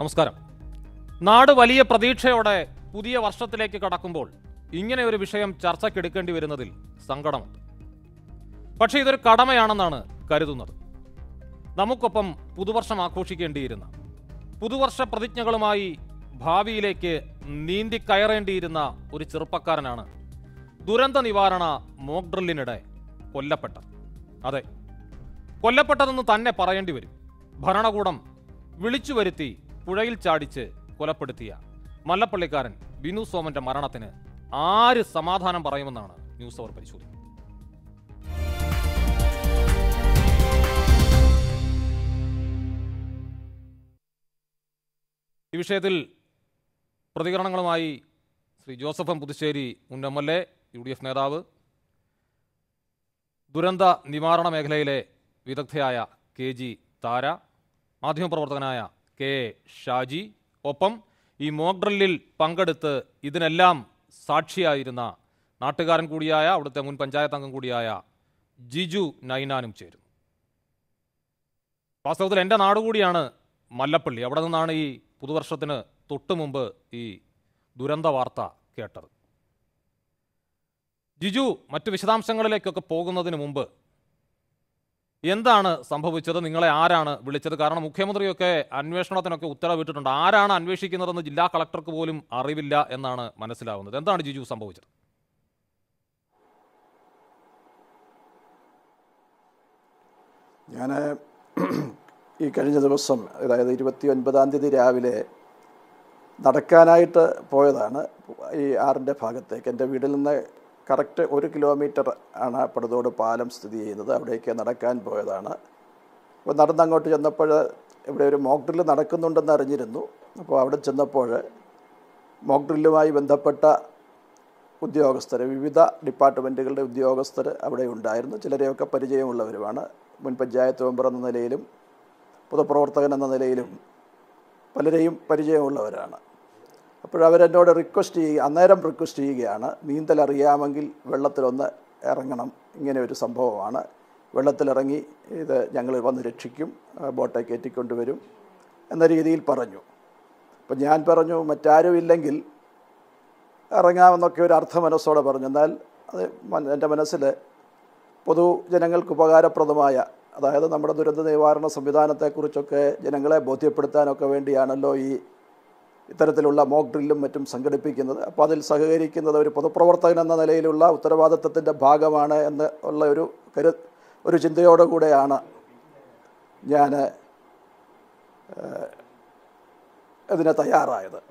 നമസ്കാരം നാട് വലിയ പ്രതീക്ഷയോടെ പുതിയ വർഷത്തിലേക്ക് കടക്കുമ്പോൾ ഇങ്ങനെ ഒരു വിഷയം ചർച്ചയ്ക്കെടുക്കേണ്ടി വരുന്നതിൽ സങ്കടമുണ്ട് പക്ഷേ ഇതൊരു കടമയാണെന്നാണ് കരുതുന്നത് നമുക്കൊപ്പം പുതുവർഷം ആഘോഷിക്കേണ്ടിയിരുന്ന പുതുവർഷ പ്രതിജ്ഞകളുമായി ഭാവിയിലേക്ക് നീന്തി കയറേണ്ടിയിരുന്ന ഒരു ചെറുപ്പക്കാരനാണ് ദുരന്ത നിവാരണ മോക്ക് ഡ്രില്ലിനിടെ കൊല്ലപ്പെട്ടത് അതെ കൊല്ലപ്പെട്ടതെന്ന് തന്നെ പറയേണ്ടി വരും ഭരണകൂടം വിളിച്ചു വരുത്തി പുഴയിൽ ചാടിച്ച് കൊലപ്പെടുത്തിയ മല്ലപ്പള്ളിക്കാരൻ ബിനു സോമന്റെ മരണത്തിന് ആര് സമാധാനം പറയുമെന്നാണ് ന്യൂസ് അവർ പരിശോധിക്കുന്നത് ഈ വിഷയത്തിൽ പ്രതികരണങ്ങളുമായി ശ്രീ ജോസഫ് എം പുതുശ്ശേരി മുൻ M L A U D F നേതാവ് ദുരന്ത നിവാരണ മേഖലയിലെ വിദഗ്ധയായ കെ ജി താര മാധ്യമപ്രവർത്തകനായ കെ എ ഷാജി ഒപ്പം ഈ മോക്ക് ഡ്രില്ലിൽ പങ്കെടുത്ത് ഇതിനെല്ലാം സാക്ഷിയായിരുന്ന നാട്ടുകാരൻ കൂടിയായ അവിടുത്തെ മുൻ പഞ്ചായത്ത് അംഗം കൂടിയായ ജിജു നൈനാനും ചേരും വാസ്തവത്തിൽ എൻ്റെ നാടുകൂടിയാണ് മല്ലപ്പള്ളി അവിടെ നിന്നാണ് ഈ പുതുവർഷത്തിന് തൊട്ടു മുമ്പ് ഈ ദുരന്ത വാർത്ത കേട്ടത് ജിജു മറ്റു വിശദാംശങ്ങളിലേക്കൊക്കെ പോകുന്നതിന് മുമ്പ് എന്താണ് സംഭവിച്ചത് നിങ്ങളെ ആരാണ് വിളിച്ചത് കാരണം മുഖ്യമന്ത്രിയൊക്കെ അന്വേഷണത്തിനൊക്കെ ഉത്തരവിട്ടിട്ടുണ്ട് ആരാണ് അന്വേഷിക്കുന്നതെന്ന് ജില്ലാ കളക്ടർക്ക് പോലും അറിവില്ല എന്നാണ് മനസ്സിലാവുന്നത് എന്താണ് ജിജു സംഭവിച്ചത് ഞാൻ ഈ കഴിഞ്ഞ ദിവസം അതായത് ഇരുപത്തി ഒൻപതാം തീയതി രാവിലെ നടക്കാനായിട്ട് പോയതാണ് ഈ ആറിൻ്റെ ഭാഗത്തേക്ക് എൻ്റെ വീട്ടിൽ നിന്ന് കറക്റ്റ് ഒരു കിലോമീറ്റർ ആണ് പടുതോട് പാലം സ്ഥിതി ചെയ്യുന്നത് അവിടേക്ക് നടക്കാൻ പോയതാണ് അപ്പോൾ നടന്നങ്ങോട്ട് ചെന്നപ്പോൾ ഇവിടെ ഒരു മോക്ക് ഡ്രില്ല് നടക്കുന്നുണ്ടെന്ന് അറിഞ്ഞിരുന്നു അപ്പോൾ അവിടെ ചെന്നപ്പോൾ മോക്ക് ഡ്രില്ലുമായി ബന്ധപ്പെട്ട ഉദ്യോഗസ്ഥർ വിവിധ ഡിപ്പാർട്ട്മെൻറ്റുകളുടെ ഉദ്യോഗസ്ഥർ അവിടെ ഉണ്ടായിരുന്നു ചിലരെയൊക്കെ പരിചയമുള്ളവരുമാണ് മുൻ പഞ്ചായത്ത് മെമ്പർ എന്ന നിലയിലും പൊതുപ്രവർത്തകൻ എന്ന നിലയിലും പലരെയും പരിചയമുള്ളവരാണ് അപ്പോഴവരെന്നോട് റിക്വസ്റ്റ് ചെയ്യുക അന്നേരം റിക്വസ്റ്റ് ചെയ്യുകയാണ് നീന്തൽ അറിയാമെങ്കിൽ വെള്ളത്തിലൊന്ന് ഇറങ്ങണം ഇങ്ങനെ ഒരു സംഭവമാണ് വെള്ളത്തിലിറങ്ങി ഇത് ഞങ്ങൾ വന്ന് രക്ഷിക്കും ആ, ബോട്ടെ കയറ്റിക്കൊണ്ടുവരും എന്ന രീതിയിൽ പറഞ്ഞു അപ്പം ഞാൻ പറഞ്ഞു മറ്റാരും ഇല്ലെങ്കിൽ ഇറങ്ങാമെന്നൊക്കെ ഒരു അർത്ഥ മനസ്സോടെ പറഞ്ഞു എന്നാൽ അത് മന- എൻ്റെ മനസ്സിൽ പൊതുജനങ്ങൾക്ക് ഉപകാരപ്രദമായ അതായത് നമ്മുടെ ദുരന്ത നിവാരണ സംവിധാനത്തെക്കുറിച്ചൊക്കെ ജനങ്ങളെ ബോധ്യപ്പെടുത്താനൊക്കെ വേണ്ടിയാണല്ലോ ഈ ഇത്തരത്തിലുള്ള മോക്ക് ഡ്രില്ലും മറ്റും സംഘടിപ്പിക്കുന്നത് അപ്പോൾ അതിൽ സഹകരിക്കുന്നത് ഒരു പൊതുപ്രവർത്തകൻ എന്ന നിലയിലുള്ള ഉത്തരവാദിത്തത്തിൻ്റെ ഭാഗമാണ് എന്ന് ഉള്ള ഒരു കരു ഒരു ചിന്തയോടുകൂടെയാണ് ഞാൻ ഇതിന് തയ്യാറായത്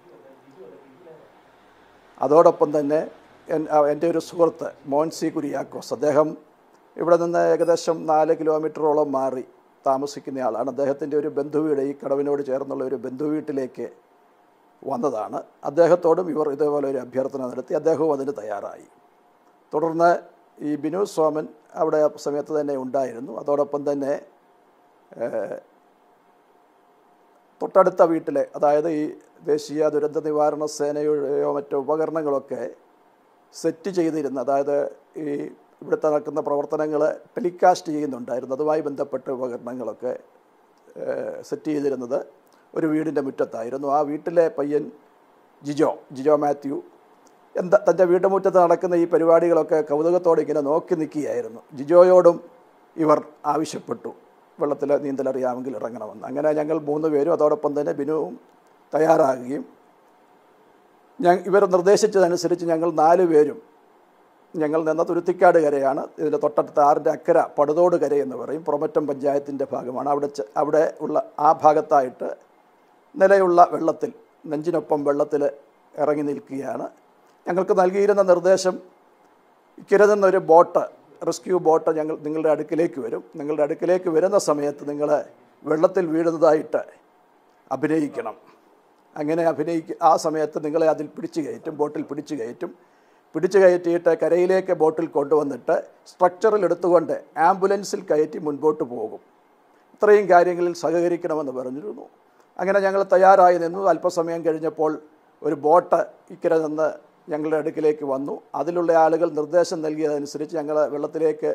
അതോടൊപ്പം തന്നെ എൻ- ആ, എൻ്റെ ഒരു സുഹൃത്ത് മോൻസി കുര്യാക്കോസ് അദ്ദേഹം ഇവിടെ നിന്ന് ഏകദേശം നാല് കിലോമീറ്ററോളം മാറി താമസിക്കുന്നയാളാണ് അദ്ദേഹത്തിൻ്റെ ഒരു ബന്ധുവീട് ഈ കടവിനോട് ചേർന്നുള്ള ഒരു ബന്ധുവീട്ടിലേക്ക് വന്നതാണ് അദ്ദേഹത്തോടും ഇവർ ഇതേപോലെ ഒരു അഭ്യർത്ഥന നടത്തി അദ്ദേഹവും അതിന് തയ്യാറായി തുടർന്ന് ഈ ബിനു സോമൻ അവിടെ ആ സമയത്ത് തന്നെ ഉണ്ടായിരുന്നു അതോടൊപ്പം തന്നെ ഏഹ്, തൊട്ടടുത്ത വീട്ടിലെ അതായത് ഈ ദേശീയ ദുരന്ത നിവാരണ സേനയുടെയോ മറ്റോ ഉപകരണങ്ങളൊക്കെ സെറ്റ് ചെയ്തിരുന്ന അതായത് ഈ ഇവിടുത്തെ നടക്കുന്ന പ്രവർത്തനങ്ങൾ ടെലികാസ്റ്റ് ചെയ്യുന്നുണ്ടായിരുന്നു അതുമായി ബന്ധപ്പെട്ട ഉപകരണങ്ങളൊക്കെ ഏഹ്, സെറ്റ് ചെയ്തിരുന്നത് ഒരു വീടിൻ്റെ മുറ്റത്തായിരുന്നു ആ വീട്ടിലെ പയ്യൻ ജിജോ ജിജോ മാത്യു എന്താ തൻ്റെ വീട്ടുമുറ്റത്ത് നടക്കുന്ന ഈ പരിപാടികളൊക്കെ കൗതുകത്തോടെ ഇങ്ങനെ നോക്കി നിൽക്കുകയായിരുന്നു ജിജോയോടും ഇവർ ആവശ്യപ്പെട്ടു വെള്ളത്തിൽ നീന്തലറിയാമെങ്കിൽ ഇറങ്ങണമെന്ന് അങ്ങനെ ഞങ്ങൾ മൂന്ന് പേരും അതോടൊപ്പം തന്നെ ബിനുവും തയ്യാറാകുകയും ഞാൻ ഇവർ നിർദ്ദേശിച്ചതനുസരിച്ച് ഞങ്ങൾ നാല് പേരും ഞങ്ങൾ നിന്ന തുരുത്തിക്കാട് കരയാണ് ഇതിൻ്റെ തൊട്ടടുത്ത ആറിൻ്റെ അക്കര പടുതോട് കര എന്ന് പറയും പുറമറ്റം പഞ്ചായത്തിൻ്റെ ഭാഗമാണ് അവിടെ ചെ- അവിടെ ഉള്ള ആ ഭാഗത്തായിട്ട് നിലയുള്ള വെള്ളത്തിൽ നെഞ്ചിനൊപ്പം വെള്ളത്തിൽ ഇറങ്ങി നിൽക്കുകയാണ് ഞങ്ങൾക്ക് നൽകിയിരുന്ന നിർദ്ദേശം ഇക്കരെ നിന്നൊരു ബോട്ട് റെസ്ക്യൂ ബോട്ട് ഞങ്ങൾ നിങ്ങളുടെ അടുക്കിലേക്ക് വരും നിങ്ങളുടെ അടുക്കിലേക്ക് വരുന്ന സമയത്ത് നിങ്ങൾ വെള്ളത്തിൽ വീഴുന്നതായിട്ട് അഭിനയിക്കണം അങ്ങനെ അഭിനയിക്ക ആ സമയത്ത് നിങ്ങളെ അതിൽ പിടിച്ചു കയറ്റും ബോട്ടിൽ പിടിച്ചു കയറ്റും പിടിച്ചു കയറ്റിയിട്ട് കരയിലേക്ക് ബോട്ടിൽ കൊണ്ടുവന്നിട്ട് സ്ട്രക്ചറിൽ എടുത്തുകൊണ്ട് ആംബുലൻസിൽ കയറ്റി മുൻപോട്ട് പോകും ഇത്രയും കാര്യങ്ങളിൽ സഹകരിക്കണമെന്ന് പറഞ്ഞിരുന്നു അങ്ങനെ ഞങ്ങൾ തയ്യാറായി നിന്നു അല്പസമയം കഴിഞ്ഞപ്പോൾ ഒരു ബോട്ട് ഇക്കരെ നിന്ന് ഞങ്ങളുടെ അടുക്കിലേക്ക് വന്നു അതിലുള്ള ആളുകൾ നിർദ്ദേശം നൽകിയതനുസരിച്ച് ഞങ്ങൾ വെള്ളത്തിലേക്ക്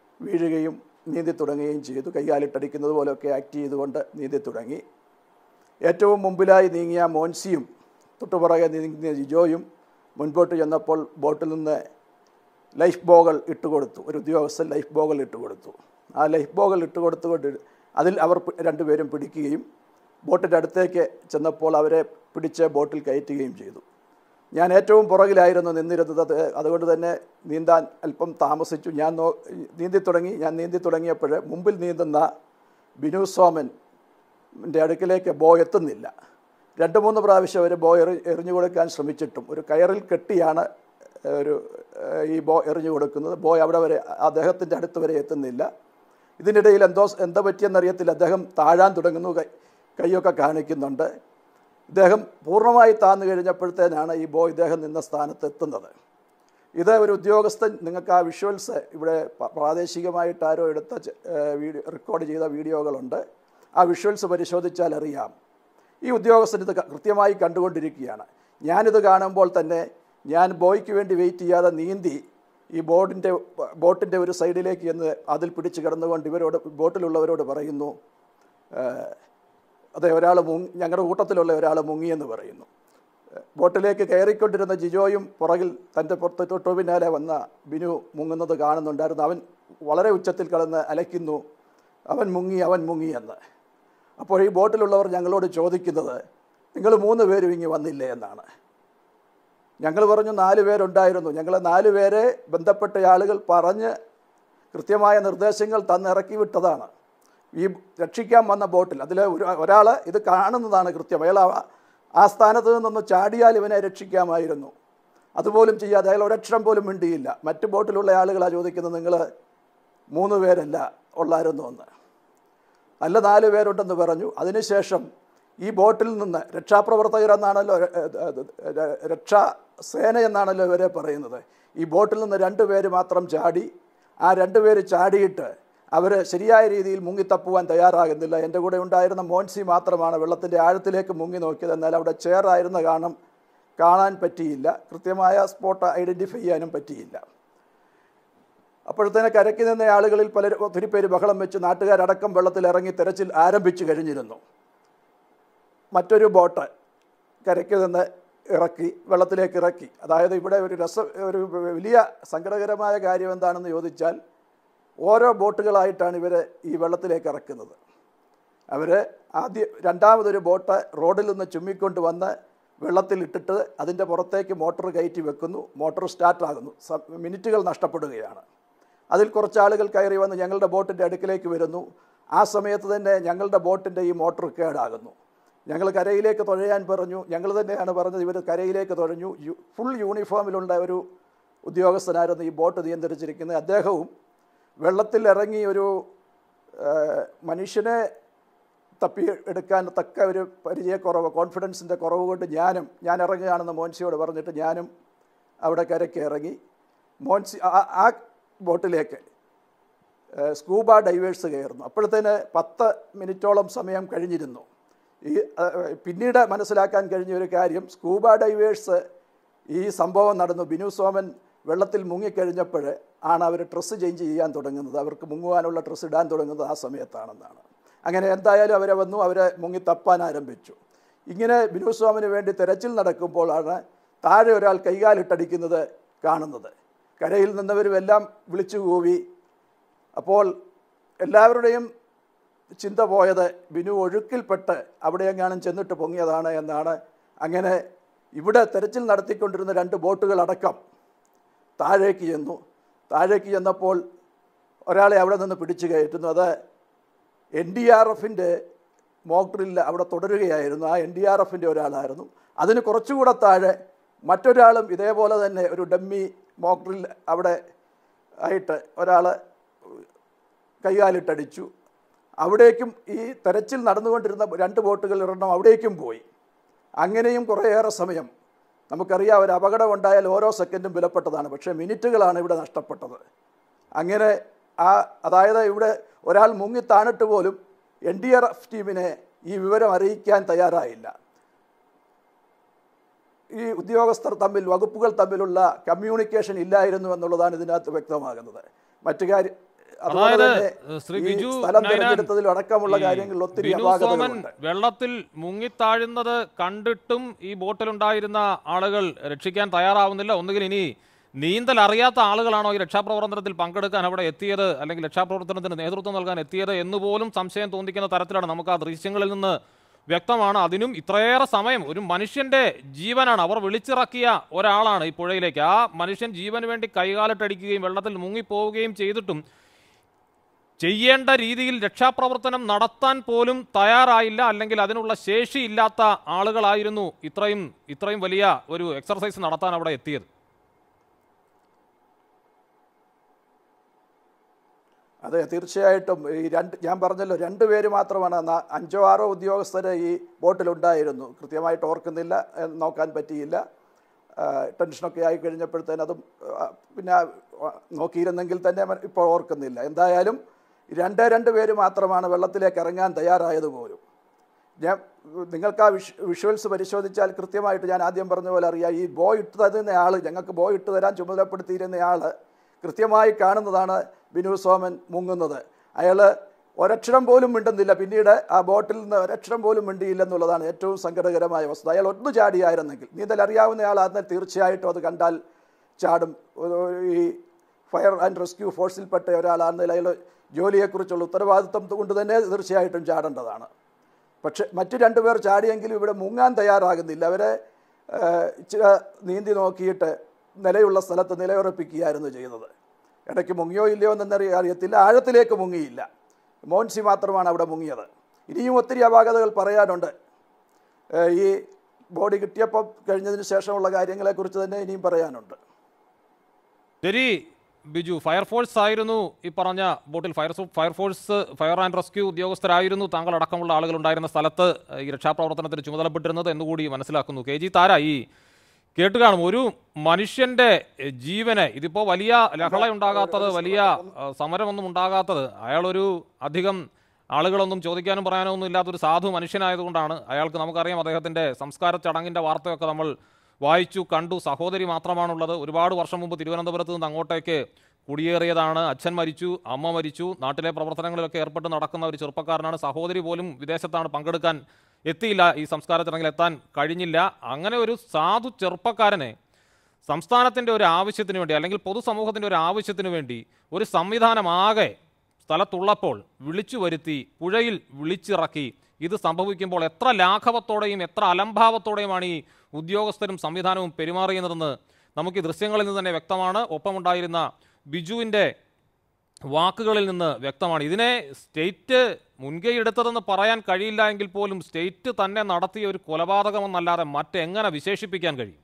വീഴുകയും നീന്തി തുടങ്ങുകയും ചെയ്തു കൈകാലിട്ടടിക്കുന്നത് പോലെയൊക്കെ ആക്ട് ചെയ്തുകൊണ്ട് നീന്തി തുടങ്ങി ഏറ്റവും മുമ്പിലായി നീങ്ങിയ മോൻസിയും തൊട്ടുപുറകെ നീങ്ങിയ ജിജോയും മുൻപോട്ട് ചെന്നപ്പോൾ ബോട്ടിൽ നിന്ന് ലൈഫ് ബോകൾ ഇട്ടുകൊടുത്തു ഒരു ഉദ്യോഗസ്ഥൻ ലൈഫ് ബോകൾ ഇട്ടുകൊടുത്തു ആ ലൈഫ് ബോകൾ ഇട്ടുകൊടുത്തുകൊണ്ട് അതിൽ അവർ പി- രണ്ടുപേരും പിടിക്കുകയും ബോട്ടിൻ്റെ അടുത്തേക്ക് ചെന്നപ്പോൾ അവരെ പിടിച്ച് ബോട്ടിൽ കയറ്റുകയും ചെയ്തു ഞാൻ ഏറ്റവും പുറകിലായിരുന്നു നിന്നിരുന്നത് അത് അതുകൊണ്ട് തന്നെ നീന്താൻ അല്പം താമസിച്ചു ഞാൻ നോ നീന്തി തുടങ്ങി ഞാൻ നീന്തി തുടങ്ങിയപ്പോൾ മുമ്പിൽ നീന്തുന്ന ബിനു സോമൻ ൻ്റെ അടുക്കിലേക്ക് ബോ എത്തുന്നില്ല രണ്ട് മൂന്ന് പ്രാവശ്യം അവർ ബോ എറി എറിഞ്ഞു കൊടുക്കാൻ ശ്രമിച്ചിട്ടും ഒരു കയറിൽ കെട്ടിയാണ് ഒരു ഏഹ്, ഈ ബോ എറിഞ്ഞു കൊടുക്കുന്നത് ബോ അവിടെ വരെ അദ്ദേഹത്തിൻ്റെ അടുത്ത് വരെ എത്തുന്നില്ല ഇതിനിടയിൽ എന്തോ എന്താ പറ്റിയെന്നറിയത്തില്ല അദ്ദേഹം താഴാൻ തുടങ്ങുന്നു കൈ കൈയൊക്കെ കാണിക്കുന്നുണ്ട് ഇദ്ദേഹം പൂർണ്ണമായി താന്നു കഴിഞ്ഞപ്പോഴത്തേനാണ് ഈ ബോ ഇദ്ദേഹം നിന്ന സ്ഥാനത്ത് എത്തുന്നത് ഇത് ഒരു ഉദ്യോഗസ്ഥൻ നിങ്ങൾക്ക് ആ വിഷ്വൽസ് ഇവിടെ പ- പ്രാദേശികമായിട്ട് ആരോ എടുത്ത ചെ- ഏഹ് വീഡിയോ റെക്കോർഡ് ചെയ്ത വീഡിയോകളുണ്ട് ആ വിഷ്വൽസ് പരിശോധിച്ചാൽ അറിയാം ഈ ഉദ്യോഗസ്ഥൻ ഇത് ക- കൃത്യമായി കണ്ടുകൊണ്ടിരിക്കുകയാണ് ഞാനിത് കാണുമ്പോൾ തന്നെ ഞാൻ ബോയ്ക്ക് വേണ്ടി വെയിറ്റ് ചെയ്യാതെ നീന്തി ഈ ബോർഡിൻ്റെ ബോട്ടിൻ്റെ ഒരു സൈഡിലേക്ക് ചെന്ന് അതിൽ പിടിച്ച് കിടന്നുകൊണ്ട് ഇവരോട് ബോട്ടിലുള്ളവരോട് പറയുന്നു ഏഹ്, അതെ ഒരാൾ മുങ്ങി ഞങ്ങളുടെ കൂട്ടത്തിലുള്ള ഒരാൾ മുങ്ങിയെന്ന് പറയുന്നു ബോട്ടിലേക്ക് കയറിക്കൊണ്ടിരുന്ന ജിജോയും പുറകിൽ തൻ്റെ പുറത്ത് തൊട്ടു പിന്നാലെ വന്ന ബിനു മുങ്ങുന്നത് കാണുന്നുണ്ടായിരുന്നു അവൻ വളരെ ഉച്ചത്തിൽ കിടന്ന് അലയ്ക്കുന്നു അവൻ മുങ്ങി അവൻ മുങ്ങി എന്ന് അപ്പോൾ ഈ ബോട്ടിലുള്ളവർ ഞങ്ങളോട് ചോദിക്കുന്നത് നിങ്ങൾ മൂന്ന് പേരും ഇങ്ങി വന്നില്ലേ എന്നാണ് ഞങ്ങൾ പറഞ്ഞു നാല് പേരുണ്ടായിരുന്നു ഞങ്ങൾ നാല് പേരെ ബന്ധപ്പെട്ട ആളുകൾ പറഞ്ഞ് കൃത്യമായ നിർദ്ദേശങ്ങൾ തന്നിറക്കി വിട്ടതാണ് ഈ രക്ഷിക്കാൻ വന്ന ബോട്ടിൽ അതിൽ ഒരു ഒരാൾ ഇത് കാണുന്നതാണ് കൃത്യം അയാൾ ആ- ആ സ്ഥാനത്ത് നിന്നൊന്ന് ചാടിയാൽ ഇവനെ രക്ഷിക്കാമായിരുന്നു അതുപോലും ചെയ്യാതെ അയാൾ ഒരക്ഷരം പോലും മിണ്ടിയില്ല മറ്റ് ബോട്ടിലുള്ള ആളുകളാണ് ചോദിക്കുന്നത് നിങ്ങൾ മൂന്ന് പേരല്ല ഉള്ളായിരുന്നു എന്ന് നല്ല നാല് പേരുണ്ടെന്ന് പറഞ്ഞു അതിനുശേഷം ഈ ബോട്ടിൽ നിന്ന് രക്ഷാപ്രവർത്തകരെന്നാണല്ലോ ര- ഏ, ഏ, ര- രക്ഷാ സേന എന്നാണല്ലോ ഇവരെ പറയുന്നത് ഈ ബോട്ടിൽ നിന്ന് രണ്ട് പേര് മാത്രം ചാടി ആ രണ്ട് പേര് ചാടിയിട്ട് അവർ ശരിയായ രീതിയിൽ മുങ്ങിത്തപ്പുവാൻ തയ്യാറാകുന്നില്ല എൻ്റെ കൂടെ ഉണ്ടായിരുന്ന മോൻസി മാത്രമാണ് വെള്ളത്തിൻ്റെ ആഴത്തിലേക്ക് മുങ്ങി നോക്കിയത് എന്നാൽ അവിടെ ചെയറായിരുന്ന കാരണം കാണാൻ പറ്റിയില്ല കൃത്യമായ സ്പോട്ട് ഐഡൻറ്റിഫൈ ചെയ്യാനും പറ്റിയില്ല അപ്പോഴത്തേനെ കരയ്ക്ക് നിന്ന ആളുകളിൽ പലരും ഒത്തിരി പേര് ബഹളം വെച്ച് നാട്ടുകാരടക്കം വെള്ളത്തിൽ ഇറങ്ങി തെരച്ചിൽ ആരംഭിച്ചു കഴിഞ്ഞിരുന്നു മറ്റൊരു ബോട്ട് കരയ്ക്ക് നിന്ന് ഇറക്കി വെള്ളത്തിലേക്ക് ഇറക്കി അതായത് ഇവിടെ ഒരു രസ ഒരു വലിയ സങ്കടകരമായ കാര്യം എന്താണെന്ന് ചോദിച്ചാൽ ഓരോ ബോട്ടുകളായിട്ടാണ് ഇവരെ ഈ വെള്ളത്തിലേക്ക് ഇറക്കുന്നത് അവർ ആദ്യ രണ്ടാമതൊരു ബോട്ട് റോഡിൽ നിന്ന് ചുമ്മിക്കൊണ്ട് വന്ന് വെള്ളത്തിൽ ഇട്ടിട്ട് അതിൻ്റെ പുറത്തേക്ക് മോട്ടോർ കയറ്റി വെക്കുന്നു മോട്ടോർ സ്റ്റാർട്ടാകുന്നു സ- മിനിറ്റുകൾ നഷ്ടപ്പെടുകയാണ് അതിൽ കുറച്ച് ആളുകൾ കയറി വന്ന് ഞങ്ങളുടെ ബോട്ടിൻ്റെ അടുക്കിലേക്ക് വരുന്നു ആ സമയത്ത് തന്നെ ഞങ്ങളുടെ ബോട്ടിൻ്റെ ഈ മോട്ടോർ കേടാകുന്നു ഞങ്ങൾ കരയിലേക്ക് തുഴയാൻ പറഞ്ഞു ഞങ്ങൾ തന്നെയാണ് പറഞ്ഞത് ഇവർ കരയിലേക്ക് തുഴഞ്ഞു യു ഫുൾ യൂണിഫോമിലുള്ള ഒരു ഉദ്യോഗസ്ഥനായിരുന്നു ഈ ബോട്ട് നിയന്ത്രിച്ചിരിക്കുന്നത് അദ്ദേഹവും വെള്ളത്തിൽ ഇറങ്ങി ഒരു ആ, മനുഷ്യനെ തപ്പി എടുക്കാൻ തക്ക ഒരു പരിചയക്കുറവ് കോൺഫിഡൻസിൻ്റെ കുറവ് കൊണ്ട് ഞാനും ഞാൻ ഇറങ്ങുകയാണെന്ന് മോൻസിയോട് പറഞ്ഞിട്ട് ഞാനും അവിടെ കരയ്ക്ക് ഇറങ്ങി മോൻസി ആ- ആ ബോട്ടിലേക്ക് ഏഹ് സ്കൂബ ഡൈവേഴ്സ് കയറുന്നു അപ്പോഴത്തേന് പത്ത് മിനിറ്റോളം സമയം കഴിഞ്ഞിരുന്നു ഈ ഏഹ് പിന്നീട് മനസ്സിലാക്കാൻ കഴിഞ്ഞ ഒരു കാര്യം സ്കൂബ ഡൈവേഴ്സ് ഈ സംഭവം നടന്നു ബിനു സോമൻ വെള്ളത്തിൽ മുങ്ങിക്കഴിഞ്ഞപ്പോൾ ആണ് അവർ ഡ്രസ്സ് ചേഞ്ച് ചെയ്യാൻ തുടങ്ങുന്നത് അവർക്ക് മുങ്ങുവാനുള്ള ഡ്രസ്സ് ഇടാൻ തുടങ്ങുന്നത് ആ സമയത്താണെന്നാണ് അങ്ങനെ എന്തായാലും അവരെ വന്നു അവരെ മുങ്ങി തപ്പാൻ ആരംഭിച്ചു ഇങ്ങനെ ബിനു സ്വാമിന് വേണ്ടി തെരച്ചിൽ നടക്കുമ്പോഴാണ് താഴെ ഒരാൾ കൈകാലിട്ടടിക്കുന്നത് കാണുന്നത് കരയിൽ നിന്നവരും എല്ലാം വിളിച്ചു കൂവി അപ്പോൾ എല്ലാവരുടെയും ചിന്ത പോയത് ബിനു ഒഴുക്കിൽപ്പെട്ട് അവിടെയെങ്ങാനും ചെന്നിട്ട് പൊങ്ങിയതാണ് എന്നാണ് അങ്ങനെ ഇവിടെ തെരച്ചിൽ നടത്തിക്കൊണ്ടിരുന്ന രണ്ട് ബോട്ടുകളടക്കം താഴേക്ക് ചെന്നു താഴേക്ക് ചെന്നപ്പോൾ ഒരാളെ അവിടെ നിന്ന് പിടിച്ചു കയറ്റുന്നു അത് എൻ ഡി ആർ എഫിൻ്റെ മോക്ക് ഡ്രില്ല് അവിടെ തുടരുകയായിരുന്നു ആ എൻ ഡി ആർ എഫിൻ്റെ ഒരാളായിരുന്നു അതിന് കുറച്ചുകൂടെ താഴെ മറ്റൊരാളും ഇതേപോലെ തന്നെ ഒരു ഡമ്മി മോക്ക് ഡ്രില്ല് അവിടെ ആയിട്ട് ഒരാൾ കൈകാലിട്ടടിച്ചു അവിടേക്കും ഈ തെരച്ചിൽ നടന്നുകൊണ്ടിരുന്ന രണ്ട് ബോട്ടുകൾ ഒരെണ്ണം അവിടേക്കും പോയി അങ്ങനെയും കുറേയേറെ സമയം നമുക്കറിയാം ഒരു അപകടം ഉണ്ടായാൽ ഓരോ സെക്കൻഡും വിലപ്പെട്ടതാണ് പക്ഷേ മിനിറ്റുകളാണ് ഇവിടെ നഷ്ടപ്പെട്ടത് അങ്ങനെ ആ അതായത് ഇവിടെ ഒരാൾ മുങ്ങി താണിട്ട് പോലും എൻ ഡി ആർ എഫ് ടീമിനെ ഈ വിവരം അറിയിക്കാൻ തയ്യാറായില്ല ഈ ഉദ്യോഗസ്ഥർ തമ്മിൽ വകുപ്പുകൾ തമ്മിലുള്ള കമ്മ്യൂണിക്കേഷൻ ഇല്ലായിരുന്നു എന്നുള്ളതാണ് ഇതിനകത്ത് വ്യക്തമാകുന്നത് മറ്റു കാര്യം അതുപോലെ അതായത് തന്നെ ശ്രീ ഈ ബിജു സ്ഥലം നൈനാൻ, തിരഞ്ഞെടുത്തതിൽ അടക്കമുള്ള ഈ കാര്യങ്ങളിൽ ഒത്തിരി ബിനു സോമൻ അപാകതകളുണ്ട് വെള്ളത്തിൽ മുങ്ങിത്താഴുന്നത് കണ്ടിട്ടും ഈ ബോട്ടിലുണ്ടായിരുന്ന ആളുകൾ രക്ഷിക്കാൻ തയ്യാറാവുന്നില്ല ഒന്നുകിൽ ഇനി നീന്തൽ അറിയാത്ത ആളുകളാണോ ഈ രക്ഷാപ്രവർത്തനത്തിൽ പങ്കെടുക്കാൻ അവിടെ എത്തിയത് അല്ലെങ്കിൽ രക്ഷാപ്രവർത്തനത്തിന് നേതൃത്വം നൽകാൻ എത്തിയത് എന്ന് പോലും സംശയം തോന്നിക്കുന്ന തരത്തിലാണ് നമുക്ക് ആ ദൃശ്യങ്ങളിൽ നിന്ന് വ്യക്തമാണ് അതിനും ഇത്രയേറെ സമയം ഒരു മനുഷ്യന്റെ ജീവനാണ് അവർ വിളിച്ചിറക്കിയ ഒരാളാണ് ഈ പുഴയിലേക്ക് ആ മനുഷ്യൻ ജീവന് വേണ്ടി കൈകാലിട്ടടിക്കുകയും വെള്ളത്തിൽ മുങ്ങിപ്പോവുകയും ചെയ്തിട്ടും ചെയ്യേണ്ട രീതിയിൽ രക്ഷാപ്രവർത്തനം നടത്താൻ പോലും തയ്യാറായില്ല അല്ലെങ്കിൽ അതിനുള്ള ശേഷിയില്ലാത്ത ആളുകളായിരുന്നു ഇത്രയും ഇത്രയും വലിയ ഒരു എക്സർസൈസ് നടത്താൻ അവിടെ എത്തിയത് അതെ തീർച്ചയായിട്ടും ഈ രണ്ട് ഞാൻ പറഞ്ഞല്ലോ രണ്ട് പേര് മാത്രമാണ് ന- അഞ്ചോ ആറോ ഉദ്യോഗസ്ഥര് ഈ ബോട്ടിലുണ്ടായിരുന്നു കൃത്യമായിട്ട് ഓർക്കുന്നില്ല ഏ, നോക്കാൻ പറ്റിയില്ല ആ, ടെൻഷനൊക്കെ ആയി കഴിഞ്ഞപ്പോഴത്തേനും അതും ആ, പിന്നെ ആ, നോക്കിയിരുന്നെങ്കിൽ തന്നെ മ- ഇപ്പോൾ ഓർക്കുന്നില്ല എന്തായാലും രണ്ടേ രണ്ട് പേര് മാത്രമാണ് വെള്ളത്തിലേക്ക് ഇറങ്ങാൻ തയ്യാറായത് പോലും ഞാൻ നിങ്ങൾക്ക് ആ വിഷ് വിഷ്വൽസ് പരിശോധിച്ചാൽ കൃത്യമായിട്ട് ഞാൻ ആദ്യം പറഞ്ഞ പോലെ അറിയാം ഈ ബോ ഇട്ട് തരുന്ന ആൾ ഞങ്ങൾക്ക് ബോ ഇട്ട് തരാൻ ചുമതലപ്പെടുത്തിയിരുന്ന ആൾ കൃത്യമായി കാണുന്നതാണ് ബിനു സോമൻ മുങ്ങുന്നത് അയാൾ ഒരക്ഷരം പോലും മിണ്ടുന്നില്ല പിന്നീട് ആ ബോട്ടിൽ നിന്ന് ഒരക്ഷരം പോലും മിണ്ടിയില്ലെന്നുള്ളതാണ് ഏറ്റവും സങ്കടകരമായ വസ്തുത അയാൾ ഒന്ന് ചാടിയായിരുന്നെങ്കിൽ നീന്തൽ അറിയാവുന്ന ആളായിരുന്നാൽ തീർച്ചയായിട്ടും അത് കണ്ടാൽ ചാടും ഒരു- ഈ ഫയർ ആൻഡ് റെസ്ക്യൂ ഫോഴ്സിൽപ്പെട്ട ഒരാളാണെന്നതിൽ അയാൾ ജോലിയെക്കുറിച്ചുള്ള ഉത്തരവാദിത്വം കൊണ്ട് തന്നെ തീർച്ചയായിട്ടും ചാടേണ്ടതാണ് പക്ഷെ മറ്റു രണ്ടുപേർ ചാടിയെങ്കിലും ഇവിടെ മുങ്ങാൻ തയ്യാറാകുന്നില്ല അവരെ ഏഹ്, ഇച്ചിരി നീന്തി നോക്കിയിട്ട് നിലയുള്ള സ്ഥലത്ത് നിലയുറപ്പിക്കുകയായിരുന്നു ചെയ്തത് ഇടയ്ക്ക് മുങ്ങിയോ ഇല്ലയോ എന്നറിയ അറിയത്തില്ല ആഴത്തിലേക്ക് മുങ്ങിയില്ല മോൻസി മാത്രമാണ് അവിടെ മുങ്ങിയത് ഇനിയും ഒത്തിരി അപാകതകൾ പറയാനുണ്ട് ഏഹ്, ഈ ബോഡി കിട്ടിയപ്പോൾ കഴിഞ്ഞതിന് ശേഷമുള്ള കാര്യങ്ങളെക്കുറിച്ച് തന്നെ ഇനിയും പറയാനുണ്ട് ശരി ബിജു ഫയർഫോഴ്സ് ആയിരുന്നു ഈ പറഞ്ഞ ബോട്ടിൽ fire fire force fire and rescue ഉദ്യോഗസ്ഥരായിരുന്നു താങ്കൾ അടക്കമുള്ള ആളുകൾ ഉണ്ടായിരുന്ന സ്ഥലത്ത് ഈ രക്ഷാപ്രവർത്തനത്തിന് ചുമതലപ്പെട്ടിരുന്നത് എന്നുകൂടി മനസ്സിലാക്കുന്നു കെ ജി താര ഈ കേട്ട് കാണും ഒരു മനുഷ്യന്റെ എഹ്, ജീവന് ഇതിപ്പോ വലിയ ലഹള ഉണ്ടാകാത്തത് വലിയ അഹ്, സമരമൊന്നും ഉണ്ടാകാത്തത് അയാളൊരു അധികം ആളുകളൊന്നും ചോദിക്കാനും പറയാനോ ഒന്നും ഇല്ലാത്തൊരു സാധു മനുഷ്യനായതുകൊണ്ടാണ് അയാൾക്ക് നമുക്കറിയാം അദ്ദേഹത്തിന്റെ സംസ്കാര ചടങ്ങിന്റെ വാർത്തയൊക്കെ നമ്മൾ വായിച്ചു കണ്ടു സഹോദരി മാത്രമാണുള്ളത് ഒരുപാട് വർഷം മുമ്പ് തിരുവനന്തപുരത്ത് നിന്ന് അങ്ങോട്ടേക്ക് കുടിയേറിയതാണ് അച്ഛൻ മരിച്ചു അമ്മ മരിച്ചു നാട്ടിലെ പ്രവർത്തനങ്ങളിലൊക്കെ ഏർപ്പെട്ട് നടക്കുന്ന ഒരു ചെറുപ്പക്കാരനാണ് സഹോദരി പോലും വിദേശത്താണ് പങ്കെടുക്കാൻ എത്തിയില്ല ഈ സംസ്കാര ചടങ്ങിൽ എത്താൻ കഴിഞ്ഞില്ല അങ്ങനെ ഒരു സാധു ചെറുപ്പക്കാരനെ സംസ്ഥാനത്തിൻ്റെ ഒരു ആവശ്യത്തിന് വേണ്ടി അല്ലെങ്കിൽ പൊതുസമൂഹത്തിൻ്റെ ഒരു ആവശ്യത്തിന് വേണ്ടി ഒരു സംവിധാനമാകെ സ്ഥലത്തുള്ളപ്പോൾ വിളിച്ചു വരുത്തി പുഴയിൽ വിളിച്ചിറക്കി ഇത് സംഭവിക്കുമ്പോൾ എത്ര ലാഘവത്തോടെയും എത്ര അലംഭാവത്തോടെയുമാണ് ഈ ഉദ്യോഗസ്ഥരും സംവിധാനവും പെരുമാറിയെന്നതെന്ന് നമുക്ക് ഈ ദൃശ്യങ്ങളിൽ നിന്ന് തന്നെ വ്യക്തമാണ് ഒപ്പമുണ്ടായിരുന്ന ബിജുവിൻ്റെ വാക്കുകളിൽ നിന്ന് വ്യക്തമാണ് ഇതിനെ സ്റ്റേറ്റ് മുൻകൈ എടുത്തതെന്ന് പറയാൻ കഴിയില്ല എങ്കിൽ പോലും സ്റ്റേറ്റ് തന്നെ നടത്തിയ ഒരു കൊലപാതകമെന്നല്ലാതെ മറ്റെങ്ങനെ വിശേഷിപ്പിക്കാൻ കഴിയും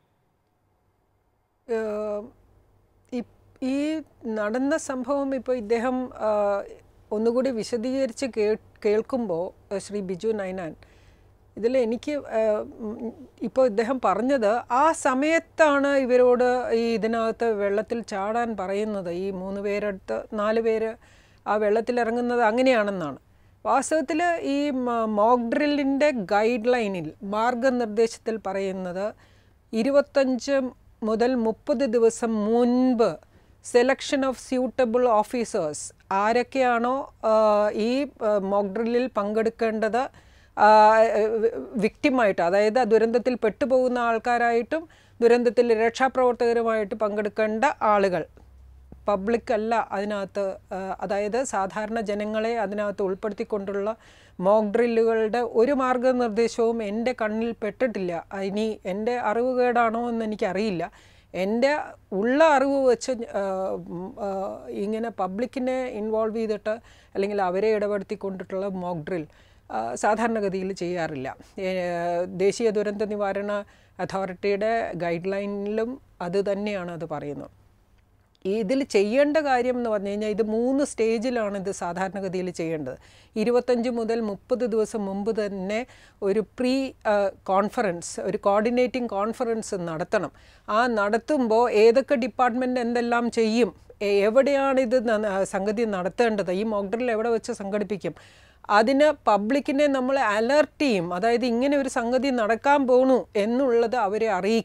ഏഹ് ഇ- ഈ നടന്ന സംഭവം ഇപ്പോൾ ഇദ്ദേഹം ആ, ഒന്നുകൂടി വിശദീകരിച്ച് കേ കേൾക്കുമ്പോൾ ശ്രീ ബിജു നൈനാൻ ഇതിൽ എനിക്ക് ഇപ്പോൾ ഇദ്ദേഹം പറഞ്ഞത് ആ സമയത്താണ് ഇവരോട് ഈ ഇതിനകത്ത് വെള്ളത്തിൽ ചാടാൻ പറയുന്നത് ഈ മൂന്ന് പേരെടുത്ത് നാല് പേര് ആ വെള്ളത്തിൽ ഇറങ്ങുന്നത് അങ്ങനെയാണെന്നാണ് വാസ്തവത്തിൽ ഈ മോക്ക് ഡ്രില്ലിൻ്റെ ഗൈഡ് ലൈനിൽ മാർഗനിർദ്ദേശത്തിൽ പറയുന്നത് ഇരുപത്തഞ്ച് മുതൽ മുപ്പത് ദിവസം മുൻപ് സെലക്ഷൻ ഓഫ് സ്യൂട്ടബിൾ ഓഫീസേഴ്സ് ആരൊക്കെയാണോ ആ, ഈ മോക്ക് ഡ്രില്ലിൽ പങ്കെടുക്കേണ്ടത് വിക്റ്റിമായിട്ട് അതായത് ആ ദുരന്തത്തിൽ പെട്ടുപോകുന്ന ആൾക്കാരായിട്ടും ദുരന്തത്തിൽ രക്ഷാപ്രവർത്തകരുമായിട്ട് പങ്കെടുക്കേണ്ട ആളുകൾ പബ്ലിക് അല്ല അതിനകത്ത് ആ, അതായത് സാധാരണ ജനങ്ങളെ അതിനകത്ത് ഉൾപ്പെടുത്തിക്കൊണ്ടുള്ള മോക്ക് ഡ്രില്ലുകളുടെ ഒരു മാർഗനിർദ്ദേശവും എൻ്റെ കണ്ണിൽ പെട്ടിട്ടില്ല ആ, ഇനി എൻ്റെ അറിവുകേടാണോ എന്ന് എനിക്കറിയില്ല എൻ്റെ ഉള്ള അറിവ് വെച്ച് ആ, ഉം, ആ, ഇങ്ങനെ പബ്ലിക്കിനെ ഇൻവോൾവ് ചെയ്തിട്ട് അല്ലെങ്കിൽ അവരെ ഇടപെടുത്തിക്കൊണ്ടിട്ടുള്ള മോക്ക് ഡ്രിൽ ആ, സാധാരണഗതിയിൽ ചെയ്യാറില്ല ഏ, ദേശീയ ദുരന്ത നിവാരണ അതോറിറ്റിയുടെ ഗൈഡ് ലൈനിലും അത് തന്നെയാണ് അത് പറയുന്നത് ഈ ഇതിൽ ചെയ്യേണ്ട കാര്യം എന്ന് പറഞ്ഞു കഴിഞ്ഞാൽ ഇത് മൂന്ന് സ്റ്റേജിലാണ് ഇത് സാധാരണഗതിയിൽ ചെയ്യേണ്ടത് ഇരുപത്തഞ്ച് മുതൽ മുപ്പത് ദിവസം മുമ്പ് തന്നെ ഒരു പ്രീ കോൺഫറൻസ് ഒരു കോർഡിനേറ്റിംഗ് കോൺഫറൻസ് നടത്തണം ആ നടത്തുമ്പോൾ ഏതൊക്കെ ഡിപ്പാർട്ട്മെൻറ്റ് എന്തെല്ലാം ചെയ്യും എ- എവിടെയാണ് ഇത് ന- സംഗതി നടത്തേണ്ടത് ഈ മോക്ഡ്രിൽ എവിടെ വെച്ച് സംഘടിപ്പിക്കും അതിന് പബ്ലിക്കിനെ നമ്മൾ അലർട്ട് ചെയ്യും അതായത് ഇങ്ങനെ ഒരു സംഗതി നടക്കാൻ പോണു എന്നുള്ളത് അവരെ അറിയിക്കും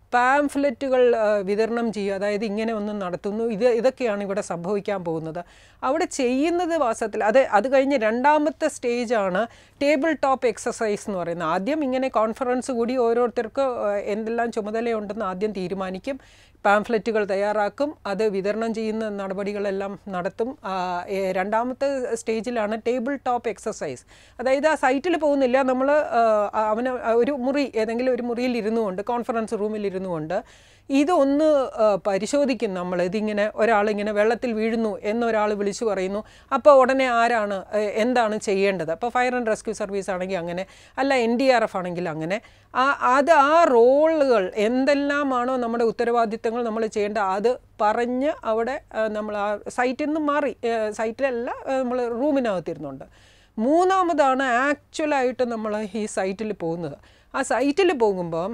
പാംഫ്ലെറ്റുകൾ ആ, വിതരണം ചെയ്യുക അതായത് ഇങ്ങനെ ഒന്ന് നടത്തുന്നു ഇത് ഇതൊക്കെയാണ് ഇവിടെ സംഭവിക്കാൻ പോകുന്നത് അവിടെ ചെയ്യുന്നത് വാസ്തവത്തിൽ അത് അത് കഴിഞ്ഞ് രണ്ടാമത്തെ സ്റ്റേജാണ് ടേബിൾ ടോപ്പ് എക്സസൈസ് എന്ന് പറയുന്നത് ആദ്യം ഇങ്ങനെ കോൺഫറൻസ് കൂടി ഓരോരുത്തർക്ക് ആ, എന്തെല്ലാം ചുമതലയുണ്ടെന്ന് ആദ്യം തീരുമാനിക്കും പാംഫ്ലെറ്റുകൾ തയ്യാറാക്കും അത് വിതരണം ചെയ്യുന്ന നടപടികളെല്ലാം നടത്തും ആ, ഏ, രണ്ടാമത്തെ സ്റ്റേജിലാണ് ടേബിൾ ടോപ്പ് എക്സസൈസ് അതായത് ആ സൈറ്റിൽ പോകുന്നില്ല നമ്മൾ അവന് ഒരു മുറി ഏതെങ്കിലും ഒരു മുറിയിൽ ഇരുന്നു കൊണ്ട് കോൺഫറൻസ് റൂമിൽ ഇരുന്നു കൊണ്ട് ഇതൊന്ന് ആ, പരിശോധിക്കും നമ്മൾ ഇതിങ്ങനെ ഒരാളിങ്ങനെ വെള്ളത്തിൽ വീഴുന്നു എന്നൊരാൾ വിളിച്ചു പറയുന്നു അപ്പോൾ ഉടനെ ആരാണ് ഏ, എന്താണ് ചെയ്യേണ്ടത് അപ്പോൾ ഫയർ ആൻഡ് റെസ്ക്യൂ സർവീസ് ആണെങ്കിൽ അങ്ങനെ അല്ല എൻ ഡി ആർ എഫ് ആണെങ്കിൽ അങ്ങനെ ആ അത് ആ റോളുകൾ എന്തെല്ലാമാണോ നമ്മുടെ ഉത്തരവാദിത്തങ്ങൾ നമ്മൾ ചെയ്യേണ്ട അത് പറഞ്ഞ് അവിടെ ആ, നമ്മൾ ആ സൈറ്റിൽ നിന്ന് മാറി ഏ, സൈറ്റിലല്ല നമ്മൾ റൂമിനകത്തിരുന്നുണ്ട് മൂന്നാമതാണ് ആക്ച്വലായിട്ട് നമ്മൾ ഈ സൈറ്റിൽ പോകുന്നത് ആ സൈറ്റിൽ പോകുമ്പോൾ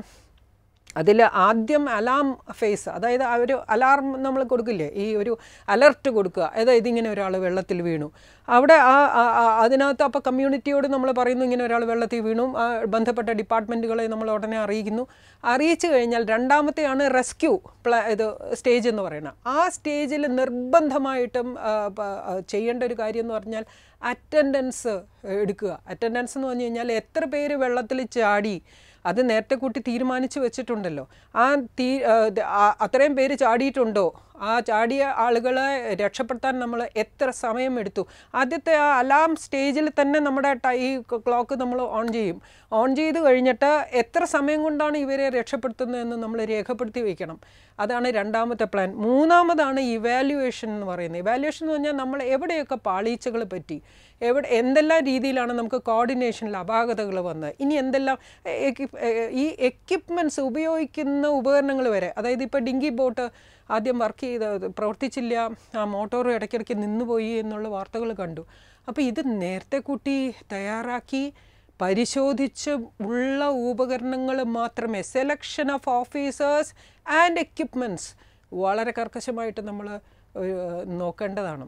അതിൽ ആദ്യം അലാം ഫേസ് അതായത് ആ ഒരു അലാർം നമ്മൾ കൊടുക്കില്ലേ ഈ ഒരു അലർട്ട് കൊടുക്കുക അതായത് ഇങ്ങനെ ഒരാൾ വെള്ളത്തിൽ വീണു അവിടെ ആ ആ- ആ- അതിനകത്ത് അപ്പോൾ കമ്മ്യൂണിറ്റിയോട് നമ്മൾ പറയുന്നു ഇങ്ങനെ ഒരാൾ വെള്ളത്തിൽ വീണു ആ ബന്ധപ്പെട്ട ഡിപ്പാർട്ട്മെൻറ്റുകളെ നമ്മൾ ഉടനെ അറിയിക്കുന്നു അറിയിച്ചു കഴിഞ്ഞാൽ രണ്ടാമത്തെയാണ് റെസ്ക്യൂ പ്ലാ ഇത് സ്റ്റേജ് എന്ന് പറയുന്നത് ആ സ്റ്റേജിൽ നിർബന്ധമായിട്ടും ആ, പ- ആ, ചെയ്യേണ്ട ഒരു കാര്യം എന്ന് പറഞ്ഞാൽ അറ്റൻഡൻസ് എടുക്കുക അറ്റൻഡൻസ് എന്ന് പറഞ്ഞു കഴിഞ്ഞാൽ എത്ര പേര് വെള്ളത്തിൽ ചാടി അത് നേരത്തെ കൂട്ടി തീരുമാനിച്ച് വെച്ചിട്ടുണ്ടല്ലോ ആ തീ ആ, ദ- ആ- അത്രയും പേര് ചാടിയിട്ടുണ്ടോ ആ ചാടിയ ആളുകളെ രക്ഷപ്പെടുത്താൻ നമ്മൾ എത്ര സമയം എടുത്തു ആദ്യത്തെ ആ അലാം സ്റ്റേജിൽ തന്നെ നമ്മുടെ ടൈ ക്ലോക്ക് നമ്മൾ ഓൺ ചെയ്യും ഓൺ ചെയ്ത് കഴിഞ്ഞിട്ട് എത്ര സമയം കൊണ്ടാണ് ഇവരെ രക്ഷപ്പെടുത്തുന്നതെന്ന് നമ്മൾ രേഖപ്പെടുത്തി വയ്ക്കണം അതാണ് രണ്ടാമത്തെ പ്ലാൻ മൂന്നാമതാണ് ഇവാലുവേഷൻ എന്ന് പറയുന്നത് ഇവാലുവേഷൻ എന്ന് പറഞ്ഞാൽ നമ്മൾ എവിടെയൊക്കെ പാളീച്ചകൾ പറ്റി എവിടെ എന്തെല്ലാം രീതിയിലാണ് നമുക്ക് കോർഡിനേഷനിൽ അപാകതകൾ വന്നത് ഇനി എന്തെല്ലാം എക്യുപ്- ഈ എക്യുപ്മെൻറ്റ്സ് ഉപയോഗിക്കുന്ന ഉപകരണങ്ങൾ വരെ അതായത് ഇപ്പോൾ ഡിങ്കി ബോട്ട് ആദ്യം വർക്ക് ചെയ്ത് പ്രവർത്തിച്ചില്ല ആ മോട്ടോർ ഇടയ്ക്കിടയ്ക്ക് നിന്നുപോയി എന്നുള്ള വാർത്തകൾ കണ്ടു അപ്പോൾ ഇത് നേരത്തെ കൂട്ടി തയ്യാറാക്കി പരിശോധിച്ച് ഉള്ള ഉപകരണങ്ങൾ മാത്രമേ selection of officers and equipments വളരെ കർക്കശമായിട്ട് നമ്മൾ നോക്കേണ്ടതാണ്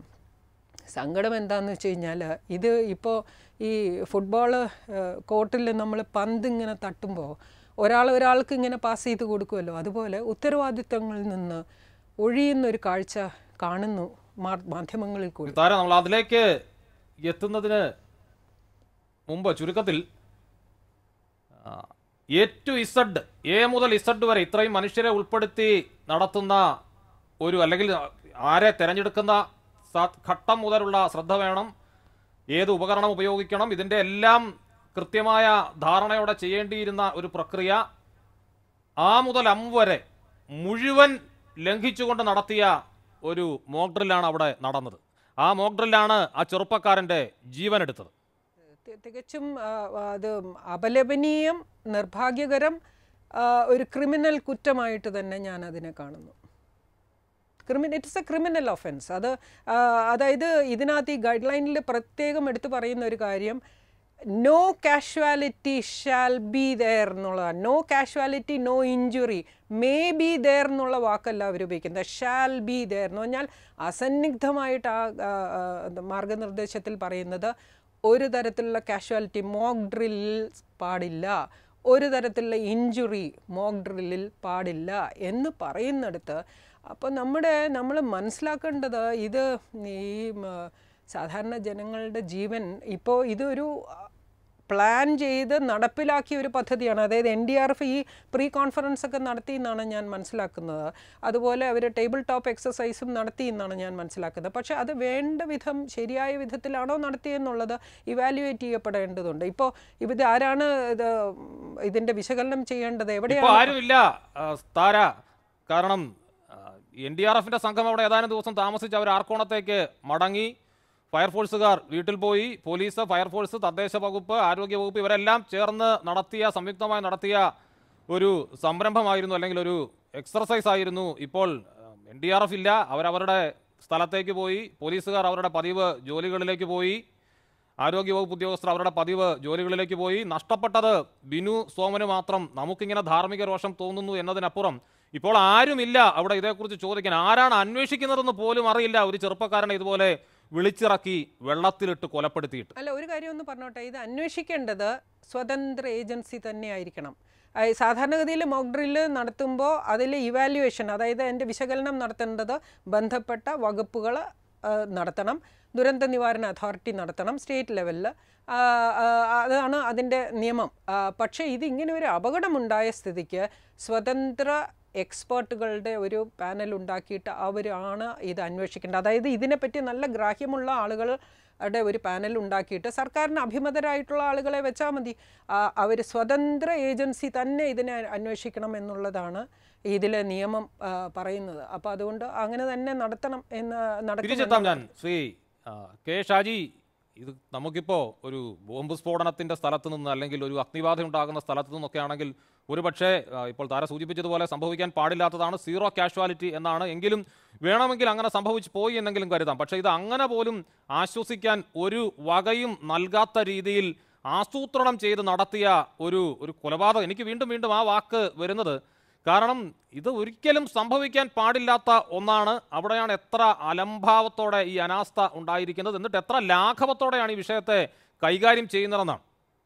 സങ്കടം എന്താണെന്ന് വെച്ച് കഴിഞ്ഞാൽ ഇത് ഇപ്പോൾ ഈ ഫുട്ബോൾ കോർട്ടിൽ നമ്മൾ പന്ത് ഇങ്ങനെ തട്ടുമ്പോൾ ഒരാൾ ഒരാൾക്ക് ഇങ്ങനെ പാസ് ചെയ്ത് കൊടുക്കുമല്ലോ അതുപോലെ ഉത്തരവാദിത്തങ്ങളിൽ നിന്ന് ഒഴിയുന്നൊരു കാഴ്ച കാണുന്നു മാ- മാധ്യമങ്ങളിൽ കൂടി താര നമ്മൾ അതിലേക്ക് എത്തുന്നതിന് മുമ്പ് ചുരുക്കത്തിൽ ആ, എ ടു ഇസഡ് എ മുതൽ ഇസഡ് വരെ ഇത്രയും മനുഷ്യരെ ഉൾപ്പെടുത്തി നടത്തുന്ന ഒരു അല്ലെങ്കിൽ ആരെ തിരഞ്ഞെടുക്കുന്ന സ- ഘട്ടം മുതലുള്ള ശ്രദ്ധ വേണം ഏത് ഉപകരണം ഉപയോഗിക്കണം ഇതിൻ്റെ എല്ലാം കൃത്യമായ ധാരണയോടെ ചെയ്യേണ്ടിയിരുന്ന ഒരു പ്രക്രിയ ആ മുതൽ അം വരെ മുഴുവൻ ലംഘിച്ചുകൊണ്ട് നടത്തിയ ഒരു മോക്ക് ഡ്രില്ലാണ് അവിടെ നടന്നത് ആ മോക്ക് ഡ്രില്ലാണ് ആ ചെറുപ്പക്കാരൻ്റെ ജീവൻ എടുത്തത് തി- തികച്ചും ആ, അത് അപലപനീയം നിർഭാഗ്യകരം ആ, ഒരു ക്രിമിനൽ കുറ്റമായിട്ട് തന്നെ ഞാൻ അതിനെ കാണുന്നു criminal it's a criminal offence അത് ആ, അതായത് ഇതിനകത്ത് ഈ ഗൈഡ് ലൈനിൽ പ്രത്യേകം എടുത്തു പറയുന്ന ഒരു കാര്യം no casualty shall be there എന്നുള്ളതാണ് no casualty no injury may be there എന്നുള്ള വാക്കല്ല അവർ ഉപയോഗിക്കുന്നത് ഷാൽ ബി ദെയർ എന്ന് പറഞ്ഞാൽ അസന്നിഗ്ധമായിട്ട് ആ ആ, ആ, മാർഗനിർദ്ദേശത്തിൽ പറയുന്നത് ഒരു തരത്തിലുള്ള കാഷ്വാലിറ്റി മോക്ക് ഡ്രില്ലിൽ പാടില്ല ഒരു തരത്തിലുള്ള ഇഞ്ചുറി മോക്ക് ഡ്രില്ലിൽ പാടില്ല എന്ന് പറയുന്നിടത്ത് അപ്പോൾ നമ്മുടെ നമ്മൾ മനസ്സിലാക്കേണ്ടത് ഇത് ഈ മ, സാധാരണ ജനങ്ങളുടെ ജീവൻ ഇപ്പോൾ ഇതൊരു പ്ലാൻ ചെയ്ത് നടപ്പിലാക്കിയ ഒരു പദ്ധതിയാണ് അതായത് എൻ ഡി ആർ എഫ് ഈ പ്രീ കോൺഫറൻസ് ഒക്കെ നടത്തി എന്നാണ് ഞാൻ മനസ്സിലാക്കുന്നത് അതുപോലെ അവർ ടേബിൾ ടോപ്പ് എക്സസൈസും നടത്തി എന്നാണ് ഞാൻ മനസ്സിലാക്കുന്നത് പക്ഷേ അത് വേണ്ട വിധം ശരിയായ വിധത്തിലാണോ നടത്തിയെന്നുള്ളത് ഇവാലുവേറ്റ് ചെയ്യപ്പെടേണ്ടതുണ്ട് ഇപ്പോൾ ഇത് ആരാണ് ഇത് ഇതിൻ്റെ വിശകലനം ചെയ്യേണ്ടത് ഇപ്പൊ എവിടെയാണ് ആരുമില്ല ആ, താര കാരണം എൻ ഡി ആർ എഫിന്റെ സംഘം അവിടെ ഏതാനും ദിവസം താമസിച്ച് അവർ ആർക്കോണത്തേക്ക് മടങ്ങി ഫയർഫോഴ്സുകാർ വീട്ടിൽ പോയി പോലീസ് ഫയർഫോഴ്സ് തദ്ദേശ വകുപ്പ് ആരോഗ്യ വകുപ്പ് ഇവരെല്ലാം ചേർന്ന് നടത്തിയ സംയുക്തമായി നടത്തിയ ഒരു സംരംഭമായിരുന്നു അല്ലെങ്കിൽ ഒരു എക്സർസൈസ് ആയിരുന്നു ഇപ്പോൾ എൻ ഡി ആർ എഫ് ഇല്ല അവരവരുടെ സ്ഥലത്തേക്ക് പോയി പോലീസുകാർ അവരുടെ പതിവ് ജോലികളിലേക്ക് പോയി ആരോഗ്യവകുപ്പ് ഉദ്യോഗസ്ഥർ അവരുടെ പതിവ് ജോലികളിലേക്ക് പോയി നഷ്ടപ്പെട്ടത് ബിനു സോമന് മാത്രം നമുക്കിങ്ങനെ ധാർമ്മിക രോഷം തോന്നുന്നു എന്നതിനപ്പുറം ഇപ്പോൾ ആരുമില്ല അവിടെ ഇതേക്കുറിച്ച് ചോദിക്കാൻ ആരാണ് അന്വേഷിക്കുന്നതെന്ന് പോലും അറിയില്ല ഒരു ചെറുപ്പക്കാരനെ ഇതുപോലെ വിളിച്ചിറക്കി വെള്ളത്തിലിട്ട് കൊലപ്പെടുത്തിയിട്ട് അല്ല ഒരു കാര്യം ഒന്ന് പറഞ്ഞോട്ടെ ഇത് അന്വേഷിക്കേണ്ടത് സ്വതന്ത്ര ഏജൻസി തന്നെ ആയിരിക്കണം ആ, സാധാരണഗതിയിൽ മോക്ക് ഡ്രില്ല് നടത്തുമ്പോൾ അതിൽ ഇവാലുവേഷൻ അതായത് അതിൻ്റെ വിശകലനം നടത്തേണ്ടത് ബന്ധപ്പെട്ട വകുപ്പുകൾ നടത്തണം ദുരന്ത നിവാരണ അതോറിറ്റി നടത്തണം സ്റ്റേറ്റ് ലെവലിൽ അതാണ് അതിൻ്റെ നിയമം ആ, പക്ഷേ ഇത് ഇങ്ങനെ ഒരു അപകടമുണ്ടായ സ്ഥിതിക്ക് സ്വതന്ത്ര എക്സ്പേർട്ടുകളുടെ ഒരു പാനൽ ഉണ്ടാക്കിയിട്ട് അവരാണ് ഇത് അന്വേഷിക്കേണ്ടത് അതായത് ഇതിനെപ്പറ്റി നല്ല ഗ്രാഹ്യമുള്ള ആളുകളുടെ ഒരു പാനൽ ഉണ്ടാക്കിയിട്ട് സർക്കാരിന് അഭിമതരായിട്ടുള്ള ആളുകളെ വെച്ചാൽ മതി അവർ സ്വതന്ത്ര ഏജൻസി തന്നെ ഇതിനെ അന്വേഷിക്കണം എന്നുള്ളതാണ് ഇതിലെ നിയമം ആ, പറയുന്നത് അപ്പോൾ അതുകൊണ്ട് അങ്ങനെ തന്നെ നടത്തണം എന്ന് തിരിച്ചെത്താം നടക്കും ഞാൻ ശ്രീ ആ, കെ ഷാജി ഇത് നമുക്കിപ്പോൾ ഒരു ബോംബ് സ്ഫോടനത്തിന്റെ സ്ഥലത്ത് നിന്ന് അല്ലെങ്കിൽ ഒരു അഗ്നിബാധ ഉണ്ടാകുന്ന സ്ഥലത്ത് നിന്നൊക്കെ ആണെങ്കിൽ ഒരു പക്ഷേ ആ, ഇപ്പോൾ താര സൂചിപ്പിച്ചതുപോലെ സംഭവിക്കാൻ പാടില്ലാത്തതാണ് സീറോ കാഷ്വാലിറ്റി എന്നാണ് എങ്കിലും വേണമെങ്കിൽ അങ്ങനെ സംഭവിച്ചു പോയി എന്നെങ്കിലും കരുതാം പക്ഷേ ഇത് അങ്ങനെ പോലും ആശ്വസിക്കാൻ ഒരു വകയും നൽകാത്ത രീതിയിൽ ആസൂത്രണം ചെയ്ത് നടത്തിയ ഒരു ഒരു കൊലപാതകം എനിക്ക് വീണ്ടും വീണ്ടും ആ വാക്ക് വരുന്നത് കാരണം ഇത് ഒരിക്കലും സംഭവിക്കാൻ പാടില്ലാത്ത ഒന്നാണ് അവിടെയാണ് എത്ര അലംഭാവത്തോടെ ഈ അനാസ്ഥ ഉണ്ടായിരിക്കുന്നത് എന്നിട്ട് എത്ര ലാഘവത്തോടെയാണ് ഈ വിഷയത്തെ കൈകാര്യം ചെയ്യുന്നതെന്നാണ്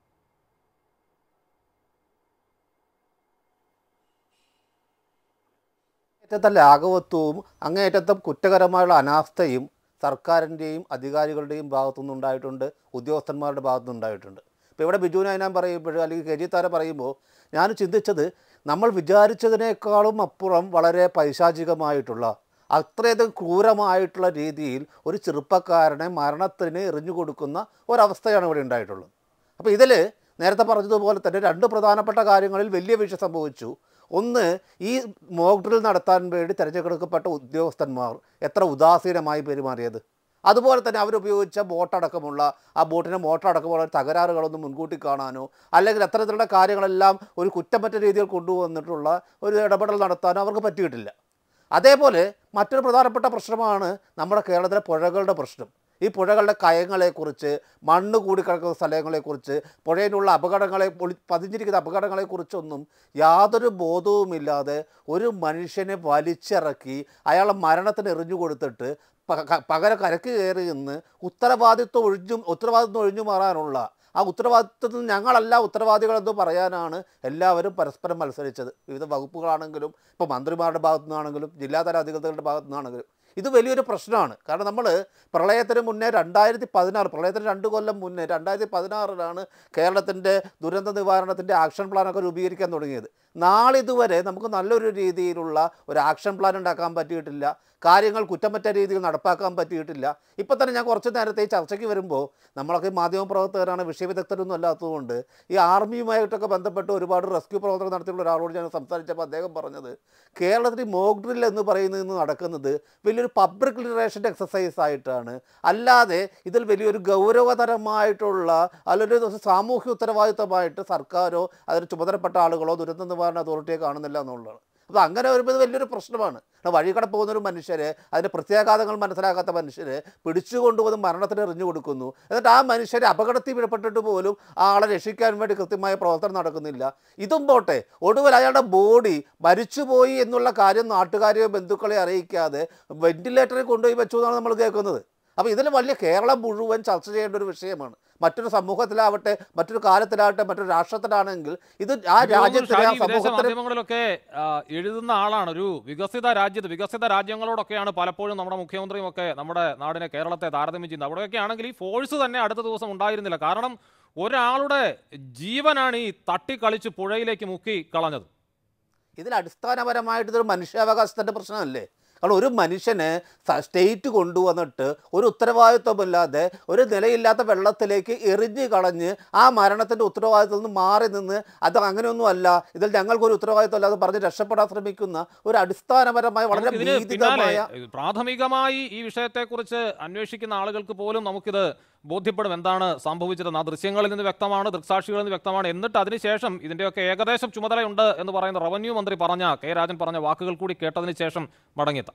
അങ്ങേയറ്റത്തെ ലാഘവത്വവും അങ്ങേയറ്റത്തെ കുറ്റകരമായുള്ള അനാസ്ഥയും സർക്കാരിൻ്റെയും അധികാരികളുടെയും ഭാഗത്തുനിന്ന് ഉണ്ടായിട്ടുണ്ട് ഉദ്യോഗസ്ഥന്മാരുടെ ഭാഗത്തുനിന്ന് ഉണ്ടായിട്ടുണ്ട് ഇപ്പോൾ ഇവിടെ ബിജു നയനാൻ പറയുമ്പോൾ അല്ലെങ്കിൽ കെ ജി താര പറയുമ്പോൾ ഞാൻ ചിന്തിച്ചത് നമ്മൾ വിചാരിച്ചതിനേക്കാളും അപ്പുറം വളരെ പൈശാചികമായിട്ടുള്ള അത്രയധികം ക്രൂരമായിട്ടുള്ള രീതിയിൽ ഒരു ചെറുപ്പക്കാരനെ മരണത്തിന് എറിഞ്ഞു കൊടുക്കുന്ന ഒരവസ്ഥയാണ് ഇവിടെ ഉണ്ടായിട്ടുള്ളത് അപ്പോൾ ഇതിൽ നേരത്തെ പറഞ്ഞതുപോലെ തന്നെ രണ്ട് പ്രധാനപ്പെട്ട കാര്യങ്ങളിൽ വലിയ വീഴ്ച സംഭവിച്ചു ഒന്ന് ഈ മോക്ക് ഡ്രിൽ നടത്താൻ വേണ്ടി തിരഞ്ഞെടുക്കപ്പെട്ട ഉദ്യോഗസ്ഥന്മാർ എത്ര ഉദാസീനമായി പെരുമാറിയത് അതുപോലെ തന്നെ അവരുപയോഗിച്ച ബോട്ടടക്കമുള്ള ആ ബോട്ടിൻ്റെ മോട്ടർ അടക്കമുള്ള തകരാറുകളൊന്നും മുൻകൂട്ടി കാണാനോ അല്ലെങ്കിൽ അത്തരത്തിലുള്ള കാര്യങ്ങളെല്ലാം ഒരു കുറ്റമറ്റ രീതിയിൽ കൊണ്ടുവന്നിട്ടുള്ള ഒരു ഇടപെടൽ നടത്താനോ അവർക്ക് പറ്റിയിട്ടില്ല അതേപോലെ മറ്റൊരു പ്രധാനപ്പെട്ട പ്രശ്നമാണ് നമ്മുടെ കേരളത്തിലെ പുഴകളുടെ പ്രശ്നം ഈ പുഴകളുടെ കയങ്ങളെക്കുറിച്ച് മണ്ണ് കൂടിക്കിടക്കുന്ന സ്ഥലങ്ങളെക്കുറിച്ച് പുഴയിലുള്ള അപകടങ്ങളെ പൊളി പതിഞ്ഞിരിക്കുന്ന അപകടങ്ങളെക്കുറിച്ചൊന്നും യാതൊരു ബോധവുമില്ലാതെ ഒരു മനുഷ്യനെ വലിച്ചിറക്കി അയാളെ മരണത്തിന് എറിഞ്ഞു കൊടുത്തിട്ട് പ- ക- പകരം കരക്ക് കയറി നിന്ന് ഉത്തരവാദിത്വം ഒഴിഞ്ഞു ഉത്തരവാദിത്വം ഒഴിഞ്ഞു മാറാനുള്ള ആ ഉത്തരവാദിത്വത്തിൽ ഞങ്ങളല്ല ഉത്തരവാദികളെന്ന് പറയാനാണ് എല്ലാവരും പരസ്പരം മത്സരിച്ചത് വിവിധ വകുപ്പുകളാണെങ്കിലും ഇപ്പോൾ മന്ത്രിമാരുടെ ഭാഗത്തു നിന്നാണെങ്കിലും ജില്ലാതല അധികൃതരുടെ ഭാഗത്തു നിന്നാണെങ്കിലും ഇത് വലിയൊരു പ്രശ്നമാണ് കാരണം നമ്മൾ പ്രളയത്തിന് മുന്നേ രണ്ടായിരത്തി പതിനാറ് പ്രളയത്തിന് രണ്ട് കൊല്ലം മുന്നേ രണ്ടായിരത്തി പതിനാറിലാണ് കേരളത്തിൻ്റെ ദുരന്ത നിവാരണത്തിൻ്റെ ആക്ഷൻ പ്ലാനൊക്കെ രൂപീകരിക്കാൻ തുടങ്ങിയത് നാളിതുവരെ നമുക്ക് നല്ലൊരു രീതിയിലുള്ള ഒരു ആക്ഷൻ പ്ലാൻ ഉണ്ടാക്കാൻ പറ്റിയിട്ടില്ല കാര്യങ്ങൾ കുറ്റമറ്റ രീതിയിൽ നടപ്പാക്കാൻ പറ്റിയിട്ടില്ല ഇപ്പം തന്നെ ഞാൻ കുറച്ച് നേരത്തെ ഈ ചർച്ചയ്ക്ക് വരുമ്പോൾ നമ്മളൊക്കെ മാധ്യമപ്രവർത്തകരാണ് വിഷയവിദഗ്ധരൊന്നും അല്ലാത്തതുകൊണ്ട് ഈ ആർമിയുമായിട്ടൊക്കെ ബന്ധപ്പെട്ട് ഒരുപാട് റെസ്ക്യൂ പ്രവർത്തനം നടത്തിയുള്ള ഒരാളോട് ഞാൻ സംസാരിച്ചപ്പോൾ അദ്ദേഹം പറഞ്ഞത് കേരളത്തിൽ മോക്ക് ഡ്രിൽ എന്ന് പറയുന്നത് നടക്കുന്നത് വലിയൊരു പബ്ലിക് റിലേഷൻ്റെ എക്സസൈസ് ആയിട്ടാണ് അല്ലാതെ ഇതിൽ വലിയൊരു ഗൗരവതരമായിട്ടുള്ള അല്ലെങ്കിൽ സാമൂഹ്യ ഉത്തരവാദിത്തമായിട്ട് സർക്കാരോ അതിന് ചുമതലപ്പെട്ട ആളുകളോ ദുരന്ത നിവാരണ അതോറിറ്റിയെ കാണുന്നില്ല എന്നുള്ളതാണ് അപ്പോൾ അങ്ങനെ വരുമ്പോൾ ഇത് വലിയൊരു പ്രശ്നമാണ് കാരണം വഴികട പോകുന്ന ഒരു മനുഷ്യരെ അതിൻ്റെ പ്രത്യാഘാതങ്ങൾ മനസ്സിലാക്കാത്ത മനുഷ്യരെ പിടിച്ചുകൊണ്ടുവന്ന് മരണത്തിന് എറിഞ്ഞു കൊടുക്കുന്നു എന്നിട്ട് ആ മനുഷ്യരെ അപകടത്തിൽ വീഴപ്പെട്ടിട്ട് പോലും ആ ആളെ രക്ഷിക്കാൻ വേണ്ടി കൃത്യമായ പ്രവർത്തനം നടക്കുന്നില്ല ഇതും പോട്ടെ ഒടുവിൽ അയാളുടെ ബോഡി മരിച്ചുപോയി എന്നുള്ള കാര്യം നാട്ടുകാരെയോ ബന്ധുക്കളെ അറിയിക്കാതെ വെന്റിലേറ്ററിൽ കൊണ്ടുപോയി വെച്ചു എന്നാണ് നമ്മൾ കേൾക്കുന്നത് അപ്പോൾ ഇതിൽ വലിയ കേരളം മുഴുവൻ ചർച്ച ചെയ്യേണ്ട ഒരു വിഷയമാണ് മറ്റൊരു സമൂഹത്തിലാവട്ടെ മറ്റൊരു കാലത്തിലാവട്ടെ മറ്റൊരു രാഷ്ട്രത്തിലാണെങ്കിൽ ഇത് ആ എനിക്ക് തോന്നുന്നു രാജ്യത്തിലെ ആ ഷാജി വിദേശ സമൂഹത്തിന് മാധ്യമങ്ങളിലൊക്കെ ആ, എഴുതുന്ന ആളാണ് ഒരു വികസിത രാജ്യത്ത് വികസിത രാജ്യങ്ങളോടൊക്കെയാണ് പലപ്പോഴും നമ്മുടെ മുഖ്യമന്ത്രിയും ഒക്കെ നമ്മുടെ നാടിനെ കേരളത്തെ താരതമ്യം ചെയ്യുന്നത് അവിടെയൊക്കെ ആണെങ്കിൽ ഈ ഫോഴ്സ് തന്നെ അടുത്ത ദിവസം ഉണ്ടായിരുന്നില്ല കാരണം ഒരാളുടെ ജീവനാണ് ഈ തട്ടിക്കളിച്ച് പുഴയിലേക്ക് മുക്കി കളഞ്ഞത് ഇതിൽ അടിസ്ഥാനപരമായിട്ട് ഇതൊരു മനുഷ്യാവകാശത്തിൻ്റെ പ്രശ്നമല്ലേ കാരണം ഒരു മനുഷ്യനെ സ- സ്റ്റേറ്റ് കൊണ്ടുവന്നിട്ട് ഒരു ഉത്തരവാദിത്വമില്ലാതെ ഒരു നിലയില്ലാത്ത വെള്ളത്തിലേക്ക് എറിഞ്ഞു കളഞ്ഞ് ആ മരണത്തിൻ്റെ ഉത്തരവാദിത്വത്തിൽ നിന്ന് മാറി നിന്ന് അത് അങ്ങനെയൊന്നും അല്ല ഇതിൽ ഞങ്ങൾക്കൊരു ഉത്തരവാദിത്വം അല്ലാതെ പറഞ്ഞ് രക്ഷപ്പെടാൻ ശ്രമിക്കുന്ന ഒരു അടിസ്ഥാനപരമായ വളരെ നമുക്കിതിന് പിന്നാലെ ഭീതിതമായ ഇത് പ്രാഥമികമായി ഈ വിഷയത്തെക്കുറിച്ച് അന്വേഷിക്കുന്ന ആളുകൾക്ക് പോലും നമുക്കിത് ബോധ്യപ്പെടും എന്താണ് സംഭവിച്ചതെന്ന് ആ ദൃശ്യങ്ങളിൽ നിന്ന് വ്യക്തമാണ് ദൃക്സാക്ഷികളിൽ നിന്ന് വ്യക്തമാണ് എന്നിട്ട് അതിനുശേഷം ഇതിന്റെയൊക്കെ ഏകദേശം ചുമതലയുണ്ട് എന്ന് പറയുന്ന റവന്യൂ മന്ത്രി പറഞ്ഞ കെ രാജൻ പറഞ്ഞ വാക്കുകൾ കൂടി കേട്ടതിന് ശേഷം മടങ്ങിയെത്താം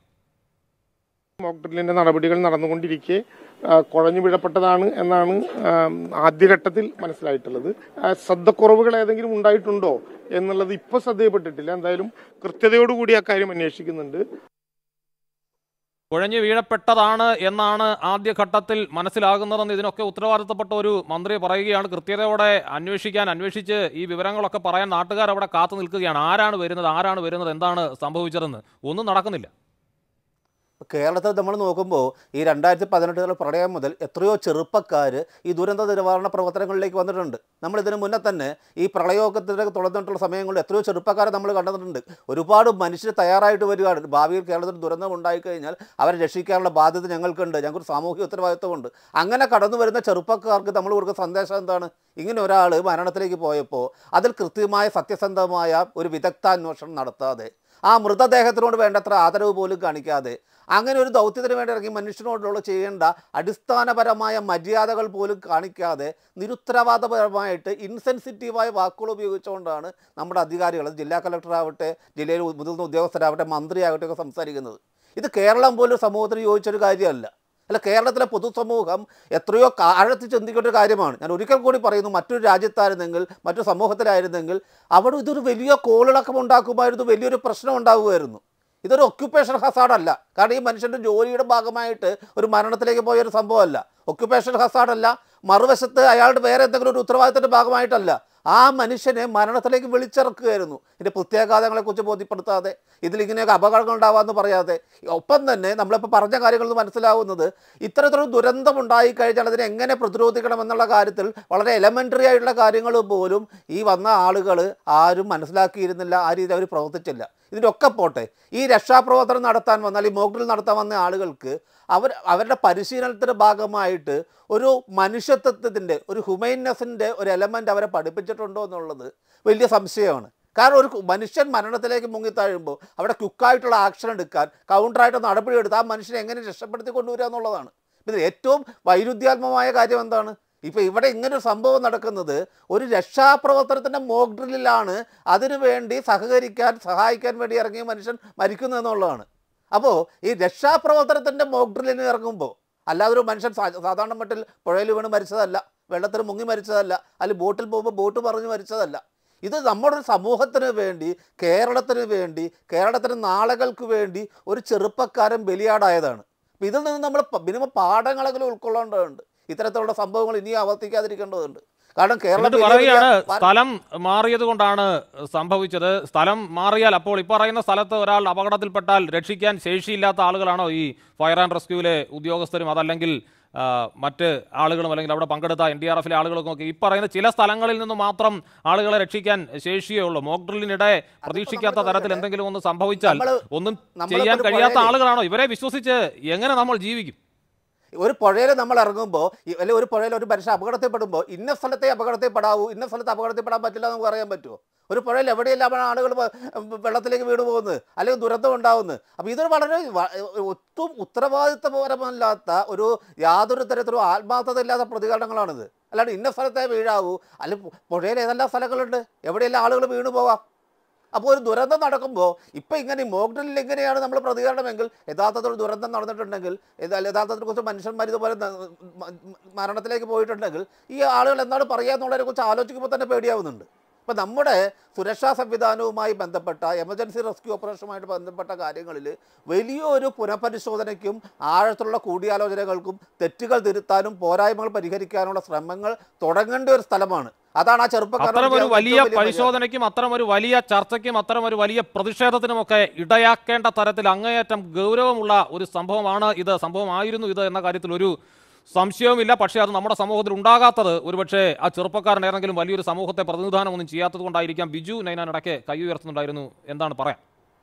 മോക്ക് ഡ്രില്ലിന്റെ നടപടികൾ നടന്നുകൊണ്ടിരിക്കെ ആ, കുഴഞ്ഞു വീഴപ്പെട്ടതാണ് എന്നാണ് ആ, ആദ്യഘട്ടത്തിൽ മനസ്സിലായിട്ടുള്ളത് ആ, ശ്രദ്ധക്കുറവുകൾ ഏതെങ്കിലും ഉണ്ടായിട്ടുണ്ടോ എന്നുള്ളത് ഇപ്പോൾ ശ്രദ്ധയപ്പെട്ടിട്ടില്ല എന്തായാലും കൃത്യതയോടുകൂടി ആ കാര്യം അന്വേഷിക്കുന്നുണ്ട് കുഴഞ്ഞു വീഴപ്പെട്ടതാണ് എന്നാണ് ആദ്യഘട്ടത്തിൽ മനസ്സിലാകുന്നതെന്ന് ഇതിനൊക്കെ ഉത്തരവാദിത്തപ്പെട്ട ഒരു മന്ത്രി പറയുകയാണ് കൃത്യതയോടെ അന്വേഷിക്കാൻ അന്വേഷിച്ച് ഈ വിവരങ്ങളൊക്കെ പറയാൻ നാട്ടുകാർ അവിടെ കാത്തു നിൽക്കുകയാണ് ആരാണ് വരുന്നത് ആരാണ് വരുന്നത് എന്താണ് സംഭവിച്ചതെന്ന് ഒന്നും നടക്കുന്നില്ല കേരളത്തിൽ നമ്മൾ നോക്കുമ്പോൾ ഈ രണ്ടായിരത്തി പതിനെട്ടുകളിൽ പ്രളയം മുതൽ എത്രയോ ചെറുപ്പക്കാർ ഈ ദുരന്ത നിവാരണ പ്രവർത്തനങ്ങളിലേക്ക് വന്നിട്ടുണ്ട് നമ്മൾ ഇതിനു മുന്നേ തന്നെ ഈ പ്രളയമൊക്കെ തുടർന്നിട്ടുള്ള സമയങ്ങളിൽ എത്രയോ ചെറുപ്പക്കാരെ നമ്മൾ കണ്ടിട്ടുണ്ട് ഒരുപാട് മനുഷ്യർ തയ്യാറായിട്ട് വരികയാണ് ഭാവിയിൽ കേരളത്തിൽ ദുരന്തം ഉണ്ടായിക്കഴിഞ്ഞാൽ അവരെ രക്ഷിക്കാനുള്ള ബാധ്യത ഞങ്ങൾക്കുണ്ട് ഞങ്ങൾക്ക് സാമൂഹിക ഉത്തരവാദിത്വമുണ്ട് അങ്ങനെ കടന്നു വരുന്ന ചെറുപ്പക്കാർക്ക് നമ്മൾ കൊടുക്കുന്ന സന്ദേശം എന്താണ് ഇങ്ങനെ ഒരാൾ മരണത്തിലേക്ക് പോയപ്പോൾ അതിൽ കൃത്യമായ സത്യസന്ധമായ ഒരു വിദഗ്ധാന്വേഷണം നടത്താതെ ആ മൃതദേഹത്തിനോട് വേണ്ടത്ര ആദരവ് പോലും കാണിക്കാതെ അങ്ങനെ ഒരു ദൗത്യത്തിന് വേണ്ടി ഇറങ്ങി മനുഷ്യനോടുള്ള ചെയ്യേണ്ട അടിസ്ഥാനപരമായ മര്യാദകൾ പോലും കാണിക്കാതെ നിരുത്തരവാദപരമായിട്ട് ഇൻസെൻസിറ്റീവായ വാക്കുകൾ ഉപയോഗിച്ചുകൊണ്ടാണ് നമ്മുടെ അധികാരികൾ ജില്ലാ കളക്ടറാവട്ടെ ജില്ലയിൽ മുതിർന്ന ഉദ്യോഗസ്ഥരാവട്ടെ മന്ത്രിയാകട്ടെ ഒക്കെ സംസാരിക്കുന്നത് ഇത് കേരളം പോലും സമൂഹത്തിന് യോജിച്ചൊരു കാര്യമല്ല അല്ല കേരളത്തിലെ പൊതുസമൂഹം എത്രയോ ആഴത്തിൽ ചിന്തിക്കേണ്ട ഒരു കാര്യമാണ് ഞാൻ ഒരിക്കൽ കൂടി പറയുന്നു മറ്റൊരു രാജ്യത്തായിരുന്നെങ്കിൽ മറ്റു സമൂഹത്തിലായിരുന്നെങ്കിൽ അവിടെ ഇതൊരു വലിയ കോളിളക്കം ഉണ്ടാക്കുമായിരുന്നു വലിയൊരു പ്രശ്നം ഉണ്ടാകുമായിരുന്നു ഇതൊരു ഒക്യുപ്പേഷൻ ഹസാഡല്ല കാരണം ഈ മനുഷ്യൻ്റെ ജോലിയുടെ ഭാഗമായിട്ട് ഒരു മരണത്തിലേക്ക് പോയ ഒരു സംഭവമല്ല ഒക്യുപ്പേഷൻ ഹസാഡല്ല മറുവശത്ത് അയാളുടെ വേറെ എന്തെങ്കിലും ഒരു ഉത്തരവാദിത്തത്തിൻ്റെ ഭാഗമായിട്ടല്ല ആ മനുഷ്യനെ മരണത്തിലേക്ക് വിളിച്ചിറക്കുകയായിരുന്നു ഇതിൻ്റെ പ്രത്യാഘാതങ്ങളെക്കുറിച്ച് ബോധ്യപ്പെടുത്താതെ ഇതിലിങ്ങനെയൊക്കെ അപകടങ്ങൾ ഉണ്ടാവാമെന്ന് പറയാതെ ഒപ്പം തന്നെ നമ്മളിപ്പോൾ പറഞ്ഞ കാര്യങ്ങളിൽ നിന്ന് മനസ്സിലാവുന്നത് ഇത്തരത്തിലൊരു ദുരന്തം ഉണ്ടായിക്കഴിഞ്ഞാൽ അതിനെ എങ്ങനെ പ്രതിരോധിക്കണം എന്നുള്ള കാര്യത്തിൽ വളരെ എലമെൻ്ററി ആയിട്ടുള്ള കാര്യങ്ങൾ പോലും ഈ വന്ന ആളുകൾ ആരും മനസ്സിലാക്കിയിരുന്നില്ല ആ രീതി അവർ പ്രവർത്തിച്ചില്ല ഇതിൻ്റെ ഒക്കെ പോട്ടെ ഈ രക്ഷാപ്രവർത്തനം നടത്താൻ വന്നാൽ ഈ മോക്ഡ്രിൽ നടത്താൻ വന്ന ആളുകൾക്ക് അവർ അവരുടെ പരിശീലനത്തിൻ്റെ ഭാഗമായിട്ട് ഒരു മനുഷ്യത്വത്തിൻ്റെ ഒരു ഹ്യൂമൈനെസ്സിൻ്റെ ഒരു എലമെൻ്റ് അവരെ പഠിപ്പിച്ചിട്ടുണ്ടോ എന്നുള്ളത് വലിയ സംശയമാണ് കാരണം ഒരു മനുഷ്യൻ മരണത്തിലേക്ക് മുങ്ങിത്താഴുമ്പോൾ അവിടെ ക്യുക്കായിട്ടുള്ള ആക്ഷൻ എടുക്കാൻ കൗണ്ടറായിട്ട് നടപടി എടുത്ത് ആ മനുഷ്യനെ എങ്ങനെ രക്ഷപ്പെടുത്തി കൊണ്ടുവരിക എന്നുള്ളതാണ് ഇതിൽ ഏറ്റവും വൈരുദ്ധ്യാത്മകമായ കാര്യം എന്താണ് ഇപ്പോൾ ഇവിടെ ഇങ്ങനൊരു സംഭവം നടക്കുന്നത് ഒരു രക്ഷാപ്രവർത്തനത്തിൻ്റെ മോക്ക് ഡ്രില്ലിലാണ് അതിനുവേണ്ടി സഹകരിക്കാൻ സഹായിക്കാൻ വേണ്ടി ഇറങ്ങിയ മനുഷ്യൻ മരിക്കുന്നു എന്നുള്ളതാണ് അപ്പോൾ ഈ രക്ഷാപ്രവർത്തനത്തിൻ്റെ മോക്ക് ഡ്രില്ലിന് ഇറങ്ങുമ്പോൾ അല്ലാതെ ഒരു മനുഷ്യൻ സാ- സാധാരണ മട്ടിൽ പുഴയിൽ വീണ് മരിച്ചതല്ല വെള്ളത്തിൽ മുങ്ങി മരിച്ചതല്ല അല്ലെങ്കിൽ ബോട്ടിൽ പോകുമ്പോൾ ബോട്ട് പറഞ്ഞ് മരിച്ചതല്ല ഇത് നമ്മുടെ ഒരു സമൂഹത്തിന് വേണ്ടി കേരളത്തിന് വേണ്ടി കേരളത്തിൻ്റെ നാളുകൾക്ക് വേണ്ടി ഒരു ചെറുപ്പക്കാരൻ ബലിയാടായതാണ് അപ്പോൾ ഇതിൽ നിന്ന് നമ്മൾ മിനിമം പാഠങ്ങളെങ്കിലും ഉൾക്കൊള്ളേണ്ടതുണ്ട് ഇത്തരത്തിലുള്ള സംഭവങ്ങൾ ഇനിയും ആവർത്തിക്കാതിരിക്കേണ്ടതുണ്ട് കാരണം കേരളം എന്നിട്ട് വലിയ വലിയ പറയുകയാണ് പ- സ്ഥലം മാറിയത് കൊണ്ടാണ് സംഭവിച്ചത് സ്ഥലം മാറിയാൽ അപ്പോൾ ഈ പറയുന്ന സ്ഥലത്ത് ഒരാൾ അപകടത്തിൽപ്പെട്ടാൽ രക്ഷിക്കാൻ ശേഷിയില്ലാത്ത ആളുകളാണോ ഈ ഫയർ ആൻഡ് റെസ്ക്യൂവിലെ ഉദ്യോഗസ്ഥരും അതല്ലെങ്കിൽ ആ, മറ്റ് ആളുകളും അല്ലെങ്കിൽ അവിടെ പങ്കെടുത്ത എൻ ഡി ആർ എഫിലെ ആളുകളും ഒക്കെ ഈ പറയുന്ന ചില സ്ഥലങ്ങളിൽ നിന്ന് മാത്രം ആളുകളെ രക്ഷിക്കാൻ ശേഷിയേ ഉള്ളൂ മോക്ക് ഡ്രില്ലിനിടെ പ്രതീക്ഷിക്കാത്ത നമ്മള് തരത്തിൽ എന്തെങ്കിലും ഒന്ന് സംഭവിച്ചാൽ നമ്മള് ഒന്നും നമ്മളിപ്പോ ചെയ്യാൻ ഒരു കഴിയാത്ത പുഴയില് ആളുകളാണോ ഇവരെ വിശ്വസിച്ച് എങ്ങനെ നമ്മൾ ജീവിക്കും ഒരു പുഴയിൽ നമ്മൾ ഇറങ്ങുമ്പോൾ അല്ലെങ്കിൽ ഒരു പുഴയിൽ ഒരു മനുഷ്യൻ അപകടത്തിൽപ്പെടുമ്പോൾ ഇന്ന സ്ഥലത്തെ അപകടത്തിൽപ്പെടാവൂ ഇന്ന സ്ഥലത്ത് അപകടത്തിൽപ്പെടാൻ പറ്റില്ല എന്ന് നമുക്ക് അറിയാൻ പറ്റുമോ ഒരു പുഴയിൽ എവിടെയെല്ലാം ആളുകൾ വെള്ളത്തിലേക്ക് വീണ് പോകുന്നത് അല്ലെങ്കിൽ ദുരന്തം ഉണ്ടാവുന്നത് അപ്പോൾ ഇതൊരു വളരെ വ- ഒട്ടും ഉത്തരവാദിത്തപരമല്ലാത്ത ഒരു യാതൊരു തരത്തിലും ആത്മാർത്ഥത ഇല്ലാത്ത പ്രതികരണങ്ങളാണിത് അല്ലാണ്ട് ഇന്ന സ്ഥലത്തെ വീഴാവൂ അല്ലെങ്കിൽ പുഴയിൽ ഏതെല്ലാം സ്ഥലങ്ങളുണ്ട് എവിടെയെല്ലാം ആളുകൾ വീണു പോവാം അപ്പോൾ ഒരു ദുരന്തം നടക്കുമ്പോൾ ഇപ്പം ഇങ്ങനെ മോക്ഡ്രില്ലിൽ എങ്ങനെയാണ് നമ്മൾ പ്രതികരണമെങ്കിൽ യഥാർത്ഥത്തിൽ ഒരു ദുരന്തം നടന്നിട്ടുണ്ടെങ്കിൽ യഥാ- യഥാർത്ഥത്തിൽ കുറച്ച് മനുഷ്യന്മാർ ഇതുപോലെ ന- മ- മ- മരണത്തിലേക്ക് പോയിട്ടുണ്ടെങ്കിൽ ഈ ആളുകൾ എന്താണ് പറയുക എന്നുള്ളതിനെ കുറിച്ച് ആലോചിക്കുമ്പോൾ തന്നെ പേടിയാവുന്നുണ്ട് ഇപ്പം നമ്മുടെ സുരക്ഷാ സംവിധാനവുമായി ബന്ധപ്പെട്ട എമർജൻസി റെസ്ക്യൂ ഓപ്പറേഷനുമായിട്ട് ബന്ധപ്പെട്ട കാര്യങ്ങളിൽ വലിയൊരു പുനഃപരിശോധനയ്ക്കും ആഴത്തിലുള്ള കൂടിയാലോചനകൾക്കും തെറ്റുകൾ തിരുത്താനും പോരായ്മകൾ പരിഹരിക്കാനുള്ള ശ്രമങ്ങൾ തുടങ്ങേണ്ട ഒരു സ്ഥലമാണ് അതാണ് ആ ചെറുപ്പക്കാരൻ അത്തരം ഒരു വലിയ ഏറ്റവും വലിയ പരിശോധനയ്ക്കും അത്തരം ഒരു വലിയ ചർച്ചയ്ക്കും അത്തരം ഒരു വലിയ പ്രതിഷേധത്തിനുമൊക്കെ ഇടയാക്കേണ്ട തരത്തിൽ അങ്ങേയറ്റം ഗൗരവമുള്ള ഒരു സംഭവമാണ് ഇത് സംഭവമായിരുന്നു ഇത് എന്ന കാര്യത്തിൽ ഒരു സംശയവുമില്ല പക്ഷേ അത് നമ്മുടെ സമൂഹത്തിൽ ഉണ്ടാകാത്തത് ഒരുപക്ഷെ ആ ചെറുപ്പക്കാരൻ ഏതെങ്കിലും വലിയൊരു സമൂഹത്തെ പ്രതിനിധാനം ഒന്നും ചെയ്യാത്തത് കൊണ്ടായിരിക്കാം ബിജു നൈനാൻ ഇടയ്ക്ക് കൈ ഉയർത്തുന്നുണ്ടായിരുന്നു എന്താണ് പറയാൻ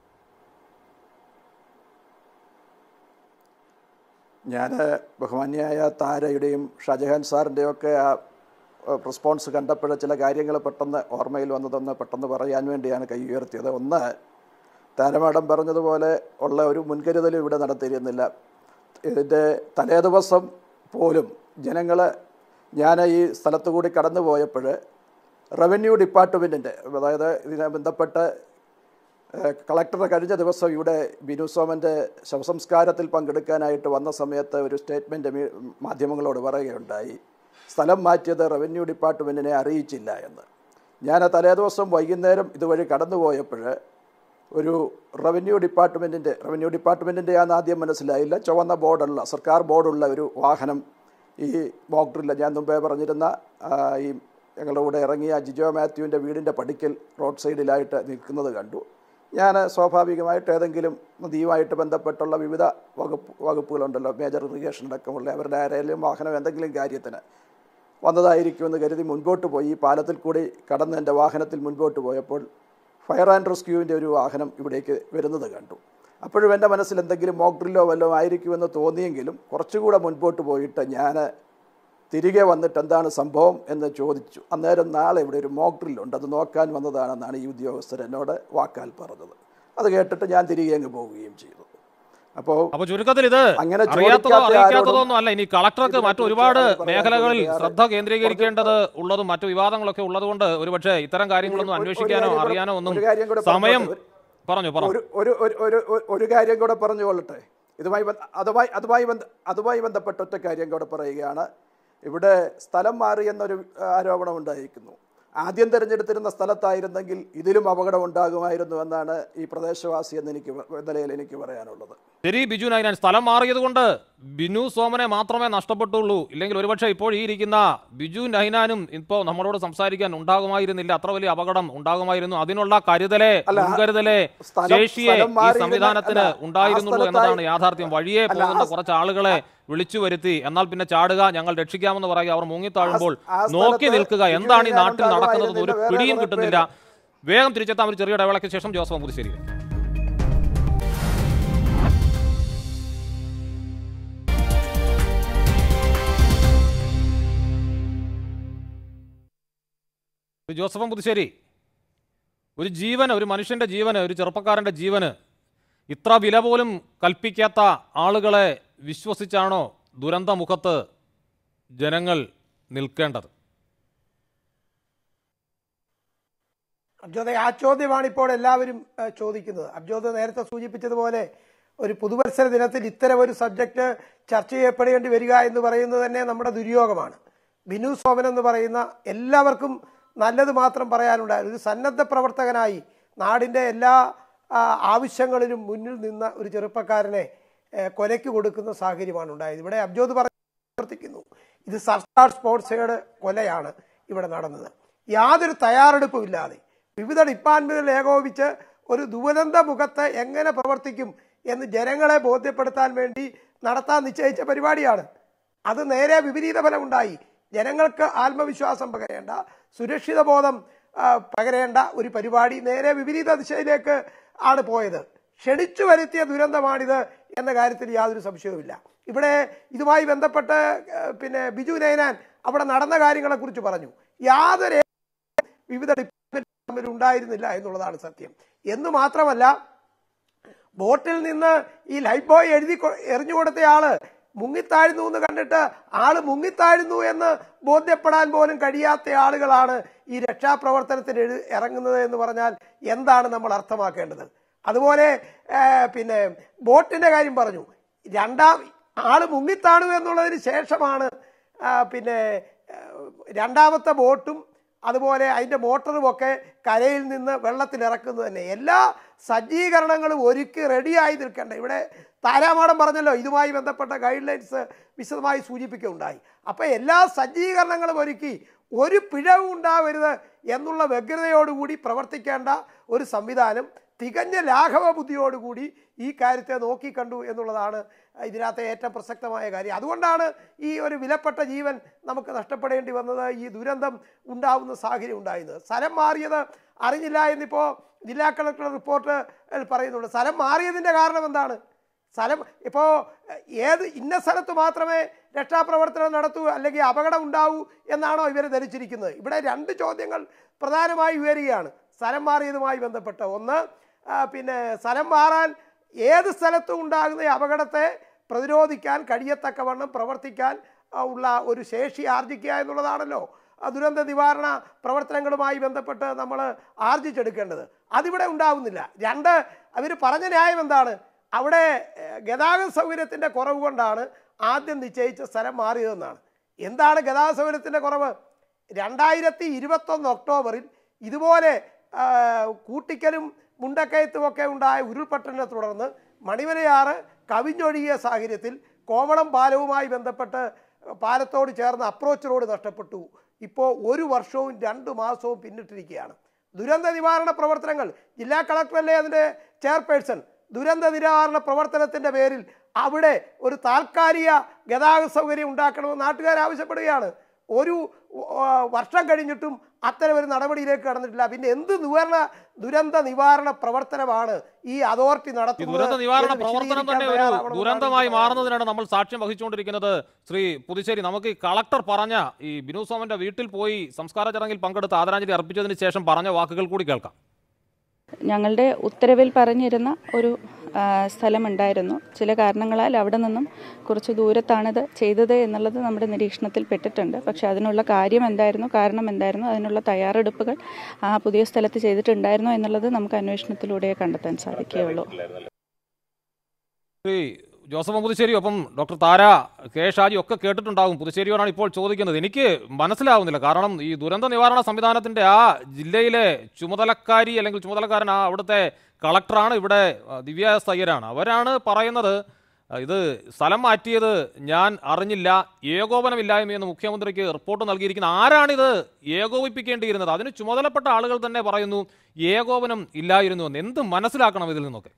ഞാൻ ബഹുമാന്യായ താരയുടെയും ഷാജഹാൻ സാറിൻ്റെയും ഒക്കെ ആ ഏഹ്, റെസ്പോൺസ് കണ്ടപ്പോൾ ചില കാര്യങ്ങൾ പെട്ടെന്ന് ഓർമ്മയിൽ വന്നതൊന്ന് പെട്ടെന്ന് പറയാൻ വേണ്ടിയാണ് കൈ ഉയർത്തിയത് ഒന്ന് താരമാടം പറഞ്ഞതുപോലെ ഉള്ള ഒരു മുൻകരുതലും ഇവിടെ നടത്തിയിരുന്നില്ല ഇതിൻ്റെ തലേ ദിവസം പോലും ജനങ്ങൾ ഞാൻ ഈ സ്ഥലത്തു കൂടി കടന്നു പോയപ്പോൾ റവന്യൂ ഡിപ്പാർട്ട്മെൻറ്റിൻ്റെ അതായത് ഇതിനെ ബന്ധപ്പെട്ട് ഏഹ് കളക്ടർ കഴിഞ്ഞ ദിവസം ഇവിടെ ബിനു സോമൻ്റെ ശവസംസ്കാരത്തിൽ പങ്കെടുക്കാനായിട്ട് വന്ന സമയത്ത് ഒരു സ്റ്റേറ്റ്മെൻറ്റ് മീ- മാധ്യമങ്ങളോട് പറയുകയുണ്ടായി സ്ഥലം മാറ്റിയത് റവന്യൂ ഡിപ്പാർട്ട്മെൻറ്റിനെ അറിയിച്ചില്ല എന്ന് ഞാൻ തലേദിവസം വൈകുന്നേരം ഇതുവഴി കടന്നുപോയപ്പോൾ ഒരു റവന്യൂ ഡിപ്പാർട്ട്മെൻറ്റിൻ്റെ റവന്യൂ ഡിപ്പാർട്ട്മെൻറ്റിൻ്റെ ആണെന്ന് ആദ്യം മനസ്സിലായില്ല ചുവന്ന ബോർഡുള്ള സർക്കാർ ബോർഡുള്ള ഒരു വാഹനം ഈ മോക്ക് ഡ്രില്ല ഞാൻ മുമ്പേ പറഞ്ഞിരുന്ന ആ, ഈ ഞങ്ങളുടെ കൂടെ ഇറങ്ങിയ ജിജോ മാത്യുവിൻ്റെ വീടിൻ്റെ പടിക്കൽ റോഡ് സൈഡിലായിട്ട് നിൽക്കുന്നത് കണ്ടു ഞാൻ സ്വാഭാവികമായിട്ട് ഏതെങ്കിലും നദിയുമായിട്ട് ബന്ധപ്പെട്ടുള്ള വിവിധ വകുപ്പ് വകുപ്പുകളുണ്ടല്ലോ മേജർ ഇറിഗേഷൻ അടക്കമുള്ള അവരുടെ ആരെങ്കിലും വാഹനം എന്തെങ്കിലും കാര്യത്തിന് വന്നതായിരിക്കുമെന്ന് കരുതി മുൻപോട്ട് പോയി ഈ പാലത്തിൽ കൂടി കടന്ന് എൻ്റെ വാഹനത്തിൽ മുൻപോട്ട് പോയപ്പോൾ ഫയർ ആൻഡ് റെസ്ക്യൂവിൻ്റെ ഒരു വാഹനം ഇവിടേക്ക് വരുന്നത് കണ്ടു അപ്പോഴും എൻ്റെ മനസ്സിൽ എന്തെങ്കിലും മോക്ക് ഡ്രില്ലോ വല്ലതും ആയിരിക്കുമെന്ന് തോന്നിയെങ്കിലും കുറച്ചുകൂടെ മുൻപോട്ട് പോയിട്ട് ഞാൻ തിരികെ വന്നിട്ട് എന്താണ് സംഭവം എന്ന് ചോദിച്ചു അന്നേരം നാളെ ഇവിടെ ഒരു മോക്ക് ഡ്രില്ലുണ്ട് അത് നോക്കാൻ വന്നതാണെന്നാണ് ഈ ഉദ്യോഗസ്ഥർ എന്നോട് വാക്കാൽ പറഞ്ഞത് അത് കേട്ടിട്ട് ഞാൻ തിരികെ അങ്ങ് പോവുകയും ചെയ്തു അപ്പോൾ അപ്പൊ ചുരുക്കത്തിൽ ഇത് അങ്ങനെ അറിയാത്തതോ ചോദിക്കാത്ത അറിയിക്കാത്തതോ ആരോടും ഒന്നും അല്ല ഇനി കളക്ടർക്ക് ഇതിനെക്കുറിച്ച് മറ്റൊരുപാട് പറയാൻ മേഖലകളിൽ വേറെ ശ്രദ്ധ കേന്ദ്രീകരിക്കേണ്ടത് ഉള്ളതും മറ്റു വിവാദങ്ങളൊക്കെ ഉള്ളതുകൊണ്ട് ഒരുപക്ഷെ ഇത്തരം കാര്യങ്ങളൊന്നും ഒരു- ഒരു അന്വേഷിക്കാനോ കാര്യം കൂടെ- അറിയാനോ ഒന്നും ഒരു കാര്യം കൂടെ സമയം പറഞ്ഞോട്ടെ. പറഞ്ഞു പറഞ്ഞു ഒരു ഒരു ഒരു ഒരു ഒരു- ഒരു കാര്യം കൂടെ പറഞ്ഞു കൊള്ളട്ടെ ഇതുമായി ബന്ധ- അതുമായി അതുമായി ബന്ധ അതുമായി ബന്ധപ്പെട്ട ഒറ്റ കാര്യം കൂടെ പറയുകയാണ് ഇവിടെ സ്ഥലം മാറി എന്നൊരു ആരോപണം ഉണ്ടായിരിക്കുന്നു ആദ്യം തിരഞ്ഞെടുത്തിരുന്ന സ്ഥലത്തായിരുന്നെങ്കിൽ ഇതിലും അപകടം ഉണ്ടാകുമായിരുന്നു എന്നാണ് ഈ പ്രദേശവാസി എന്ന് എനിക്ക് പ- നിലയിൽ എനിക്ക് പറയാനുള്ളത് ശരി ബിജു നൈനാൻ സ്ഥലം മാറിയത് കൊണ്ട് ബിനു സോമനെ മാത്രമേ നഷ്ടപ്പെട്ടുള്ളൂ ഇല്ലെങ്കിൽ ഒരുപക്ഷെ ഇപ്പോൾ ഈ ഇരിക്കുന്ന ബിജു നൈനാനും ഇപ്പോൾ നമ്മളോട് സംസാരിക്കാൻ ഉണ്ടാകുമായിരുന്നില്ല അത്ര വലിയ അപകടം ഉണ്ടാകുമായിരുന്നു അതിനുള്ള കരുതലെ അല്ല, മുൻകരുതലെ സ്ഥലം- ശേഷിയെ സ്ഥലം ഈ മാറിയിരുന്ന- സംവിധാനത്തിന് അല്ല, ആ ഉണ്ടായിരുന്നുള്ളൂ സ്ഥലത്തായി- എന്നതാണ് യാഥാർത്ഥ്യം വഴിയെ അല്ല, പോകുന്ന ആ- കുറച്ച് ആളുകളെ വിളിച്ചു വരുത്തി എന്നാൽ പിന്നെ ചാടുക ഞങ്ങൾ രക്ഷിക്കാമെന്ന് പറയുക അവർ മുങ്ങിത്താഴുമ്പോൾ ആ സ്ഥലത്ത് നോക്കി നിൽക്കുക ബിജു എന്താണ് ഈ നൈനാൻ നാട്ടിൽ നടക്കുന്നത് ഒരു ഉണ്ടാകുമായിരുന്നില്ല, വേറെ പിടിയും കുറെ കിട്ടുന്നില്ല വേഗം തിരിച്ചെത്താം ഒരു ചെറിയ ഇടവേളയ്ക്ക് ശേഷം ജോസഫ് മുതിശ്ശേരി ജോസഫ് പുതുശ്ശേരി ഒരു ജീവന് ഒരു മനുഷ്യന്റെ ജീവന് ഒരു ചെറുപ്പക്കാരന്റെ ജീവന് ഇത്ര വില പോലും കൽപ്പിക്കാത്ത ആളുകളെ വിശ്വസിച്ചാണോ ദുരന്തമുഖത്ത് ജനങ്ങൾ നിൽക്കേണ്ടത് അബ്ജോദ് ആ ചോദ്യമാണ് ഇപ്പോൾ എല്ലാവരും ഏഹ്, ചോദിക്കുന്നത് അബ്ജോദ് നേരത്തെ സൂചിപ്പിച്ചതുപോലെ ഒരു പുതുവത്സര ദിനത്തിൽ ഇത്തരം ഒരു സബ്ജക്ട് ചർച്ച ചെയ്യപ്പെടേണ്ടി വരിക എന്ന് പറയുന്നത് തന്നെ നമ്മുടെ ദുര്യോഗമാണ് ബിനു സോമൻ എന്ന് പറയുന്ന എല്ലാവർക്കും നല്ലത് മാത്രം പറയാനുണ്ടായി ഒരു സന്നദ്ധ പ്രവർത്തകനായി നാടിൻ്റെ എല്ലാ ആ, ആവശ്യങ്ങളിലും മുന്നിൽ നിന്ന ഒരു ചെറുപ്പക്കാരനെ ഏഹ്, കൊലയ്ക്ക് കൊടുക്കുന്ന സാഹചര്യമാണ് ഉണ്ടായത് ഇവിടെ അബ്ജോദ് പറഞ്ഞു പ്രവർത്തിക്കുന്നു ഇത് സർക്കാർ സ്പോൺസേഡ് കൊലയാണ് ഇവിടെ നടന്നത് യാതൊരു തയ്യാറെടുപ്പും ഇല്ലാതെ വിവിധ ഡിപ്പാർട്ട്മെന്റുകൾ ഏകോപിച്ച് ഒരു ദുരന്ത മുഖത്ത് എങ്ങനെ പ്രവർത്തിക്കും എന്ന് ജനങ്ങളെ ബോധ്യപ്പെടുത്താൻ വേണ്ടി നടത്താൻ നിശ്ചയിച്ച പരിപാടിയാണ് അത് നേരെ വിപരീത ഫലമുണ്ടായി ജനങ്ങൾക്ക് ആത്മവിശ്വാസം പകരേണ്ട സുരക്ഷിത ബോധം ആ, പകരേണ്ട ഒരു പരിപാടി നേരെ വിപരീത ദിശയിലേക്ക് ആണ് പോയത് ക്ഷണിച്ചു വരുത്തിയ ദുരന്തമാണിത് എന്ന കാര്യത്തിൽ യാതൊരു സംശയവുമില്ല ഇവിടെ ഇതുമായി ബന്ധപ്പെട്ട് ആ, പിന്നെ ബിജു നൈനാൻ അവിടെ നടന്ന കാര്യങ്ങളെക്കുറിച്ച് പറഞ്ഞു യാതൊരു വിവിധ ഡിപ്പാർട്ട്മെന്റ് തമ്മിൽ ഉണ്ടായിരുന്നില്ല എന്നുള്ളതാണ് സത്യം എന്ന് മാത്രമല്ല ബോട്ടിൽ നിന്ന് ഈ ലൈഫ് ബോയ് എഴുതി കൊ- എറിഞ്ഞു കൊടുത്തയാള് മുങ്ങിത്താഴ്ന്നു എന്ന് കണ്ടിട്ട് ആള് മുങ്ങിത്താഴ്ന്നു എന്ന് ബോധ്യപ്പെടാൻ പോലും കഴിയാത്ത ആളുകളാണ് ഈ രക്ഷാപ്രവർത്തനത്തിന് എഴു- ഇറങ്ങുന്നത് എന്ന് പറഞ്ഞാൽ എന്താണ് നമ്മൾ അർത്ഥമാക്കേണ്ടത് അതുപോലെ ഏ, പിന്നെ ബോട്ടിന്റെ കാര്യം പറഞ്ഞു രണ്ടാം ആള് മുങ്ങിത്താണു എന്നുള്ളതിന് ശേഷമാണ് ആ, പിന്നെ ഏ, രണ്ടാമത്തെ ബോട്ടും അതുപോലെ അതിൻ്റെ മോട്ടറും ഒക്കെ കരയിൽ നിന്ന് വെള്ളത്തിൽ ഇറക്കുന്നത് തന്നെ എല്ലാ സജ്ജീകരണങ്ങളും ഒരുക്കി റെഡിയായി നിൽക്കേണ്ട ഇവിടെ താരാമാടം പറഞ്ഞല്ലോ ഇതുമായി ബന്ധപ്പെട്ട ഗൈഡ് ലൈൻസ് വിശദമായി സൂചിപ്പിക്കുകയുണ്ടായി അപ്പം എല്ലാ സജ്ജീകരണങ്ങളും ഒരുക്കി ഒരു പിഴവും ഉണ്ടാവരുത് എന്നുള്ള വ്യഗ്രതയോടുകൂടി പ്രവർത്തിക്കേണ്ട ഒരു സംവിധാനം തികഞ്ഞ ലാഘവ ബുദ്ധിയോടുകൂടി ഈ കാര്യത്തെ നോക്കിക്കണ്ടു എന്നുള്ളതാണ് ഇതിനകത്തെ ഏറ്റവും പ്രസക്തമായ കാര്യം അതുകൊണ്ടാണ് ഈ ഒരു വിലപ്പെട്ട ജീവൻ നമുക്ക് നഷ്ടപ്പെടേണ്ടി വന്നത് ഈ ദുരന്തം ഉണ്ടാവുന്ന സാഹചര്യം ഉണ്ടായത് സ്ഥലം മാറിയത് അറിഞ്ഞില്ല എന്നിപ്പോൾ ജില്ലാ കളക്ടർ റിപ്പോർട്ട് പറയുന്നുണ്ട് സ്ഥലം മാറിയതിൻ്റെ കാരണം എന്താണ് സ്ഥലം ഇപ്പോൾ ഏത് ഇന്ന സ്ഥലത്ത് മാത്രമേ രക്ഷാപ്രവർത്തനം നടത്തൂ അല്ലെങ്കിൽ അപകടം ഉണ്ടാവൂ എന്നാണോ ഇവർ ധരിച്ചിരിക്കുന്നത് ഇവിടെ രണ്ട് ചോദ്യങ്ങൾ പ്രധാനമായി ഉയരുകയാണ് സ്ഥലം മാറിയതുമായി ബന്ധപ്പെട്ട് ഒന്ന് ആ, പിന്നെ സ്ഥലം മാറാൻ ഏത് സ്ഥലത്തും ഉണ്ടാകുന്ന ഈ അപകടത്തെ പ്രതിരോധിക്കാൻ കഴിയത്തക്കവണ്ണം പ്രവർത്തിക്കാൻ ആ, ഉള്ള ഒരു ശേഷി ആർജിക്കുക എന്നുള്ളതാണല്ലോ ആ ദുരന്ത നിവാരണ പ്രവർത്തനങ്ങളുമായി ബന്ധപ്പെട്ട് നമ്മൾ ആർജിച്ചെടുക്കേണ്ടത് അതിവിടെ ഉണ്ടാവുന്നില്ല രണ്ട് അവർ പറഞ്ഞ ന്യായം എന്താണ് അവിടെ ഏഹ്, ഗതാഗത സൗകര്യത്തിൻ്റെ കുറവ് കൊണ്ടാണ് ആദ്യം നിശ്ചയിച്ച സ്ഥലം മാറിയതെന്നാണ് എന്താണ് ഗതാഗത സൗകര്യത്തിൻ്റെ കുറവ് രണ്ടായിരത്തി ഇരുപത്തൊന്ന് ഒക്ടോബറിൽ ഇതുപോലെ ആ, കൂട്ടിക്കലും മുണ്ടക്കയത്തുമൊക്കെ ഉണ്ടായ ഉരുൾപൊട്ടലിനെ തുടർന്ന് മണിമലയാറ് കവിഞ്ഞൊഴുകിയ സാഹചര്യത്തിൽ കോവളം പാലവുമായി ബന്ധപ്പെട്ട് പാലത്തോട് ചേർന്ന് അപ്രോച്ച് റോഡ് നഷ്ടപ്പെട്ടു ഇപ്പോൾ ഒരു വർഷവും രണ്ട് മാസവും പിന്നിട്ടിരിക്കുകയാണ് ദുരന്ത നിവാരണ പ്രവർത്തനങ്ങൾ ജില്ലാ കളക്ടറല്ലേ അതിൻ്റെ ചെയർപേഴ്സൺ ദുരന്ത നിവാരണ പ്രവർത്തനത്തിൻ്റെ പേരിൽ അവിടെ ഒരു താൽക്കാലിക ഗതാഗത സൗകര്യം ഉണ്ടാക്കണമെന്ന് നാട്ടുകാർ ആവശ്യപ്പെടുകയാണ് ഒരു ആ, വർഷം കഴിഞ്ഞിട്ടും അത്തരം ഒരു നടപടിയിലേക്ക് കടന്നിട്ടില്ല പിന്നെ എന്ത് നിവാരണ ദുരന്ത നിവാരണ പ്രവർത്തനമാണ് ഈ അതോറിറ്റി ഈ നടത്തുന്നത് ദുരന്ത നിവാരണ എന്ന് പ്രവർത്തനം വിശദീകരിക്കാൻ തന്നെ ഒരു തയ്യാറാവണമെന്നാണ് ദുരന്തമായി എനിക്ക് മാറുന്നതിനാണ് നമ്മൾ സാക്ഷ്യം വഹിച്ചുകൊണ്ടിരിക്കുന്നത് ശ്രീ പുതുശ്ശേരി നമുക്ക് ഈ കളക്ടർ പറഞ്ഞ ഈ ബിനു സോമന്റെ വീട്ടിൽ പോയി സംസ്കാര ചടങ്ങിൽ പങ്കെടുത്ത് ആദരാഞ്ജലി അർപ്പിച്ചതിന് ശേഷം പറഞ്ഞ വാക്കുകൾ കൂടി കേൾക്കാം ഞങ്ങളുടെ ഉത്തരവിൽ പറഞ്ഞിരുന്ന ഒരു ആ, സ്ഥലമുണ്ടായിരുന്നു ചില കാരണങ്ങളാൽ അവിടെ നിന്നും കുറച്ച് ദൂരത്താണിത് ചെയ്തത് എന്നുള്ളത് നമ്മുടെ നിരീക്ഷണത്തിൽ പെട്ടിട്ടുണ്ട് പക്ഷെ അതിനുള്ള കാര്യം എന്തായിരുന്നു കാരണം എന്തായിരുന്നു അതിനുള്ള തയ്യാറെടുപ്പുകൾ ആ പുതിയ സ്ഥലത്ത് ചെയ്തിട്ടുണ്ടായിരുന്നോ എന്നുള്ളത് നമുക്ക് അന്വേഷണത്തിലൂടെ കണ്ടെത്താൻ സാധിക്കുകയുള്ളൂ ശ്രീ ജോസഫ് പുതുശ്ശേരി ഒപ്പം ഡോക്ടർ താര കെ ഷാജി ഒക്കെ കേട്ടിട്ടുണ്ടാകും പുതുശ്ശേരിയോടാണ് ഇപ്പോൾ ചോദിക്കുന്നത് എനിക്ക് മനസ്സിലാവുന്നില്ല കാരണം ഈ ദുരന്ത നിവാരണ സംവിധാനത്തിന്റെ ആ ജില്ലയിലെ ചുമതലക്കാരി അല്ലെങ്കിൽ ചുമതലക്കാരൻ ആ അവിടുത്തെ കളക്ടറാണ് ഇവിടെ ആ, ദിവ്യ എസ് അയ്യരാണ് അവരാണ് പറയുന്നത് ആ, ഇത് സ്ഥലം മാറ്റിയത് ഞാൻ അറിഞ്ഞില്ല ഏകോപനമില്ലായ്മ എന്ന് മുഖ്യമന്ത്രിക്ക് റിപ്പോർട്ട് നൽകിയിരിക്കുന്ന ആരാണിത് ഏകോപിപ്പിക്കേണ്ടിയിരുന്നത് അതിന് ചുമതലപ്പെട്ട ആളുകൾ തന്നെ പറയുന്നു ഏകോപനം ഇല്ലായിരുന്നു എന്ന് എന്ത് മനസ്സിലാക്കണം ഇതിൽ നിന്നൊക്കെ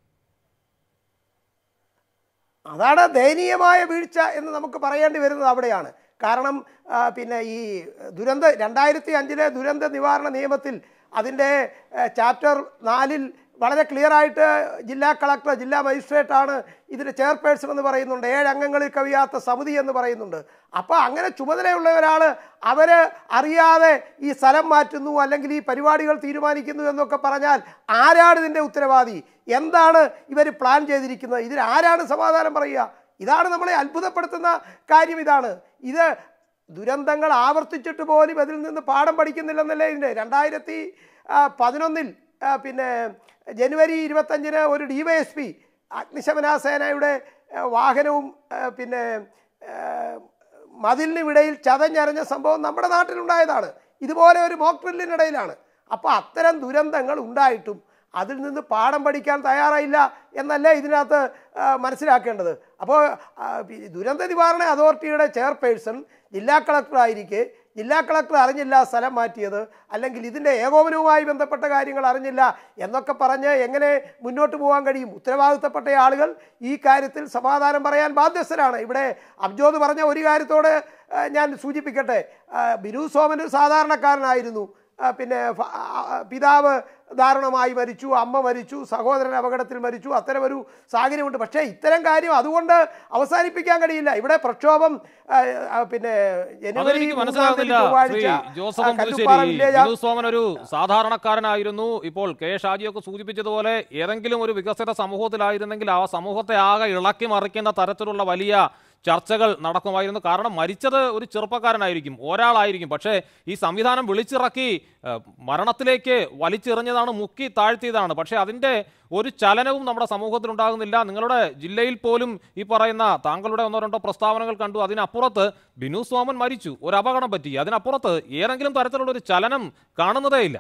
അതാണ് ദയനീയമായ വീഴ്ച എന്ന് നമുക്ക് പറയേണ്ടി വരുന്നത് അവിടെയാണ് കാരണം ആ, പിന്നെ ഈ ദുരന്ത രണ്ടായിരത്തി അഞ്ചിലെ ദുരന്ത നിവാരണ നിയമത്തിൽ അതിൻ്റെ ചാപ്റ്റർ നാലിൽ വളരെ ക്ലിയർ ആയിട്ട് ജില്ലാ കളക്ടർ ജില്ലാ മജിസ്ട്രേറ്റ് ആണ് ഇതിൻ്റെ ചെയർപേഴ്സൺ എന്ന് പറയുന്നുണ്ട് ഏഴ് അംഗങ്ങളിൽ കവിയാത്ത സമിതി എന്ന് പറയുന്നുണ്ട് അപ്പോൾ അങ്ങനെ ചുമതലയുള്ള ഒരാൾ അവർ അറിയാതെ ഈ സ്ഥലം മാറ്റുന്നു അല്ലെങ്കിൽ ഈ പരിപാടികൾ തീരുമാനിക്കുന്നു എന്നൊക്കെ പറഞ്ഞാൽ ആരാണ് ഇതിൻ്റെ ഉത്തരവാദി എന്താണ് ഇവർ പ്ലാൻ ചെയ്തിരിക്കുന്നത് ഇതിന് ആരാണ് സമാധാനം പറയുക ഇതാണ് നമ്മളെ അത്ഭുതപ്പെടുത്തുന്ന കാര്യം ഇതാണ് ഇത് ദുരന്തങ്ങൾ ആവർത്തിച്ചിട്ട് പോലും അതിൽ നിന്ന് പാഠം പഠിക്കുന്നില്ലെന്നല്ലേ ഇതിൻ്റെ രണ്ടായിരത്തി ആ, പതിനൊന്നിൽ ആ, പിന്നെ ജനുവരി ഇരുപത്തഞ്ചിന് ഒരു ഡി വൈ എസ് പി അഗ്നിശമന സേനയുടെ ആ, വാഹനവും ആ, പിന്നെ ആ, മതിലിനുമിടയിൽ ചതഞ്ഞരഞ്ഞ സംഭവം നമ്മുടെ നാട്ടിലുണ്ടായതാണ് ഇതുപോലെ ഒരു മോക്ക് ഡ്രില്ലിനിടയിലാണ് അപ്പോൾ അത്തരം ദുരന്തങ്ങൾ ഉണ്ടായിട്ടും അതിൽ നിന്ന് പാഠം പഠിക്കാൻ തയ്യാറായില്ല എന്നല്ലേ ഇതിനകത്ത് ആ, മനസ്സിലാക്കേണ്ടത് അപ്പോൾ ആ, പി- ദുരന്ത നിവാരണ അതോറിറ്റിയുടെ ചെയർപേഴ്സൺ ജില്ലാ കളക്ടറായിരിക്കെ ജില്ലാ കളക്ടർ അറിഞ്ഞില്ല സ്ഥലം മാറ്റിയത് അല്ലെങ്കിൽ ഇതിൻ്റെ ഏകോപനവുമായി ബന്ധപ്പെട്ട കാര്യങ്ങൾ അറിഞ്ഞില്ല എന്നൊക്കെ പറഞ്ഞ് എങ്ങനെ മുന്നോട്ട് പോകാൻ കഴിയും ഉത്തരവാദിത്തപ്പെട്ട ആളുകൾ ഈ കാര്യത്തിൽ സമാധാനം പറയാൻ ബാധ്യസ്ഥരാണ് ഇവിടെ അബ്ജോദ് പറഞ്ഞ ഒരു കാര്യത്തോട് ആ, ഞാൻ സൂചിപ്പിക്കട്ടെ ആ, ബിനു സോമൻ ഒരു സാധാരണക്കാരനായിരുന്നു ആ, പിന്നെ ഫ- ആ, ആ, പിതാവ് ദാരുണമായി മരിച്ചു അമ്മ മരിച്ചു സഹോദരൻ അപകടത്തിൽ മരിച്ചു അത്തരമൊരു സാഹചര്യമുണ്ട് പക്ഷേ ഇത്തരം കാര്യം അതുകൊണ്ട് അവസാനിപ്പിക്കാൻ കഴിയില്ല ഇവിടെ പ്രക്ഷോഭം ആ, ആ, പിന്നെ ജനുവരി അതെനിക്ക് മൂന്നാം മനസ്സിലാകുന്നില്ല തീയതി ചൊവ്വാഴ്ച, ശ്രീ ആ, ജോസഫ് കല്ലുപ്പാറ പുതുശ്ശേരി വില്ലേജ് ബിനു സോമൻ ഒരു സാധാരണക്കാരനായിരുന്നു ഇപ്പോൾ കെ ഷാജിയൊക്കെ സൂചിപ്പിച്ചതുപോലെ ഏതെങ്കിലും ഒരു വികസിത സമൂഹത്തിലായിരുന്നെങ്കിൽ ആ സമൂഹത്തെ ആകെ ഇളക്കി മറിക്കുന്ന തരത്തിലുള്ള വലിയ ചർച്ചകൾ നടക്കുമായിരുന്നു കാരണം മരിച്ചത് ഒരു ചെറുപ്പക്കാരനായിരിക്കും ഒരാളായിരിക്കും പക്ഷേ ഈ സംവിധാനം വിളിച്ചിറക്കി ഏഹ്, മരണത്തിലേക്ക് വലിച്ചെറിഞ്ഞതാണ് മുക്കി താഴ്ത്തിയതാണ് പക്ഷേ അതിൻ്റെ ഒരു ചലനവും നമ്മുടെ സമൂഹത്തിൽ ഉണ്ടാകുന്നില്ല നിങ്ങളുടെ ജില്ലയിൽ പോലും ഈ പറയുന്ന താങ്കളുടെ ഒന്നോ രണ്ടോ പ്രസ്താവനകൾ കണ്ടു അതിനപ്പുറത്ത് ബിനു സോമൻ മരിച്ചു ഒരു അപകടം പറ്റി അതിനപ്പുറത്ത് ഏതെങ്കിലും തരത്തിലുള്ള ഒരു ചലനം കാണുന്നതേയില്ല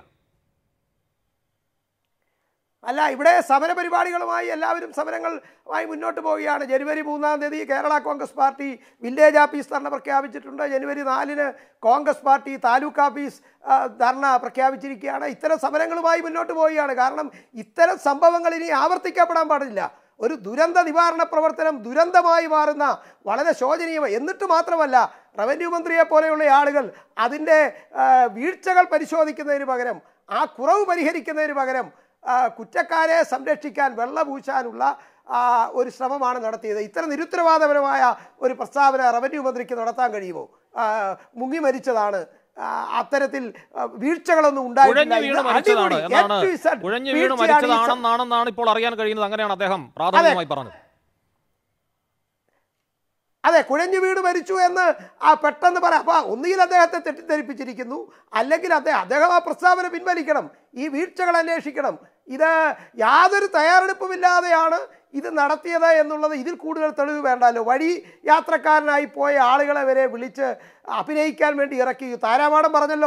അല്ല ഇവിടെ സമര പരിപാടികളുമായി എല്ലാവരും സമരങ്ങളുമായി മുന്നോട്ട് പോവുകയാണ് ജനുവരി മൂന്നാം തീയതി Kerala Congress party village office dharna പ്രഖ്യാപിച്ചിട്ടുണ്ട് ജനുവരി നാലിന് കോൺഗ്രസ് പാർട്ടി താലൂക്ക് ഓഫീസ് ആ, ധർണ പ്രഖ്യാപിച്ചിരിക്കുകയാണ് ഇത്തരം സമരങ്ങളുമായി മുന്നോട്ട് പോവുകയാണ് കാരണം ഇത്തരം സംഭവങ്ങൾ ഇനി ആവർത്തിക്കപ്പെടാൻ പാടില്ല ഒരു ദുരന്ത നിവാരണ പ്രവർത്തനം ദുരന്തമായി മാറുന്ന വളരെ ശോചനീയമായി എന്നിട്ട് മാത്രമല്ല റവന്യൂ മന്ത്രിയെ പോലെയുള്ള ആളുകൾ അതിൻ്റെ ആ, വീഴ്ചകൾ പരിശോധിക്കുന്നതിന് പകരം ആ കുറവ് പരിഹരിക്കുന്നതിന് പകരം ആ, കുറ്റക്കാരെ സംരക്ഷിക്കാൻ വെള്ളപൂശാനുള്ള ആ, ഒരു ശ്രമമാണ് നടത്തിയത് ഇത്തരം നിരുത്തരവാദപരമായ ഒരു പ്രസ്താവന റവന്യൂ മന്ത്രിക്ക് നടത്താൻ കഴിയുമോ ആ, മുങ്ങി മരിച്ചതാണ് ആ, അത്തരത്തിൽ ആ, വീഴ്ചകളൊന്നും ഉണ്ടായിട്ടില്ല കുഴഞ്ഞു വീണ് ഇത് മരിച്ചതാണ് അടിമുടി, എന്നാണ് A to Z കുഴഞ്ഞു വീണ് വീഴ്ചയാണ് ഈ സം- മരിച്ചതാണെന്നാണെന്നാണ് ഇപ്പോൾ അറിയാൻ കഴിയുന്നത് അങ്ങനെയാണ് അദ്ദേഹം പ്രാഥമികമായി പറഞ്ഞത് അതെ കുഴഞ്ഞു വീട് മരിച്ചു എന്ന് ആ പെട്ടെന്ന് പറയാം അപ്പൊ ഒന്നുകിൽ അദ്ദേഹത്തെ തെറ്റിദ്ധരിപ്പിച്ചിരിക്കുന്നു അല്ലെങ്കിൽ അദ്ദേഹം അദ്ദേഹം ആ പ്രസ്താവന പിൻവലിക്കണം ഈ വീഴ്ചകൾ അന്വേഷിക്കണം ഇത് യാതൊരു തയ്യാറെടുപ്പുമില്ലാതെയാണ് ഇത് നടത്തിയത് എന്നുള്ളത് ഇതിൽ കൂടുതൽ തെളിവ് വേണ്ടല്ലോ വഴി യാത്രക്കാരനായി പോയ ആളുകളെ വരെ വിളിച്ച് അഭിനയിക്കാൻ വേണ്ടി ഇറക്കി താരാമാടം പറഞ്ഞല്ലോ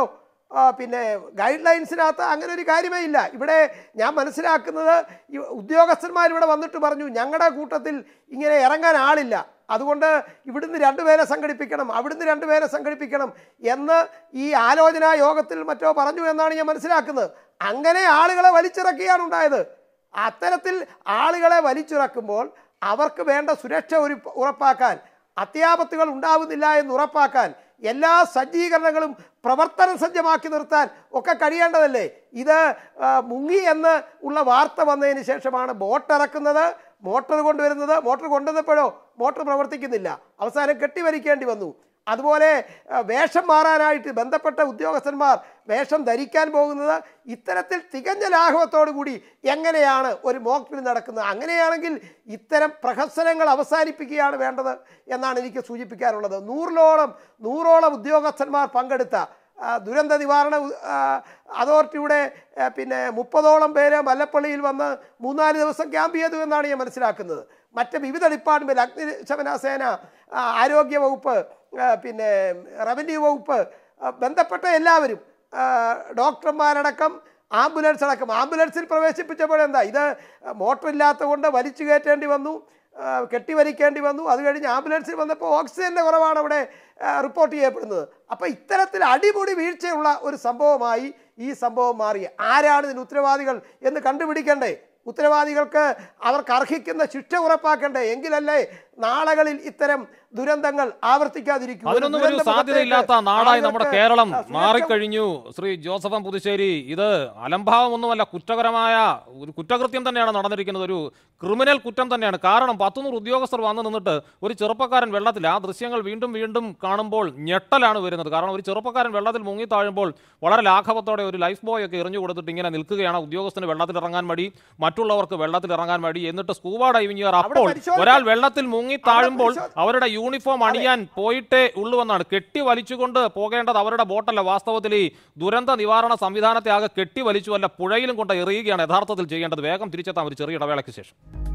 ആ, പിന്നെ ഗൈഡ് ലൈൻസിനകത്ത് അങ്ങനെ ഒരു കാര്യമേ ഇല്ല ഇവിടെ ഞാൻ മനസ്സിലാക്കുന്നത് ഈ ഉദ്യോഗസ്ഥന്മാർ ഇവിടെ വന്നിട്ട് പറഞ്ഞു ഞങ്ങളുടെ കൂട്ടത്തിൽ ഇങ്ങനെ ഇറങ്ങാൻ ആളില്ല അതുകൊണ്ട് ഇവിടുന്ന് രണ്ടുപേരെ സംഘടിപ്പിക്കണം അവിടുന്ന് രണ്ടുപേരെ സംഘടിപ്പിക്കണം എന്ന് ഈ ആലോചനാ യോഗത്തിൽ മറ്റോ പറഞ്ഞു എന്നാണ് ഞാൻ മനസ്സിലാക്കുന്നത് അങ്ങനെ ആളുകളെ വലിച്ചിറക്കുകയാണ് ഉണ്ടായത് അത്തരത്തിൽ ആളുകളെ വലിച്ചിറക്കുമ്പോൾ അവർക്ക് വേണ്ട സുരക്ഷ ഒരു ഉറപ്പാക്കാൻ അത്യാപത്തുകൾ ഉണ്ടാവുന്നില്ല എന്ന് ഉറപ്പാക്കാൻ എല്ലാ സജ്ജീകരണങ്ങളും പ്രവർത്തന സജ്ജമാക്കി നിർത്താൻ ഒക്കെ കഴിയേണ്ടതല്ലേ ഇത് ആ, മുങ്ങി എന്ന് ഉള്ള വാർത്ത വന്നതിന് ശേഷമാണ് ബോട്ട് ഇറക്കുന്നത് മോട്ടോർ കൊണ്ടുവരുന്നത് മോട്ടോർ കൊണ്ടുവന്നപ്പോഴോ മോട്ടോർ പ്രവർത്തിക്കുന്നില്ല അവസാനം കെട്ടിവലിക്കേണ്ടി വന്നു അതുപോലെ ആ, വേഷം മാറാനായിട്ട് ബന്ധപ്പെട്ട ഉദ്യോഗസ്ഥന്മാർ വേഷം ധരിക്കാൻ പോകുന്നത് ഇത്തരത്തിൽ തികഞ്ഞ ലാഘവത്തോടു കൂടി എങ്ങനെയാണ് ഒരു മോക്ക് ഡ്രിൽ നടക്കുന്നത് അങ്ങനെയാണെങ്കിൽ ഇത്തരം പ്രഹസനങ്ങൾ അവസാനിപ്പിക്കുകയാണ് വേണ്ടത് എന്നാണ് എനിക്ക് സൂചിപ്പിക്കാനുള്ളത് നൂറിലോളം നൂറോളം ഉദ്യോഗസ്ഥന്മാർ പങ്കെടുത്ത ആ, ദുരന്ത നിവാരണ ആ, അതോറിറ്റിയുടെ ആ, പിന്നെ മുപ്പതോളം പേര് മല്ലപ്പള്ളിയിൽ വന്ന് മൂന്നാല് ദിവസം ക്യാമ്പ് ചെയ്തു എന്നാണ് ഞാൻ മനസ്സിലാക്കുന്നത് മറ്റ് വിവിധ ഡിപ്പാർട്ട്മെൻറ്റ് അഗ്നിശമന സേന ആ, ആരോഗ്യ വകുപ്പ് ആ, പിന്നെ റവന്യൂ വകുപ്പ് ആ, ബന്ധപ്പെട്ട എല്ലാവരും ആ, ഡോക്ടർമാരടക്കം ആംബുലൻസ് അടക്കം ആംബുലൻസിൽ പ്രവേശിപ്പിച്ചപ്പോഴെന്താ ഇത് മോട്ടർ ഇല്ലാത്തത് കൊണ്ട് വലിച്ചു കയറ്റേണ്ടി വന്നു ആ, കെട്ടിവലിക്കേണ്ടി വന്നു അത് കഴിഞ്ഞ് ആംബുലൻസിൽ വന്നപ്പോൾ ഓക്സിജൻ്റെ കുറവാണ് അവിടെ ആ, റിപ്പോർട്ട് ചെയ്യപ്പെടുന്നത് അപ്പോൾ ഇത്തരത്തിൽ അടിമുടി വീഴ്ചയുള്ള ഒരു സംഭവമായി ഈ സംഭവം മാറി ആരാണ് ഇതിന് ഉത്തരവാദികൾ എന്ന് കണ്ടുപിടിക്കണ്ടേ ഉത്തരവാദികൾക്ക് അവർക്ക് അർഹിക്കുന്ന ശിക്ഷ ഉറപ്പാക്കണ്ടേ എങ്കിലല്ലേ നാളുകളിൽ ഇത്തരം ദുരന്തങ്ങൾ ആവർത്തിക്കാതിരിക്കും ഒരു അതിനൊന്നും ഒരു ദുരന്തമുഖത്തേക്ക് സാധ്യതയില്ലാത്ത നാടായി നമ്മുടെ ആളുകൾക്ക് കേരളം ആ, സുരക്ഷ- മാറിക്കഴിഞ്ഞു ശ്രീ ജോസഫ് എം പുതുശ്ശേരി ഇത് അലംഭാവമൊന്നുമല്ല കുറ്റകരമായ ഒരു കുറ്റകൃത്യം തന്നെയാണ് നടന്നിരിക്കുന്നത് ഒരു ക്രിമിനൽ കുറ്റം തന്നെയാണ് കാരണം പത്തുനൂറ് ഉദ്യോഗസ്ഥർ വന്നു നിന്നിട്ട് ഒരു ചെറുപ്പക്കാരൻ വെള്ളത്തിൽ ആ ദൃശ്യങ്ങൾ വീണ്ടും വീണ്ടും കാണുമ്പോൾ ഞെട്ടലാണ് വരുന്നത് കാരണം ഒരു ചെറുപ്പക്കാരൻ വെള്ളത്തിൽ മുങ്ങി താഴുമ്പോൾ വളരെ ലാഘവത്തോടെ ഒരു ലൈഫ് ബോയ് ഒക്കെ എറിഞ്ഞു കൊടുത്തിട്ട് ഇങ്ങനെ നിൽക്കുകയാണ് ഉദ്യോഗസ്ഥന് വെള്ളത്തിൽ ഇറങ്ങാൻ മടി മറ്റുള്ളവർക്ക് വെള്ളത്തിൽ ഇറങ്ങാൻ മടി എന്നിട്ട് സ്കൂബ ഡൈവിംഗ് ചെയ്യാർ അപ്പോൾ പരിശോധിച്ച- ഒരാൾ വെള്ളത്തിൽ മുങ്ങി താഴുമ്പോൾ പരിശോധ- അവരുടെ യൂണിഫോം അണിയാൻ പോയിട്ടേ ഉള്ളുവെന്നാണ് കെട്ടി വലിച്ചുകൊണ്ട് പോകേണ്ടത് അവരുടെ ബോട്ടല്ല വാസ്തവത്തിൽ ഈ ദുരന്ത നിവാരണ സംവിധാനത്തെ ആകെ കെട്ടി വലിച്ചുവല്ല പുഴയിലും കൊണ്ട് എറിയുകയാണ് യഥാർത്ഥത്തിൽ ചെയ്യേണ്ടത് വേഗം തിരിച്ചെത്താം ഒരു ചെറിയ ഇടവേളയ്ക്ക് ശേഷം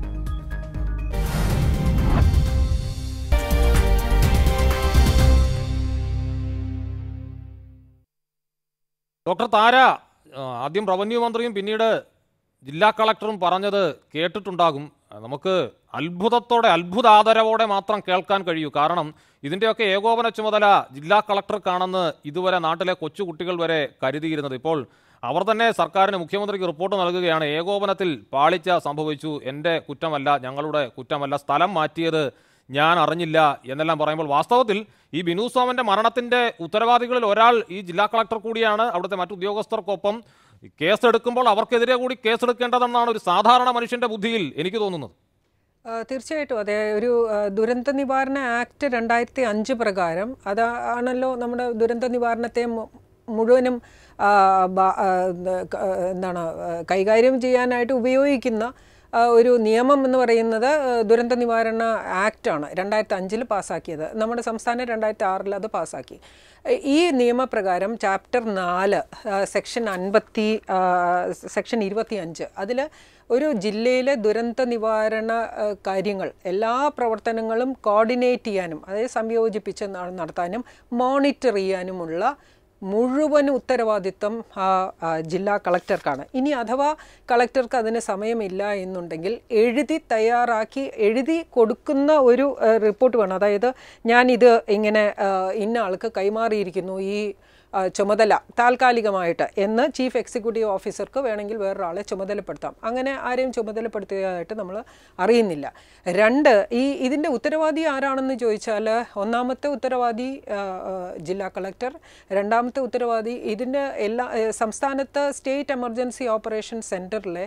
ഡോക്ടർ താര ആ, ആദ്യം റവന്യൂ മന്ത്രിയും പിന്നീട് ജില്ലാ കളക്ടറും പറഞ്ഞത് കേട്ടിട്ടുണ്ടാകും ആ, നമുക്ക് അത്ഭുതത്തോടെ അത്ഭുതാദരവോടെ മാത്രം കേൾക്കാൻ കഴിയൂ കാരണം ഇതിൻ്റെയൊക്കെ ഏകോപന ചുമതല ജില്ലാ കളക്ടർക്കാണെന്ന് ഇതുവരെ നാട്ടിലെ കൊച്ചുകുട്ടികൾ വരെ കരുതിയിരുന്നത് ഇപ്പോൾ അവർ തന്നെ സർക്കാരിന് മുഖ്യമന്ത്രിക്ക് റിപ്പോർട്ട് നൽകുകയാണ് ഏകോപനത്തിൽ പാളിച്ച സംഭവിച്ചു എൻ്റെ കുറ്റമല്ല ഞങ്ങളുടെ കുറ്റമല്ല സ്ഥലം മാറ്റിയത് ഞാൻ അറിഞ്ഞില്ല എന്നെല്ലാം പറയുമ്പോൾ വാസ്തവത്തിൽ ഈ ബിനു സോമന്റെ മരണത്തിന്റെ ഉത്തരവാദികളിൽ ഒരാൾ ഈ ജില്ലാ കളക്ടർ കൂടിയാണ് അവിടുത്തെ മറ്റു ഉദ്യോഗസ്ഥർക്കൊപ്പം കേസെടുക്കുമ്പോൾ അവർക്കെതിരെ കൂടി കേസെടുക്കേണ്ടതെന്നാണ് ഒരു സാധാരണ മനുഷ്യന്റെ ബുദ്ധിയിൽ എനിക്ക് തോന്നുന്നത് ആ, തീർച്ചയായിട്ടും അതെ ഒരു ആ, ദുരന്ത നിവാരണ ആക്ട് രണ്ടായിരത്തി അഞ്ച് പ്രകാരം അതാണല്ലോ നമ്മുടെ ദുരന്ത നിവാരണത്തെ മു- മുഴുവനും ആ, ബ- ആ, ക- എന്താണ് ആ, കൈകാര്യം ചെയ്യാനായിട്ട് ഉപയോഗിക്കുന്ന ആ, ഒരു നിയമം എന്ന് പറയുന്നത് ആ, ദുരന്ത നിവാരണ ആക്റ്റാണ് രണ്ടായിരത്തി അഞ്ചിൽ പാസ്സാക്കിയത് നമ്മുടെ സംസ്ഥാനം രണ്ടായിരത്തി ആറിൽ അത് പാസ്സാക്കി ഈ നിയമപ്രകാരം ചാപ്റ്റർ നാല് ആ, സെക്ഷൻ അൻപത്തി ആ, സെക്ഷൻ ഇരുപത്തി അഞ്ച് അതിൽ ഒരു ജില്ലയിലെ ദുരന്ത നിവാരണ ആ, കാര്യങ്ങൾ എല്ലാ പ്രവർത്തനങ്ങളും കോർഡിനേറ്റ് ചെയ്യാനും അതായത് സംയോജിപ്പിച്ച് ന- നടത്താനും മോണിറ്റർ ചെയ്യാനുമുള്ള മുഴുവൻ ഉത്തരവാദിത്വം ആ, ആ, ജില്ലാ കളക്ടർക്കാണ് ഇനി അഥവാ കളക്ടർക്ക് അതിന് സമയമില്ല എന്നുണ്ടെങ്കിൽ എഴുതി തയ്യാറാക്കി എഴുതി കൊടുക്കുന്ന ഒരു ആ, റിപ്പോർട്ട് വേണം അതായത് ഞാനിത് ഇങ്ങനെ ആ, ഇന്ന ആൾക്ക് കൈമാറിയിരിക്കുന്നു ഈ ആ, ചുമതല താൽക്കാലികമായിട്ട് എന്ന് ചീഫ് എക്സിക്യൂട്ടീവ് ഓഫീസർക്ക് വേണമെങ്കിൽ വേറൊരാളെ ചുമതലപ്പെടുത്താം അങ്ങനെ ആരെയും ചുമതലപ്പെടുത്തിയതായിട്ട് നമ്മൾ അറിയുന്നില്ല രണ്ട് ഈ ഇതിൻ്റെ ഉത്തരവാദി ആരാണെന്ന് ചോദിച്ചാൽ ഒന്നാമത്തെ ഉത്തരവാദി ആ, ആ, ജില്ലാ കളക്ടർ രണ്ടാമത്തെ ഉത്തരവാദി ഇതിൻ്റെ എല്ലാ ഏ, സംസ്ഥാനത്ത് സ്റ്റേറ്റ് എമർജൻസി ഓപ്പറേഷൻ സെൻറ്ററിലെ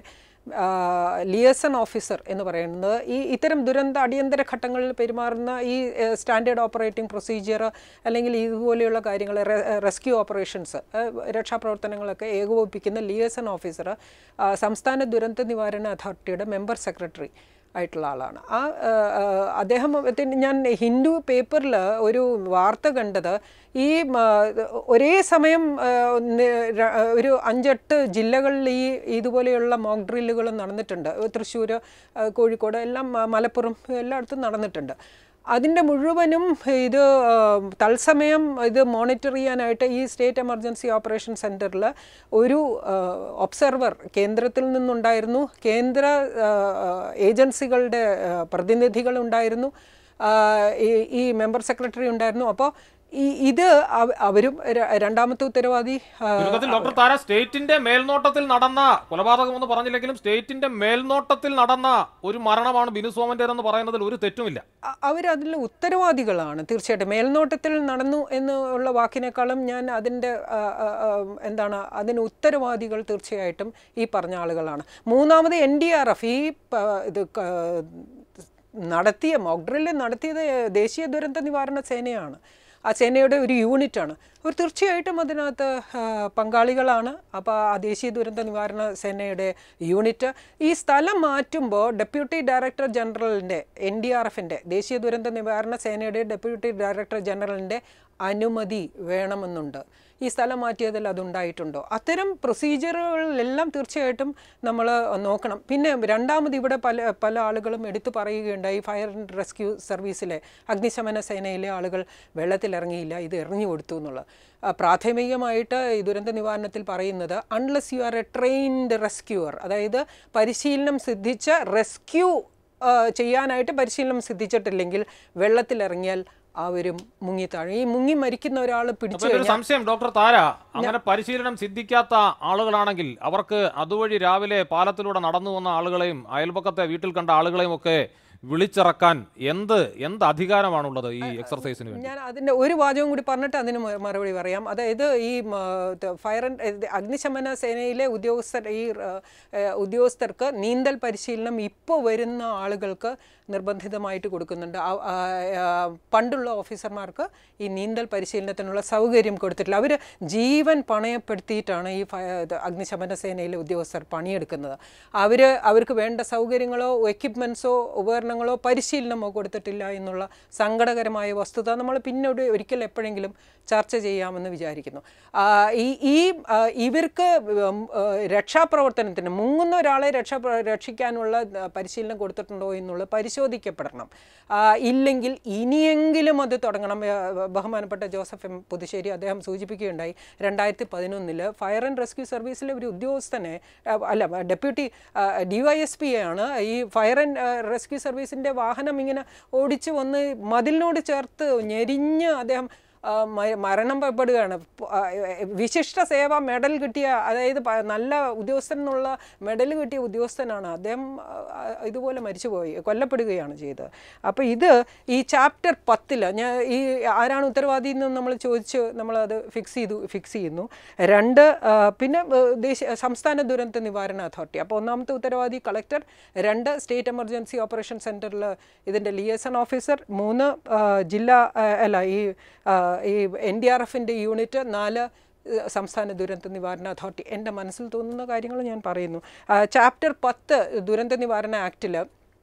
ലിയസൺ ഓഫീസർ എന്ന് പറയുന്നത് ഈ ഇത്തരം ദുരന്ത അടിയന്തര ഘട്ടങ്ങളിൽ പെരുമാറുന്ന ഈ സ്റ്റാൻഡേർഡ് ഓപ്പറേറ്റിംഗ് പ്രൊസീജിയർ അല്ലെങ്കിൽ ഇതുപോലെയുള്ള കാര്യങ്ങൾ റെസ്ക്യൂ ഓപ്പറേഷൻസ് രക്ഷാപ്രവർത്തനങ്ങളൊക്കെ ഏകോപിപ്പിക്കുന്ന ലിയസൺ ഓഫീസർ സംസ്ഥാന ദുരന്ത നിവാരണ അതോറിറ്റിയുടെ മെമ്പർ സെക്രട്ടറി ആയിട്ടുള്ള ആളാണ് ആ ആ, ആ, അദ്ദേഹം ത്തിന് ഞാൻ ഹിന്ദു പേപ്പറിൽ ഒരു വാർത്ത കണ്ടത് ഈ മ, ഒരേ സമയം ആ, നി- ര- ഒരു അഞ്ചെട്ട് ജില്ലകളിൽ ഈ ഇതുപോലെയുള്ള മോക്ക് ഡ്രില്ലുകൾ നടന്നിട്ടുണ്ട് തൃശ്ശൂർ കോഴിക്കോട് എല്ലാം മ- മലപ്പുറം എല്ലായിടത്തും നടന്നിട്ടുണ്ട് അതിൻ്റെ മുഴുവനും ഇത് ആ, തത്സമയം ഇത് മോണിറ്റർ ചെയ്യാനായിട്ട് ഈ സ്റ്റേറ്റ് എമർജൻസി ഓപ്പറേഷൻ സെൻറ്ററിൽ ഒരു ഒബ്സർവർ കേന്ദ്രത്തിൽ നിന്നുണ്ടായിരുന്നു കേന്ദ്ര ആ, ആ, ഏജൻസികളുടെ ആ, പ്രതിനിധികളുണ്ടായിരുന്നു ആ, ഈ- ഈ മെമ്പർ സെക്രട്ടറി ഉണ്ടായിരുന്നു അപ്പോൾ ഈ ഇത് അവ- അവരും ര- രണ്ടാമത്തെ ഉത്തരവാദി ആ, ചുരുക്കത്തിൽ ഡോക്ടർ താര സ്റ്റേറ്റിന്റെ മേൽനോട്ടത്തിൽ നടന്ന കൊലപാതകം എന്ന് പറഞ്ഞില്ലെങ്കിലും സ്റ്റേറ്റിന്റെ മേൽനോട്ടത്തിൽ നടന്ന ഒരു മരണമാണ് ബിനു സോമന്റേതെന്ന് പറയുന്നതിൽ ഒരു തെറ്റുമില്ല അ- അവരതിൽ ഉത്തരവാദികളാണ് തീർച്ചയായിട്ടും മേൽനോട്ടത്തിൽ നടന്നു എന്നുള്ള വാക്കിനേക്കാളും ഞാൻ അതിൻ്റെ ആ, ആ, ആ, എന്താണ് അതിന് ഉത്തരവാദികൾ തീർച്ചയായിട്ടും ഈ പറഞ്ഞ ആളുകളാണ് മൂന്നാമത് എൻ ഡി ആർ എഫ് ഈ പ- ഇത് ക- നടത്തിയ മോക്ക് ഡ്രില്ല് നടത്തിയത് ദേശീയ ദുരന്ത നിവാരണ സേനയാണ് ആ സേനയുടെ ഒരു യൂണിറ്റാണ് അവർ തീർച്ചയായിട്ടും അതിനകത്ത് ആ, പങ്കാളികളാണ് അപ്പോൾ ആ ദേശീയ ദുരന്ത നിവാരണ സേനയുടെ യൂണിറ്റ് ഈ സ്ഥലം മാറ്റുമ്പോൾ ഡെപ്യൂട്ടി ഡയറക്ടർ ജനറലിൻ്റെ എൻ ഡി ആർ എഫിൻ്റെ ദേശീയ ദുരന്ത നിവാരണ സേനയുടെ ഡെപ്യൂട്ടി ഡയറക്ടർ ജനറലിൻ്റെ അനുമതി വേണമെന്നുണ്ട് ഈ സ്ഥലം മാറ്റിയതിൽ അതുണ്ടായിട്ടുണ്ടോ അത്തരം പ്രൊസീജിയറുകളിലെല്ലാം തീർച്ചയായിട്ടും നമ്മൾ നോക്കണം പിന്നെ രണ്ടാമത് ഇവിടെ പല പല ആളുകളും എടുത്തു പറയുകയുണ്ടായി ഫയർ ആൻഡ് റെസ്ക്യൂ സർവീസിലെ അഗ്നിശമന സേനയിലെ ആളുകൾ വെള്ളത്തിലിറങ്ങിയില്ല ഇത് എറിഞ്ഞു കൊടുത്തു എന്നുള്ളത് ആ, പ്രാഥമികമായിട്ട് ഈ ദുരന്ത നിവാരണത്തിൽ പറയുന്നത് unless you are a trained rescuer അതായത് പരിശീലനം സിദ്ധിച്ച റെസ്ക്യൂ ചെയ്യാനായിട്ട് പരിശീലനം സിദ്ധിച്ചിട്ടില്ലെങ്കിൽ വെള്ളത്തിലിറങ്ങിയാൽ അവരും മുങ്ങിത്താഴും ഈ മുങ്ങി മരിക്കുന്ന ഒരാൾ പിടിച്ചു അപ്പൊ ഒരു സംശയം ഡോക്ടർ താര അങ്ങനെ പരിശീലനം സിദ്ധിക്കാത്ത ആളുകളാണെങ്കിൽ അവർക്ക് അതുവഴി രാവിലെ പാലത്തിലൂടെ നടന്നു വന്ന ആളുകളെയും അയൽപക്കത്തെ വീട്ടിൽ കണ്ട ആളുകളെയും ഒക്കെ വിളിച്ചിറക്കാൻ എന്ത് എന്ത് അധികാരമാണുള്ളത് ഈ എക്സർസൈസിന് വേണ്ടി ഞാൻ അതിൻ്റെ ഒരു വാചകം കൂടി പറഞ്ഞിട്ട് അതിന് മ- മറുപടി പറയാം അതായത് ഈ മ, ത- ഫയർ ആൻഡ് ഇത് അഗ്നിശമന സേനയിലെ ഉദ്യോഗസ്ഥർ ഈ ആ, ഏ, ഉദ്യോഗസ്ഥർക്ക് നീന്തൽ പരിശീലനം ഇപ്പോൾ വരുന്ന ആളുകൾക്ക് നിർബന്ധിതമായിട്ട് കൊടുക്കുന്നുണ്ട് ആ- ആ, ആ, പണ്ടുള്ള ഓഫീസർമാർക്ക് ഈ നീന്തൽ പരിശീലനത്തിനുള്ള സൗകര്യം കൊടുത്തിട്ടില്ല അവർ ജീവൻ പണയപ്പെടുത്തിയിട്ടാണ് ഈ ഫയ ഇത് അഗ്നിശമന സേനയിലെ ഉദ്യോഗസ്ഥർ പണിയെടുക്കുന്നത് അവർ അവർക്ക് വേണ്ട സൗകര്യങ്ങളോ എക്യുപ്മെൻസോ ഉപകരണങ്ങളോ പരിശീലനമോ കൊടുത്തിട്ടില്ല എന്നുള്ള സങ്കടകരമായ വസ്തുത നമ്മൾ പിന്നീട് ഒരിക്കൽ എപ്പോഴെങ്കിലും ചർച്ച ചെയ്യാമെന്ന് വിചാരിക്കുന്നു ആ, ഈ ഈ ആ, ഇവർക്ക് ഉം, ആ, രക്ഷാപ്രവർത്തനത്തിന് മുങ്ങുന്ന ഒരാളെ രക്ഷാ രക്ഷിക്കാനുള്ള ആ, പരിശീലനം കൊടുത്തിട്ടുണ്ടോ എന്നുള്ളത് പരിശോധിക്കപ്പെടണം ആ, ഇല്ലെങ്കിൽ ഇനിയെങ്കിലും അത് തുടങ്ങണം ആ, ബഹുമാനപ്പെട്ട ജോസഫ് എം പുതുശ്ശേരി അദ്ദേഹം സൂചിപ്പിക്കുകയുണ്ടായി രണ്ടായിരത്തി പതിനൊന്നില് ഫയർ ആൻഡ് റെസ്ക്യൂ സർവീസിലെ ഒരു ഉദ്യോഗസ്ഥനെ ആ, അല്ല deputy D Y S P ആണ് ഈ ഫയർ ആൻഡ് റെസ്ക്യൂ സർവീസിൻ്റെ വാഹനം ഇങ്ങനെ ഓടിച്ചു വന്ന് മതിലിനോട് ചേർത്ത് ഞെരിഞ്ഞ് അദ്ദേഹം ആ, മ- മരണപ്പെടുകയാണ് പ- ആ, വിശിഷ്ട സേവ മെഡൽ കിട്ടിയ അതായത് പ- നല്ല ഉദ്യോഗസ്ഥൻ എന്നുള്ള മെഡൽ കിട്ടിയ ഉദ്യോഗസ്ഥനാണ് അദ്ദേഹം ആ, ഇതുപോലെ മരിച്ചുപോയി കൊല്ലപ്പെടുകയാണ് ചെയ്തത് അപ്പോൾ ഇത് ഈ ചാപ്റ്റർ പത്തിൽ ഞാൻ ഈ ആരാണ് ഉത്തരവാദി എന്ന് നമ്മൾ ചോദിച്ച് നമ്മളത് ഫിക്സ് ചെയ്തു ഫിക്സ് ചെയ്യുന്നു രണ്ട് ആ, പിന്നെ ആ, ദേശീയ സംസ്ഥാന ദുരന്ത നിവാരണ അതോറിറ്റി അപ്പോൾ ഒന്നാമത്തെ ഉത്തരവാദി കളക്ടർ രണ്ട് സ്റ്റേറ്റ് എമർജൻസി ഓപ്പറേഷൻ സെൻറ്ററിൽ ഇതിൻ്റെ ലിയേസൺ ഓഫീസർ മൂന്ന് ആ, ജില്ലാ ആ, അല്ല ഈ ആ, ഈ എൻ ഡി ആർ എഫിൻ്റെ യൂണിറ്റ് നാല് ഏഹ്, സംസ്ഥാന ദുരന്ത നിവാരണ അതോറിറ്റി എൻ്റെ മനസ്സിൽ തോന്നുന്ന കാര്യങ്ങൾ ഞാൻ പറയുന്നു ആ, ചാപ്റ്റർ പത്ത് ദുരന്ത നിവാരണ ആക്റ്റിൽ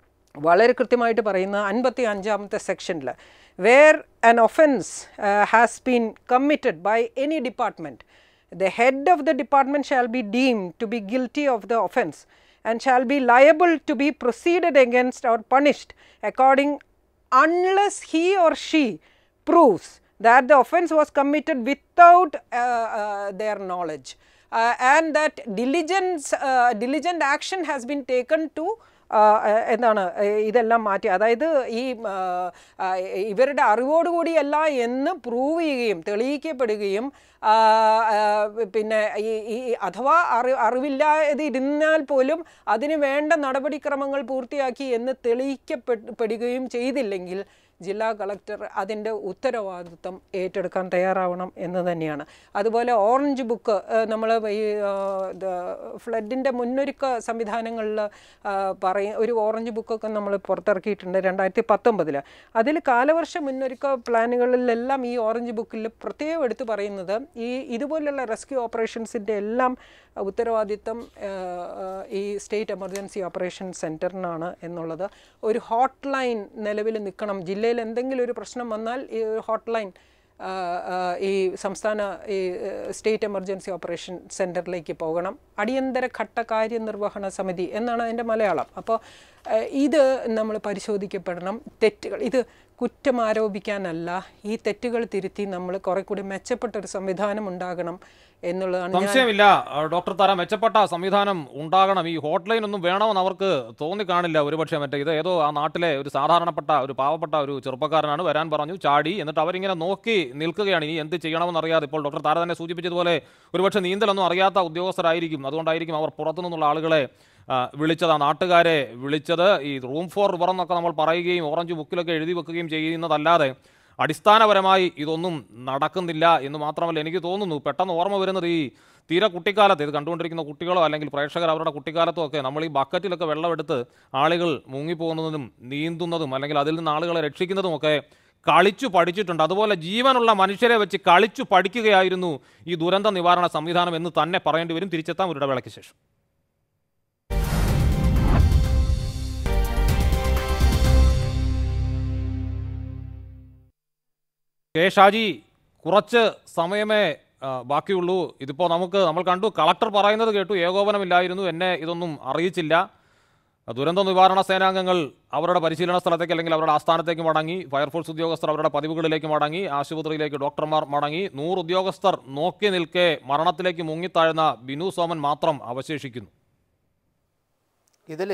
വളരെ കൃത്യമായിട്ട് പറയുന്ന അൻപത്തി അഞ്ചാമത്തെ സെക്ഷനിൽ where an offence has been committed by any department the head of the department shall be deemed to be guilty of the offense and shall be liable to be proceeded against or punished according unless he or she proves that the offense was committed without uh, uh, their knowledge uh, and that diligence uh, diligent action has been taken to ആ, എ- എന്താണ് എ, ഇതെല്ലാം മാറ്റി അതായത് ഈ ആ, ആ, ഇവരുടെ അറിവോടുകൂടിയല്ല എന്ന് പ്രൂവ് ചെയ്യുകയും തെളിയിക്കപ്പെടുകയും ആ, ആ, പിന്നെ ഈ ഈ അഥവാ അറി അറിവില്ലാതെ ഇരുന്നാൽ പോലും അതിന് വേണ്ട നടപടിക്രമങ്ങൾ പൂർത്തിയാക്കി എന്ന് തെളിയിക്കപ്പെടുകയും ചെയ്തില്ലെങ്കിൽ ജില്ലാ കളക്ടർ അതിൻ്റെ ഉത്തരവാദിത്വം ഏറ്റെടുക്കാൻ തയ്യാറാവണം എന്ന് തന്നെയാണ് അതുപോലെ ഓറഞ്ച് ബുക്ക് നമ്മൾ ഈ ഫ്ലഡിൻ്റെ മുന്നൊരുക്ക സംവിധാനങ്ങളിൽ പറയും ഒരു ഓറഞ്ച് ബുക്കൊക്കെ നമ്മൾ പുറത്തിറക്കിയിട്ടുണ്ട് രണ്ടായിരത്തി പത്തൊമ്പതിൽ അതിൽ കാലവർഷ മുന്നൊരുക്ക പ്ലാനുകളിലെല്ലാം ഈ ഓറഞ്ച് ബുക്കിൽ പ്രത്യേകം എടുത്തു പറയുന്നത് ഈ ഇതുപോലുള്ള റെസ്ക്യൂ ഓപ്പറേഷൻസിൻ്റെ എല്ലാം ഉത്തരവാദിത്തം ആ, ആ, ഈ സ്റ്റേറ്റ് എമർജൻസി ഓപ്പറേഷൻ സെൻറ്ററിനാണ് എന്നുള്ളത് ഒരു ഹോട്ട് ലൈൻ നിലവിൽ നിൽക്കണം ജില്ലയിൽ എന്തെങ്കിലും ഒരു പ്രശ്നം വന്നാൽ ഈ ഒരു ഹോട്ട് ലൈൻ ആ, ആ, ഈ സംസ്ഥാന ഈ സ്റ്റേറ്റ് എമർജൻസി ഓപ്പറേഷൻ സെൻറ്ററിലേക്ക് പോകണം അടിയന്തര ഘട്ട കാര്യനിർവഹണ സമിതി എന്നാണ് അതിൻ്റെ മലയാളം അപ്പോൾ ഇത് നമ്മൾ പരിശോധിക്കപ്പെടണം തെറ്റുകൾ ഇത് കുറ്റം ആരോപിക്കാനല്ല ഈ തെറ്റുകൾ തിരുത്തി നമ്മൾ കുറെ കൂടി മെച്ചപ്പെട്ട ഒരു സംവിധാനം ഉണ്ടാകണം എന്നുള്ളതാണ് ഞാൻ സംശയമില്ല ആ, ഡോക്ടർ താര മെച്ചപ്പെട്ട സംവിധാനം ഉണ്ടാകണം ഈ ഹോട്ട് ലൈൻ ഒന്നും വേണമെന്ന് അവർക്ക് തോന്നിക്കാണില്ല ഒരുപക്ഷെ മറ്റേ ഇത് ഏതോ ആ നാട്ടിലെ ഒരു സാധാരണപ്പെട്ട ഒരു പാവപ്പെട്ട ഒരു ചെറുപ്പക്കാരനാണ് വരാൻ പറഞ്ഞു ചാടി എന്നിട്ട് അവരിങ്ങനെ നോക്കി നിൽക്കുകയാണ് ഇനി എന്ത് ചെയ്യണമെന്ന് അറിയാതെ ഇപ്പോൾ ഡോക്ടർ താര തന്നെ സൂചിപ്പിച്ചതുപോലെ ഒരുപക്ഷെ നീന്തലൊന്നും അറിയാത്ത ഉദ്യോഗസ്ഥരായിരിക്കും അതുകൊണ്ടായിരിക്കും അവർ പുറത്തു നിന്നുള്ള ആളുകളെ ആ, വിളിച്ചത് ആ നാട്ടുകാരെ വിളിച്ചത് ഈ റൂം ഫോർ റിവർ എന്നൊക്കെ നമ്മൾ പറയുകയും ഓറഞ്ച് ബുക്കിലൊക്കെ എഴുതി വെക്കുകയും ചെയ്യുന്നതല്ലാതെ അടിസ്ഥാനപരമായി ഇതൊന്നും നടക്കുന്നില്ല എന്ന് മാത്രമല്ല എനിക്ക് തോന്നുന്നു പെട്ടെന്ന് ഓർമ്മ വരുന്നത് ഈ തീരെ കുട്ടിക്കാലത്ത് ഇത് കണ്ടുകൊണ്ടിരിക്കുന്ന കുട്ടികളോ അല്ലെങ്കിൽ പ്രേക്ഷകർ അവരുടെ കുട്ടിക്കാലത്തോ ഒക്കെ നമ്മൾ ഈ ബക്കറ്റിലൊക്കെ വെള്ളമെടുത്ത് ആളുകൾ മുങ്ങിപ്പോകുന്നതും നീന്തുന്നതും അല്ലെങ്കിൽ അതിൽ നിന്ന് ആളുകളെ രക്ഷിക്കുന്നതും ഒക്കെ കളിച്ചു പഠിച്ചിട്ടുണ്ട് അതുപോലെ ജീവനുള്ള മനുഷ്യരെ വെച്ച് കളിച്ചു പഠിക്കുകയായിരുന്നു ഈ ദുരന്ത നിവാരണ സംവിധാനം എന്ന് തന്നെ പറയേണ്ടി വരും തിരിച്ചെത്താം ഒരു ഇടവേളയ്ക്ക് ശേഷം കെ ഷാജി കുറച്ച് സമയമേ ആ, ബാക്കിയുള്ളൂ ഇതിപ്പോൾ നമുക്ക് നമ്മൾ കണ്ടു കളക്ടർ പറയുന്നത് കേട്ടു ഏകോപനമില്ലായിരുന്നു എന്നെ ഇതൊന്നും അറിയിച്ചില്ല ദുരന്ത നിവാരണ സേനാംഗങ്ങൾ അവരുടെ പരിശീലന സ്ഥലത്തേക്ക് അല്ലെങ്കിൽ അവരുടെ ആസ്ഥാനത്തേക്ക് മടങ്ങി ഫയർഫോഴ്സ് ഉദ്യോഗസ്ഥർ അവരുടെ പതിവുകളിലേക്ക് മടങ്ങി ആശുപത്രിയിലേക്ക് ഡോക്ടർമാർ മടങ്ങി നൂറ് ഉദ്യോഗസ്ഥർ നോക്കി നിൽക്കെ മരണത്തിലേക്ക് മുങ്ങിത്താഴ്ന്ന ബിനു സോമൻ മാത്രം അവശേഷിക്കുന്നു ഇതിൽ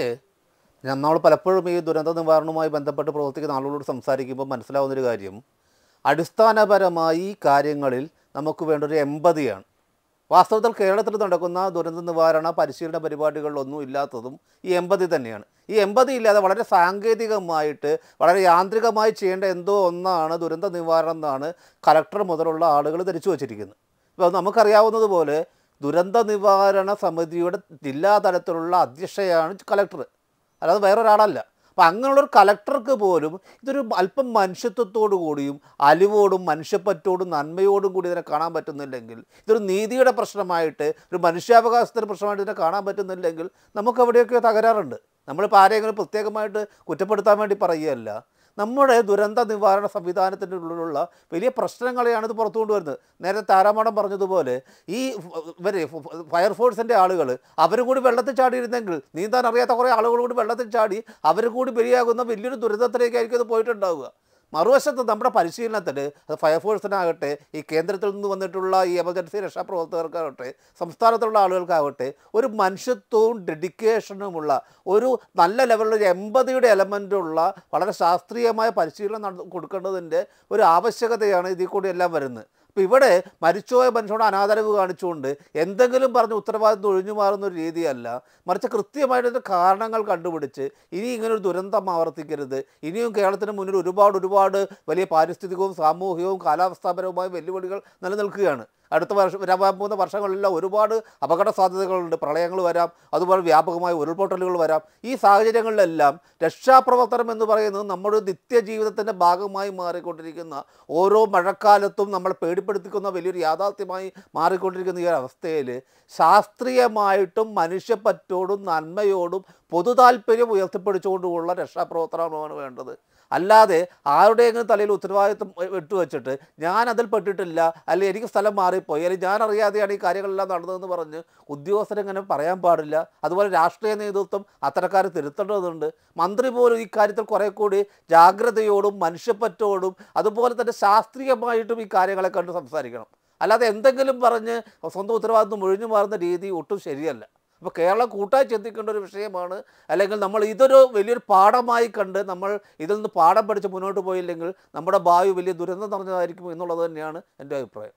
നമ്മൾ പലപ്പോഴും ഈ ദുരന്ത നിവാരണവുമായി ബന്ധപ്പെട്ട് പ്രവർത്തിക്കുന്ന ആളുകളോട് സംസാരിക്കുമ്പോൾ മനസ്സിലാവുന്നൊരു കാര്യം അടിസ്ഥാനപരമായി ഈ കാര്യങ്ങളിൽ നമുക്ക് വേണ്ട ഒരു എമ്പതിയാണ് വാസ്തവത്തിൽ കേരളത്തിൽ നടക്കുന്ന ദുരന്ത നിവാരണ പരിശീലന പരിപാടികളിലൊന്നും ഇല്ലാത്തതും ഈ എമ്പതി തന്നെയാണ് ഈ എമ്പതി ഇല്ലാതെ വളരെ സാങ്കേതികമായിട്ട് വളരെ യാന്ത്രികമായി ചെയ്യേണ്ട എന്തോ ഒന്നാണ് ദുരന്ത നിവാരണം എന്നാണ് കലക്ടർ മുതലുള്ള ആളുകൾ ധരിച്ചു വച്ചിരിക്കുന്നത് ഇപ്പോൾ നമുക്കറിയാവുന്നതുപോലെ ദുരന്ത നിവാരണ സമിതിയുടെ ജില്ലാ തലത്തിലുള്ള അധ്യക്ഷയാണ് കലക്ടർ അല്ലാതെ വേറൊരാളല്ല അപ്പം അങ്ങനെയുള്ളൊരു കലക്ടർക്ക് പോലും ഇതൊരു അല്പം മനുഷ്യത്വത്തോടു കൂടിയും അലിവോടും മനുഷ്യപ്പറ്റോടും നന്മയോടും കൂടി ഇതിനെ കാണാൻ പറ്റുന്നില്ലെങ്കിൽ ഇതൊരു നീതിയുടെ പ്രശ്നമായിട്ട് ഒരു മനുഷ്യാവകാശത്തിൻ്റെ പ്രശ്നമായിട്ട് ഇതിനെ കാണാൻ പറ്റുന്നില്ലെങ്കിൽ നമുക്ക് എവിടെയൊക്കെ തകരാറുണ്ട് നമ്മളിപ്പോൾ ആരെങ്കിലും പ്രത്യേകമായിട്ട് കുറ്റപ്പെടുത്താൻ വേണ്ടി പറയുകയല്ല നമ്മുടെ ദുരന്ത നിവാരണ സംവിധാനത്തിൻ്റെ ഉള്ളിലുള്ള വലിയ പ്രശ്നങ്ങളെയാണ് ഇത് പുറത്തു കൊണ്ടുവരുന്നത് നേരത്തെ താരാമണം പറഞ്ഞതുപോലെ ഈ ഇവരെ ഫയർഫോഴ്സിൻ്റെ ആളുകൾ അവർ കൂടി വെള്ളത്തിൽ ചാടിയിരുന്നെങ്കിൽ നീന്താൻ അറിയാത്ത കുറേ ആളുകൾ കൂടി വെള്ളത്തിൽ ചാടി അവർ കൂടി ബലിയാകുന്ന വലിയൊരു ദുരന്തത്തിലേക്കായിരിക്കും ഇത് പോയിട്ടുണ്ടാവുക മറുവശത്ത് നമ്മുടെ പരിശീലനത്തിൽ അത് ഫയർഫോഴ്സിനാകട്ടെ ഈ കേന്ദ്രത്തിൽ നിന്ന് വന്നിട്ടുള്ള ഈ എമർജൻസി രക്ഷാപ്രവർത്തകർക്കാകട്ടെ സംസ്ഥാനത്തുള്ള ആളുകൾക്കാകട്ടെ ഒരു മനുഷ്യത്വവും ഡെഡിക്കേഷനുമുള്ള ഒരു നല്ല ലെവലിലൊരു എൺപതിയുടെ എലമെൻ്റുള്ള വളരെ ശാസ്ത്രീയമായ പരിശീലനം നട കൊടുക്കേണ്ടതിൻ്റെ ഒരു ആവശ്യകതയാണ് ഇതിൽ കൂടി എല്ലാം വരുന്നത് അപ്പോൾ ഇവിടെ മരിച്ചുപോയ മനുഷ്യനോട് അനാദരവ് കാണിച്ചുകൊണ്ട് എന്തെങ്കിലും പറഞ്ഞ് ഉത്തരവാദിത്വം ഒഴിഞ്ഞു മാറുന്ന ഒരു രീതിയല്ല മറിച്ച് കൃത്യമായിട്ട് ഇതിൻ്റെ കാരണങ്ങൾ കണ്ടുപിടിച്ച് ഇനി ഇങ്ങനെ ഒരു ദുരന്തം ആവർത്തിക്കരുത് ഇനിയും കേരളത്തിന് മുന്നിൽ ഒരുപാട് ഒരുപാട് വലിയ പാരിസ്ഥിതികവും സാമൂഹികവും കാലാവസ്ഥാപരവുമായ വെല്ലുവിളികൾ നിലനിൽക്കുകയാണ് അടുത്ത വർഷം വരാൻ പോകുന്ന വർഷങ്ങളിലെല്ലാം ഒരുപാട് അപകട സാധ്യതകളുണ്ട് പ്രളയങ്ങൾ വരാം അതുപോലെ വ്യാപകമായ ഉരുൾപൊട്ടലുകൾ വരാം ഈ സാഹചര്യങ്ങളിലെല്ലാം രക്ഷാപ്രവർത്തനം എന്ന് പറയുന്നത് നമ്മുടെ നിത്യജീവിതത്തിൻ്റെ ഭാഗമായി മാറിക്കൊണ്ടിരിക്കുന്ന ഓരോ മഴക്കാലത്തും നമ്മൾ പേടിപ്പെടുത്തിക്കുന്ന വലിയൊരു യാഥാർത്ഥ്യമായി മാറിക്കൊണ്ടിരിക്കുന്ന ഈ ഒരു അവസ്ഥയിൽ ശാസ്ത്രീയമായിട്ടും മനുഷ്യപ്പറ്റോടും നന്മയോടും പൊതുതാൽപര്യം ഉയർത്തിപ്പിടിച്ചുകൊണ്ടുമുള്ള രക്ഷാപ്രവർത്തനമാണ് വേണ്ടത് അല്ലാതെ ആരുടെയെങ്കിലും തലയിൽ ഉത്തരവാദിത്വം ഇട്ടുവെച്ചിട്ട് ഞാൻ അതിൽ പെട്ടിട്ടില്ല അല്ലെങ്കിൽ എനിക്ക് സ്ഥലം മാറിപ്പോയി അല്ലെങ്കിൽ ഞാൻ അറിയാതെയാണ് ഈ കാര്യങ്ങളെല്ലാം നടന്നതെന്ന് പറഞ്ഞ് ഉദ്യോഗസ്ഥരങ്ങനെ പറയാൻ പാടില്ല അതുപോലെ രാഷ്ട്രീയ നേതൃത്വം അത്തരക്കാരെ തിരുത്തേണ്ടതുണ്ട് മന്ത്രി പോലും ഇക്കാര്യത്തിൽ കുറേ കൂടി ജാഗ്രതയോടും മനുഷ്യപ്പറ്റോടും അതുപോലെ തന്നെ ശാസ്ത്രീയമായിട്ടും ഈ കാര്യങ്ങളെ കണ്ട് സംസാരിക്കണം അല്ലാതെ എന്തെങ്കിലും പറഞ്ഞ് സ്വന്തം ഉത്തരവാദിത്വം ഒഴിഞ്ഞു മാറുന്ന രീതി ഒട്ടും ശരിയല്ല അപ്പോൾ കേരളം കൂട്ടായി ചിന്തിക്കേണ്ട ഒരു വിഷയമാണ് അല്ലെങ്കിൽ നമ്മൾ ഇതൊരു വലിയൊരു പാഠമായി കണ്ട് നമ്മൾ ഇതിൽ നിന്ന് പാഠം പഠിച്ച് മുന്നോട്ട് പോയില്ലെങ്കിൽ നമ്മുടെ ഭാവി വലിയ ദുരന്തം നിറഞ്ഞതായിരിക്കും എന്നുള്ളത് തന്നെയാണ് എൻ്റെ അഭിപ്രായം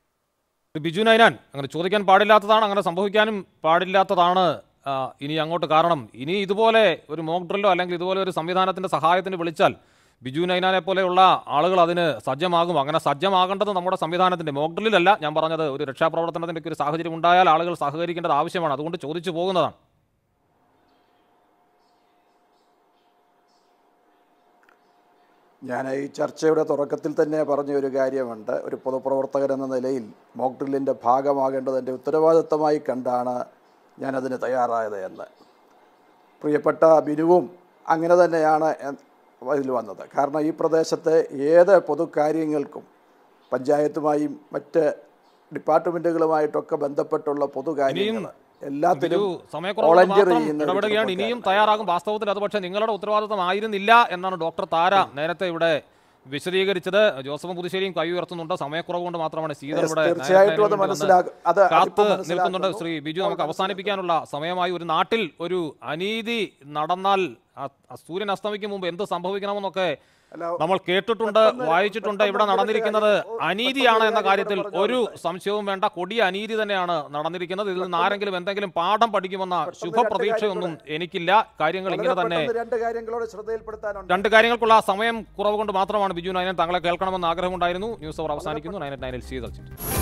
ബിജു നൈനാൻ അങ്ങനെ ചോദിക്കാൻ പാടില്ലാത്തതാണ് അങ്ങനെ സംഭവിക്കാനും പാടില്ലാത്തതാണ് ആ, ഇനി അങ്ങോട്ട് കാരണം ഇനി ഇതുപോലെ ഒരു മോക്ക് ഡ്രില്ലോ അല്ലെങ്കിൽ ഇതുപോലെ ഒരു സംവിധാനത്തിന്റെ സഹായത്തിന് വിളിച്ചാൽ ബിജു നൈനാനെ പോലെയുള്ള ആളുകൾ അതിന് സജ്ജമാകും അങ്ങനെ സജ്ജമാകേണ്ടത് നമ്മുടെ സംവിധാനത്തിന്റെ മോക്ക് ഡ്രില്ലല്ല ഞാൻ പറഞ്ഞത് ഒരു രക്ഷാപ്രവർത്തനത്തിന്റെ ഒക്കെ ഒരു സാഹചര്യം ഉണ്ടായാൽ ആളുകൾ സഹകരിക്കേണ്ടത് ആവശ്യമാണ് അതുകൊണ്ട് ചോദിച്ചു പോകുന്നതാണ് ഞാൻ ഈ ചർച്ചയുടെ തുടക്കത്തിൽ തന്നെ പറഞ്ഞ ഒരു കാര്യമുണ്ട് ഒരു പൊതുപ്രവർത്തകൻ എന്ന നിലയിൽ മോക്ക് ഡ്രില്ലിൻ്റെ ഭാഗമാകേണ്ടത് എൻ്റെ ഉത്തരവാദിത്തമായി കണ്ടാണ് ഞാനതിന് തയ്യാറായത് എന്ന് പ്രിയപ്പെട്ട ബിനുവും അങ്ങനെ തന്നെയാണ് എ- ഇതിൽ വന്നത് കാരണം ഈ പ്രദേശത്തെ ഏത് പൊതുകാര്യങ്ങൾക്കും പഞ്ചായത്തുമായും മറ്റ് ഡിപ്പാർട്ട്മെൻറ്റുകളുമായിട്ടൊക്കെ ബന്ധപ്പെട്ടുള്ള പൊതുകാര്യങ്ങൾ ഇനിയും എല്ലാത്തിലും ഒരു സമയക്കുറവ് volunteer മാത്രം ചെയ്യുന്ന ഒരു ഇടപെടുകയാണ് ഇനിയും ചെറുപ്പക്കാരനാണ്. തയ്യാറാകും വാസ്തവത്തിൽ അത് പക്ഷേ നിങ്ങളുടെ ഉത്തരവാദിത്തം ആയിരുന്നില്ല എന്നാണ് ഡോക്ടർ താര നേരത്തെ ഇവിടെ വിശദീകരിച്ചത് ജോസഫ് പുതുശ്ശേരിയും കൈ ഉയർത്തുന്നുണ്ട് സമയക്കുറവ് കൊണ്ട് മാത്രമാണ് ശീതൾ Yes, ഇവിടെ തീർച്ചയായിട്ടും അത് നയനത്തിന് വേണ്ടി വന്ന് മനസ്സിലാക്കും. അത് അതിപ്പോൾ കാത്ത് മനസ്സിലാക്കുന്നു. നിൽക്കുന്നുണ്ട് ശ്രീ ബിജു നമുക്ക് അവസാനിപ്പിക്കാനുള്ള സമയമായി ഒരു നാട്ടിൽ ഒരു അനീതി നടന്നാൽ ആ- ആ സൂര്യൻ അസ്തമിക്കും മുമ്പ് എന്ത് സംഭവിക്കണമെന്നൊക്കെ അല്ല, നമ്മൾ കേട്ടിട്ടുണ്ട് പെട്ടെന്ന് വായിച്ചിട്ടുണ്ട് പെട്ടെന്ന് ഇവിടെ ഒരു നടന്നിരിക്കുന്നത് കാര്യം- ഓ, അനീതിയാണ് പെട്ടെന്ന് എന്ന ഒരു കാര്യത്തിൽ കാര്യം ഒരു പറഞ്ഞോളൂ. സംശയവും വേണ്ട കൊടിയ അനീതി തന്നെയാണ് നടന്നിരിക്കുന്നത് ഇതിൽ നിന്ന് ആരെങ്കിലും എന്തെങ്കിലും പാഠം പഠിക്കുമെന്ന പെട്ടെന്ന് ശുഭപ്രതീക്ഷയൊന്നും രണ്ട് എനിക്കില്ല കാര്യങ്ങൾ വളരെ ഇങ്ങനെ തന്നെ പെട്ടെന്ന് രണ്ട് കാര്യങ്ങളോട് ശ്രദ്ധയിൽപ്പെടുത്താനുണ്ട് രണ്ട് കാര്യങ്ങൾക്കുള്ള സമയം കുറവ് കൊണ്ട് മാത്രമാണ് ബിജു നയനൻ താങ്കളെ കേൾക്കണമെന്ന് ആഗ്രഹമുണ്ടായിരുന്നു ന്യൂസ് അവർ അവസാനിക്കുന്നു നയൻ നയനിൽ സീതൽ